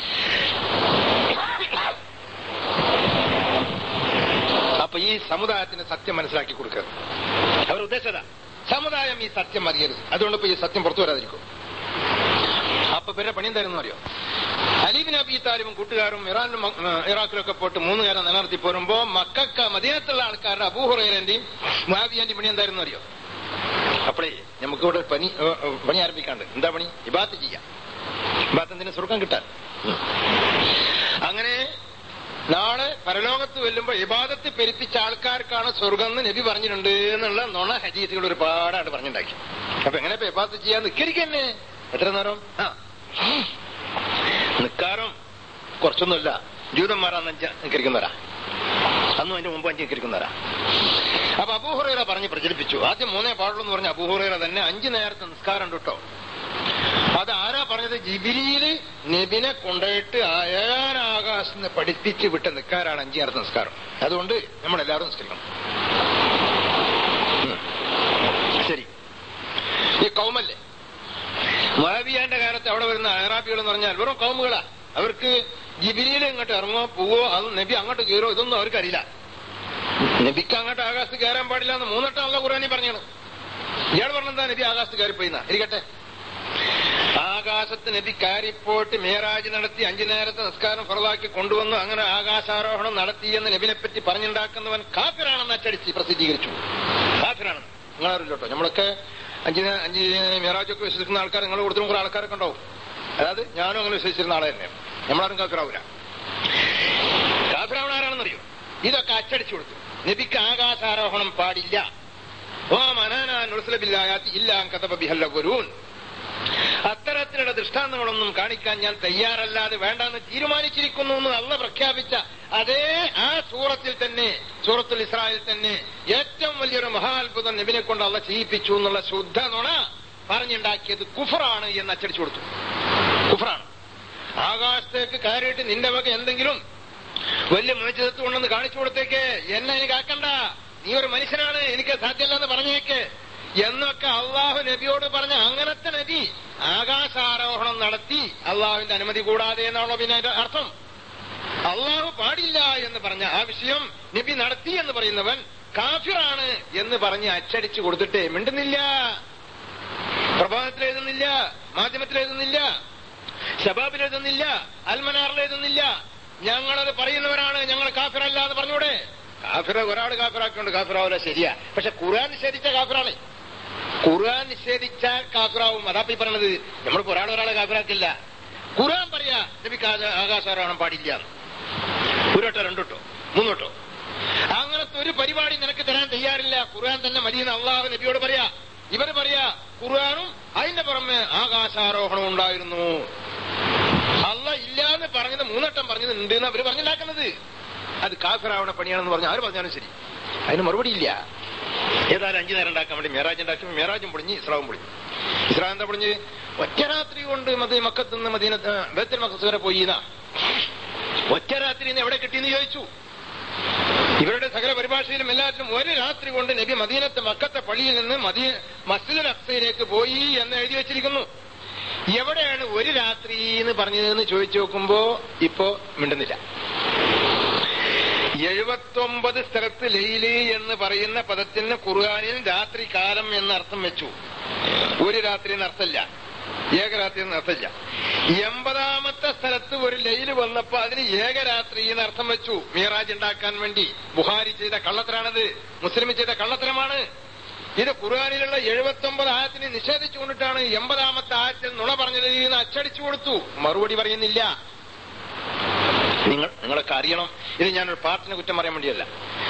അപ്പൊ ഈ സമുദായത്തിന് സത്യം മനസ്സിലാക്കി കൊടുക്കുക അവർ ഉദ്ദേശത സമുദായം ഈ സത്യം അറിയരുത് അതുകൊണ്ട് ഇപ്പൊ ഈ സത്യം പുറത്തു വരാതിരിക്കും അപ്പൊ പേരെ പണി എന്തായിരുന്നു അറിയോ അലീബിൻ അബി താലിബും കൂട്ടുകാരും ഇറാനിലും ഏ, ഇറാഖിലൊക്കെ പോയിട്ട് മൂന്ന് നേരം നിലനിർത്തി പോരുമ്പോ മക്കൾക്ക് മദീനത്തുള്ള ആൾക്കാരുടെ അബൂഹുറേന്റെയും മാവിയാന്റെയും പണി എന്തായിരുന്നു അറിയോ അപ്പോഴേ നമുക്ക് ഇവിടെ പണി ഏ, ഏ, പണി ആരംഭിക്കാണ്ട് എന്താ പണി ഇബാത്ത് ചെയ്യാം ഇബാത്ത് എന്തിനു സ്വർഗം കിട്ടാൻ അങ്ങനെ നാളെ പരലോകത്ത് വെല്ലുമ്പോ ഇബാദത്ത് പെരുപ്പിച്ച ആൾക്കാർക്കാണ് സ്വർഗം എന്ന് നബി പറഞ്ഞിട്ടുണ്ട് എന്നുള്ള നുണ ഹദീസുകൾ ഒരുപാടായിട്ട് പറഞ്ഞിട്ടുണ്ടാക്കി അപ്പൊ എങ്ങനെ ഇപ്പൊ ഇബാദത്ത് ചെയ്യാൻ നിക്കരിക്കന്നെ എത്ര നേരം ആ നിക്കാറും കുറച്ചൊന്നുമില്ല ജൂതന്മാരാന്ന് അഞ്ച് നിക്കരിക്കുന്നവരാ അന്നും അതിന്റെ മുമ്പ് അഞ്ച് നിക്കരിക്കുന്നവരാ അപ്പൊ അബൂഹുറേറ പറഞ്ഞ് പ്രചരിപ്പിച്ചു ആദ്യം മൂന്നേ പാടുള്ളൂ എന്ന് പറഞ്ഞ അബൂഹുറേറ തന്നെ അഞ്ചു നേരത്തെ നിസ്കാരം ഉണ്ട് കേട്ടോ അത് ആരാ പറഞ്ഞത് ജിബിരിയില് നബിനെ കൊണ്ടുപോയിട്ട് അയാനാകാശന്ന് പഠിപ്പിച്ച് വിട്ട നിൽക്കാരാണ് അഞ്ചു നേരത്തെ നിസ്കാരം അതുകൊണ്ട് നമ്മൾ എല്ലാവരും നിസ്കരിക്കണം ഉം. ശരി ഈ കൗമല്ലേ മാവിയാന്റെ കാലത്ത് അവിടെ വരുന്ന അറാബികൾ എന്ന് പറഞ്ഞാൽ വെറും കൗമുകളാ അവർക്ക് ജിബിരിയിൽ ഇങ്ങോട്ട് ഇറങ്ങോ പോവോ അത് നബി അങ്ങോട്ട് കയറോ ഇതൊന്നും അവർക്കറിയില്ല നബിക്ക് അങ്ങോട്ട് ആകാശത്ത് കയറാൻ പാടില്ല എന്ന് മൂന്നെട്ടാണല്ലോ ഖുറാനി പറഞ്ഞത് ഇയാൾ പറഞ്ഞെന്താ നബി ആകാശത്ത് കയറിപ്പോയിന്ന ഇരിക്കട്ടെ ആകാശ ആകാശത്ത് നബി കാരിപ്പോട്ട് മേരാജ് നടത്തി അഞ്ചു നേരത്തെ നിസ്കാരം ഫറലാക്കി കൊണ്ടുവന്നു അങ്ങനെ ആകാശാരോഹണം നടത്തിയെന്ന് നബിനെ പറ്റി പറഞ്ഞുണ്ടാക്കുന്നവൻ കാഫിറാണെന്ന് അച്ചടിച്ച് പ്രസിദ്ധീകരിച്ചു കാഫിറാണെന്ന് നിങ്ങളറിയില്ല കേട്ടോ നമ്മളൊക്കെ അഞ്ചിന് അഞ്ച് മേറാജൊക്കെ വിശ്വസിക്കുന്ന ആൾക്കാർ നിങ്ങൾ കൊടുത്തും കുറെ ആൾക്കാരൊക്കെ ഉണ്ടാവും അതായത് ഞാനും അങ്ങനെ വിശ്വസിച്ചിരുന്ന ആളെ തന്നെയാണ് നമ്മളാരും കാഫിറാവൂല കാഫിറാവണ ആരാണെന്നറിയോ ഇതൊക്കെ അച്ചടിച്ചു കൊടുത്തു നബിക്ക് ആകാശാരോഹണം പാടില്ല ഓ മനാനാ നുസ്ലബില്ലായാത്തി ഇല്ലാ കഥപ ബിഹല്ലവരൂൻ അത്തരത്തിലുള്ള ദൃഷ്ടാന്തങ്ങളൊന്നും കാണിക്കാൻ ഞാൻ തയ്യാറല്ലാതെ വേണ്ടെന്ന് തീരുമാനിച്ചിരിക്കുന്നു എന്ന് അള്ള പ്രഖ്യാപിച്ച അതേ ആ സൂറത്തിൽ തന്നെ സൂറത്തുൽ ഇസ്രായേൽ തന്നെ ഏറ്റവും വലിയൊരു മഹാത്ഭുതം നബിനെ കൊണ്ട് അള്ള ചെയ്യിപ്പിച്ചു എന്നുള്ള ശുദ്ധ നുണ പറഞ്ഞുണ്ടാക്കിയത് കുഫറാണ് എന്ന് അച്ചടിച്ചു കൊടുത്തു കുഫറാണ് ആകാശത്തേക്ക് കയറിയിട്ട് നിന്റെ വക എന്തെങ്കിലും വലിയ മോചിതത്വം ഉണ്ടെന്ന് കാണിച്ചു കൊടുത്തേക്ക് എന്നെ എനിക്ക് ആക്കണ്ട നീ ഒരു മനുഷ്യനാണ് എനിക്ക് സാധ്യമല്ല എന്ന് പറഞ്ഞേക്ക് എന്നൊക്കെ അള്ളാഹു നബിയോട് പറഞ്ഞ അങ്ങനത്തെ നബി ആകാശാരോഹണം നടത്തി അള്ളാഹുവിന്റെ അനുമതി കൂടാതെ എന്നാണോ പിന്നെ അതിന്റെ അർത്ഥം അള്ളാഹു പാടില്ല എന്ന് പറഞ്ഞ ആ വിഷയം നബി നടത്തി എന്ന് പറയുന്നവൻ കാഫിറാണ് എന്ന് പറഞ്ഞ് അച്ചടിച്ചു കൊടുത്തിട്ട് മിണ്ടുന്നില്ല പ്രഭാതത്തിൽ എഴുതുന്നില്ല മാധ്യമത്തിൽ എഴുതുന്നില്ല ശബാബിൽ എഴുതുന്നില്ല അൽമനാറിൽ എഴുതുന്നില്ല ഞങ്ങളത് പറയുന്നവരാണ് ഞങ്ങൾ കാഫിറല്ല എന്ന് പറഞ്ഞൂടെ കാഫിറ ഒരാൾ കാഫിറാക്കുന്നുണ്ട് കാഫിറാവില്ല ശരിയാ പക്ഷെ ഖുർആൻ നിഷേധിച്ച കാഫിറാണ് ഖുർആൻ നിഷേധിച്ചാൽ കാഫിറാവും അതാപ്പി പറഞ്ഞത് നമ്മളിപ്പോ ഒരാൾ ഒരാളെ കാഫിറാക്കില്ല ഖുർആൻ പറയാ നബിക്ക് ആകാ- ആകാശാരോഹണം പാടില്ല ഒരു വട്ടോ രണ്ടോട്ടോ മൂന്നോട്ടോ അങ്ങനത്തെ ഒരു പരിപാടി നിനക്ക് തരാൻ തയ്യാറില്ല ഖുർആൻ തന്നെ മതിയെന്ന് അള്ളാഹു നബിയോട് പറയാ ഇവര് പറയാ ഖുർആനും അതിന്റെ പുറമെ ആകാശാരോഹണം ഉണ്ടായിരുന്നു അല്ല ഇല്ല എന്ന് പറഞ്ഞത് മൂന്നെട്ടം പറഞ്ഞത് ഉണ്ട് എന്ന് അവര് പറഞ്ഞുണ്ടാക്കുന്നത് അത് കാഫിറാവണ പണിയാണെന്ന് പറഞ്ഞാൽ ആര് പറഞ്ഞാലും ശരി അതിന് മറുപടി ഇല്ല ഏതായാലും അഞ്ചു നേരം ഉണ്ടാക്കാൻ വേണ്ടി മേരാജ് ഉണ്ടാക്കി മേരാജും പൊളിഞ്ഞ് ഇസ്രാവും പൊളിഞ്ഞു ഇസ്രാ എന്താ പൊളിഞ്ഞ് ഒറ്റ രാത്രി കൊണ്ട് മതി മക്കത്ത് നിന്ന് മദീന ബേത്തൽ മക്കത്ത് വരെ പോയി എന്നാ. ഒറ്റ രാത്രി ഇന്ന് എവിടെ കിട്ടിയെന്ന് ചോദിച്ചു ഇവരുടെ സകല പരിഭാഷയിലും എല്ലാത്തിലും ഒരു രാത്രി കൊണ്ട് നബി മദീനത്തെ മക്കത്തെ പള്ളിയിൽ നിന്ന് മദീ മസ്ജിദുൽ അക്സയിലേക്ക് പോയി എന്ന് എഴുതി വെച്ചിരിക്കുന്നു എവിടെയാണ് ഒരു രാത്രി എന്ന് പറഞ്ഞതെന്ന് ചോദിച്ചു നോക്കുമ്പോ ഇപ്പോ മിണ്ടുന്നില്ല എഴുപത്തൊമ്പത് സ്ഥലത്ത് ലൈലി എന്ന് പറയുന്ന പദത്തിന് ഖുർആാനിൽ രാത്രി കാലം എന്ന അർത്ഥം വെച്ചു ഒരു രാത്രി എന്ന് അർത്ഥമില്ല ഏകരാത്രി എന്ന് അർത്ഥമില്ല എൺപതാമത്തെ സ്ഥലത്ത് ഒരു ലൈല് വന്നപ്പോ അതിന് ഏകരാത്രി എന്ന് അർത്ഥം വെച്ചു മീറാജ് ഉണ്ടാക്കാൻ വേണ്ടി ബുഹാരി ചെയ്ത കള്ളത്തരാണത് മുസ്ലിം ചെയ്ത കള്ളത്തരമാണ് ഇത് ഖുർആാനിലുള്ള എഴുപത്തൊമ്പത് ആയത്തിനെ നിഷേധിച്ചുകൊണ്ടിട്ടാണ് എൺപതാമത്തെ ആയത്തിൽ നുണ പറഞ്ഞത് എന്ന് അച്ചടിച്ചു കൊടുത്തു മറുപടി പറയുന്നില്ല നിങ്ങൾ നിങ്ങളൊക്കെ അറിയണം ഇത് ഞാനൊരു പാർട്ടിനെ കുറ്റം പറയാൻ വേണ്ടിയല്ല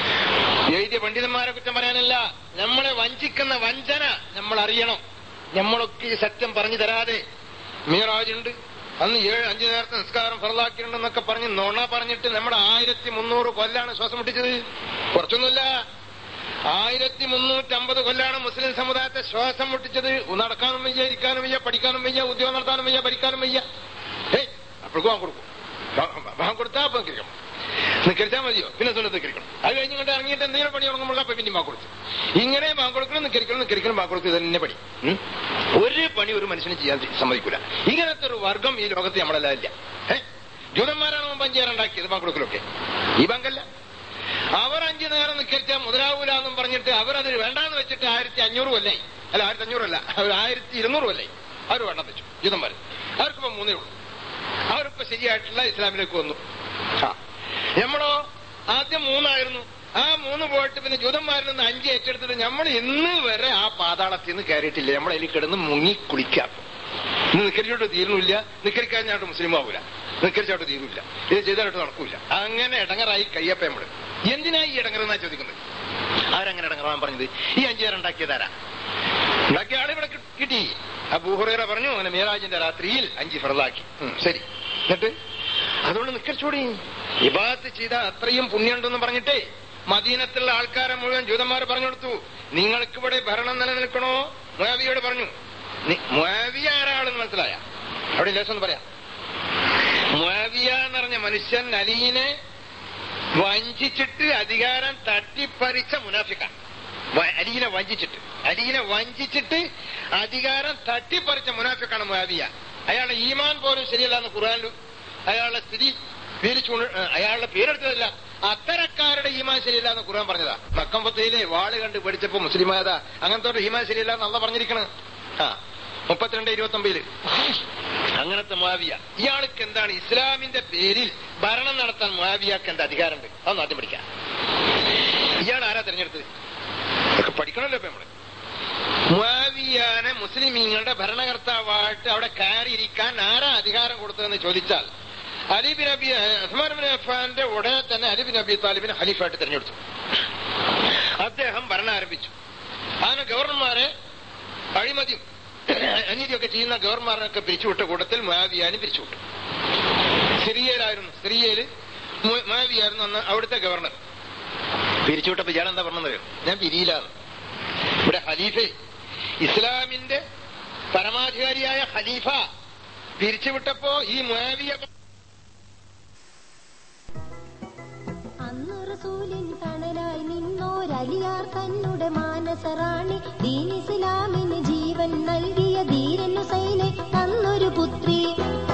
എഴുതിയ പണ്ഡിതന്മാരെ കുറ്റം പറയാനല്ല നമ്മളെ വഞ്ചിക്കുന്ന വഞ്ചന നമ്മൾ അറിയണം നമ്മളൊക്കെ ഈ സത്യം പറഞ്ഞു തരാതെ മീറാജുണ്ട് അന്ന് ഏഴ് അഞ്ചു നേരത്തെ നിസ്കാരം ഫറലാക്കിയിട്ടുണ്ടെന്നൊക്കെ പറഞ്ഞ് നുണ പറഞ്ഞിട്ട് നമ്മുടെ ആയിരത്തി മുന്നൂറ് കൊല്ലാണ് ശ്വാസം മുട്ടിച്ചത് കുറച്ചൊന്നുമില്ല ആയിരത്തി മുന്നൂറ്റമ്പത് കൊല്ലാണ് മുസ്ലിം സമുദായത്തെ ശ്വാസം മുട്ടിച്ചത് നടക്കാനും വയ്യ ഇരിക്കാനും വയ്യ പഠിക്കാനും വയ്യ ഉദ്യോഗം നടത്താനും വയ്യ ഭരിക്കാനും വയ്യ ഏയ് അപ്പോഴേക്കും വാങ്ങ് കൊടുക്കും വാങ്ങ് കൊടുത്താ അപ്പം കിരിക്കണം നിക്കരിച്ചാൽ മതിയോ പിന്നെ സുന്നത്ത് നിക്കരിക്കണം അത് കഴിഞ്ഞ് ഇങ്ങോട്ട് ഇറങ്ങിയിട്ട് എന്തെങ്കിലും പണി തുടങ്ങുമ്പോൾ അപ്പൊ പിന്നെ വാ കൊടുത്തു ഇങ്ങനെ വാ കൊടുക്കണം നിക്കരിക്കണം നിക്കരിക്കണം വാ കൊടുത്തു തന്നെ പണി ഉം? ഒരു പണി ഒരു മനുഷ്യന് ചെയ്യാൻ സമ്മതിക്കൂല ഇങ്ങനത്തെ ഒരു വർഗം ഈ ലോകത്ത് നമ്മളെല്ലാം ഇല്ല ഏഹ് ജൂതന്മാരാണ് മുമ്പ് അഞ്ചേറുണ്ടാക്കിയത് വാ കൊടുക്കലൊക്കെ ഈ ബാങ്കല്ല അവർ അഞ്ചു നേരം നിക്കരിച്ചാൽ മുതലാവൂല എന്നും പറഞ്ഞിട്ട് അവരത് വേണ്ടാന്ന് വെച്ചിട്ട് ആയിരത്തി അഞ്ഞൂറ് കൊല്ലായി അല്ല ആയിരത്തി അഞ്ഞൂറല്ല അവർ ആയിരത്തി ഇരുന്നൂറ് കൊല്ലായി അവർ വേണ്ട വെച്ചു ജൂതന്മാർ അവർക്കിപ്പോ മൂന്നേ ഉള്ളൂ അവരിപ്പോ ശരിയായിട്ടുള്ള ഇസ്ലാമിലേക്ക് വന്നു ആ. നമ്മളോ ആദ്യം മൂന്നായിരുന്നു ആ മൂന്ന് പോയിട്ട് പിന്നെ ജൂതന്മാരിൽ നിന്ന് അഞ്ച് ഏറ്റെടുത്തിട്ട് നമ്മൾ ഇന്ന് വരെ ആ പാതാളത്തിൽ നിന്ന് കയറിയിട്ടില്ല നമ്മൾ അതിൽ കിടന്ന് മുങ്ങി കുളിക്കാം ഇന്ന് നിക്കരിച്ചോട്ട് തീരുന്നില്ല നിക്കരിക്കാഞ്ഞാട്ട് മുസ്ലിം ആവൂല നിക്കരിച്ചോട്ട് തീരൂല ഇത് ചെയ്താലോട്ട് നടക്കൂല അങ്ങനെ ഇടങ്ങറായി കയ്യപ്പ നമ്മള് എന്തിനാ ഈ ഇടങ്ങറെന്നാ ചോദിക്കുന്നത് ആരങ്ങനെ ഇടങ്ങറാൻ പറഞ്ഞത് ഈ അഞ്ചുപേർ ഉണ്ടാക്കിയതാരാ ഉണ്ടാക്കിയ ആളെ ഇവിടെ കി- കിട്ടി അബൂഹുറേറ പറഞ്ഞു അങ്ങനെ മേരാജിന്റെ രാത്രിയിൽ അഞ്ച് ഫറലാക്കി ഉം, ശരി എന്നിട്ട് അതുകൊണ്ട് നിക്കരിച്ചോടി ഇബാത്ത് ചെയ്ത അത്രയും പുണ്യമുണ്ടെന്ന് പറഞ്ഞിട്ടേ മദീനത്തുള്ള ആൾക്കാരെ മുഴുവൻ ജൂതന്മാർ പറഞ്ഞു കൊടുത്തു നിങ്ങൾക്കിവിടെ ഭരണം നിലനിൽക്കണോ മുയാവിയോട് പറഞ്ഞു നി- മുയാവിയ ആരാളെന്ന് മനസ്സിലായ അവിടെ ലേശം ഒന്ന് പറയാം മുയാവിയ എന്ന് പറഞ്ഞ മനുഷ്യൻ അലീനെ വഞ്ചിച്ചിട്ട് അധികാരം തട്ടിപ്പറിച്ച മുനാഫിക്കാണ് വ- അലീനെ വഞ്ചിച്ചിട്ട് അലീനെ വഞ്ചിച്ചിട്ട് അധികാരം തട്ടിപ്പറിച്ച മുനാഫിക്കാണ് മുയാവിയ അയാളുടെ ഈമാൻ പോലും ശരിയല്ല എന്ന് ഖുർആാനിൽ അയാളുടെ സ്ഥിതി വിവരിച്ചുകൊണ്ട് ഏ, അയാളുടെ പേരെടുത്തതല്ല അത്തരക്കാരുടെ ഈമാൻ ശരിയല്ല എന്ന് ഖുർആൻ പറഞ്ഞതാ മക്കമ്പത്തയിലെ വാള് കണ്ട് പഠിച്ചപ്പോ മുസ്ലിമായതാ അങ്ങനത്തെ ഒരു ഈമാൻ ശരിയല്ല എന്ന് അല്ല പറഞ്ഞിരിക്കണ് ആ മുപ്പത്തിരണ്ട് ഇരുപത്തി ഒമ്പതില് അങ്ങനത്തെ മുആവിയ ഇയാൾക്ക് എന്താണ് ഇസ്ലാമിന്റെ പേരിൽ ഭരണം നടത്താൻ മുആവിയാക്ക് എന്താ അധികാരമുണ്ട് അതൊന്നും ആദ്യം പഠിക്കാം ഇയാൾ ആരാ തെരഞ്ഞെടുത്തത് ഇതൊക്കെ പഠിക്കണമല്ലോ ഇപ്പൊ നമ്മള് മുആവിയാനെ മുസ്ലിമീങ്ങളുടെ ഭരണകർത്താവായിട്ട് അവിടെ കയറിയിരിക്കാൻ ആരാ അധികാരം കൊടുത്തതെന്ന് ചോദിച്ചാൽ അലിബിൻ അബി ഉസ്മാൻ ബിൻ അഫ്ഫാന്റെ ഉടനെ തന്നെ അലിബിൻ അബി താലിബിനെ ഖലീഫായിട്ട് തെരഞ്ഞെടുത്തു അദ്ദേഹം ഭരണം ആരംഭിച്ചു അങ്ങനെ ഗവർണർമാരെ അഴിമതിയും അനീതിയൊക്കെ ചെയ്യുന്ന ഗവർണർമാരൊക്കെ പിരിച്ചുവിട്ട കൂട്ടത്തിൽ മുയാവിയാനും പിരിച്ചുവിട്ടു സിറിയയിലായിരുന്നു സിറിയയിൽ മുയാവിയായിരുന്നു അന്ന് അവിടുത്തെ ഗവർണർ പിരിച്ചുവിട്ടപ്പോ ഇയാൾ എന്താ പറഞ്ഞത് ഞാൻ പിരിയിലാണ് ഇവിടെ ഖലീഫെ ഇസ്ലാമിന്റെ പരമാധികാരിയായ ഖലീഫ പിരിച്ചുവിട്ടപ്പോ ഈ മുയാവിയ അന്ന് റസൂലിൻ തണലായി നിന്നോരലിയാർ തന്നെ മാനസറാണി ദീൻ ഇസ്ലാമിന് ജീവൻ നൽകിയ ധീരൻ ഹുസൈനെ തന്നൊരു പുത്രി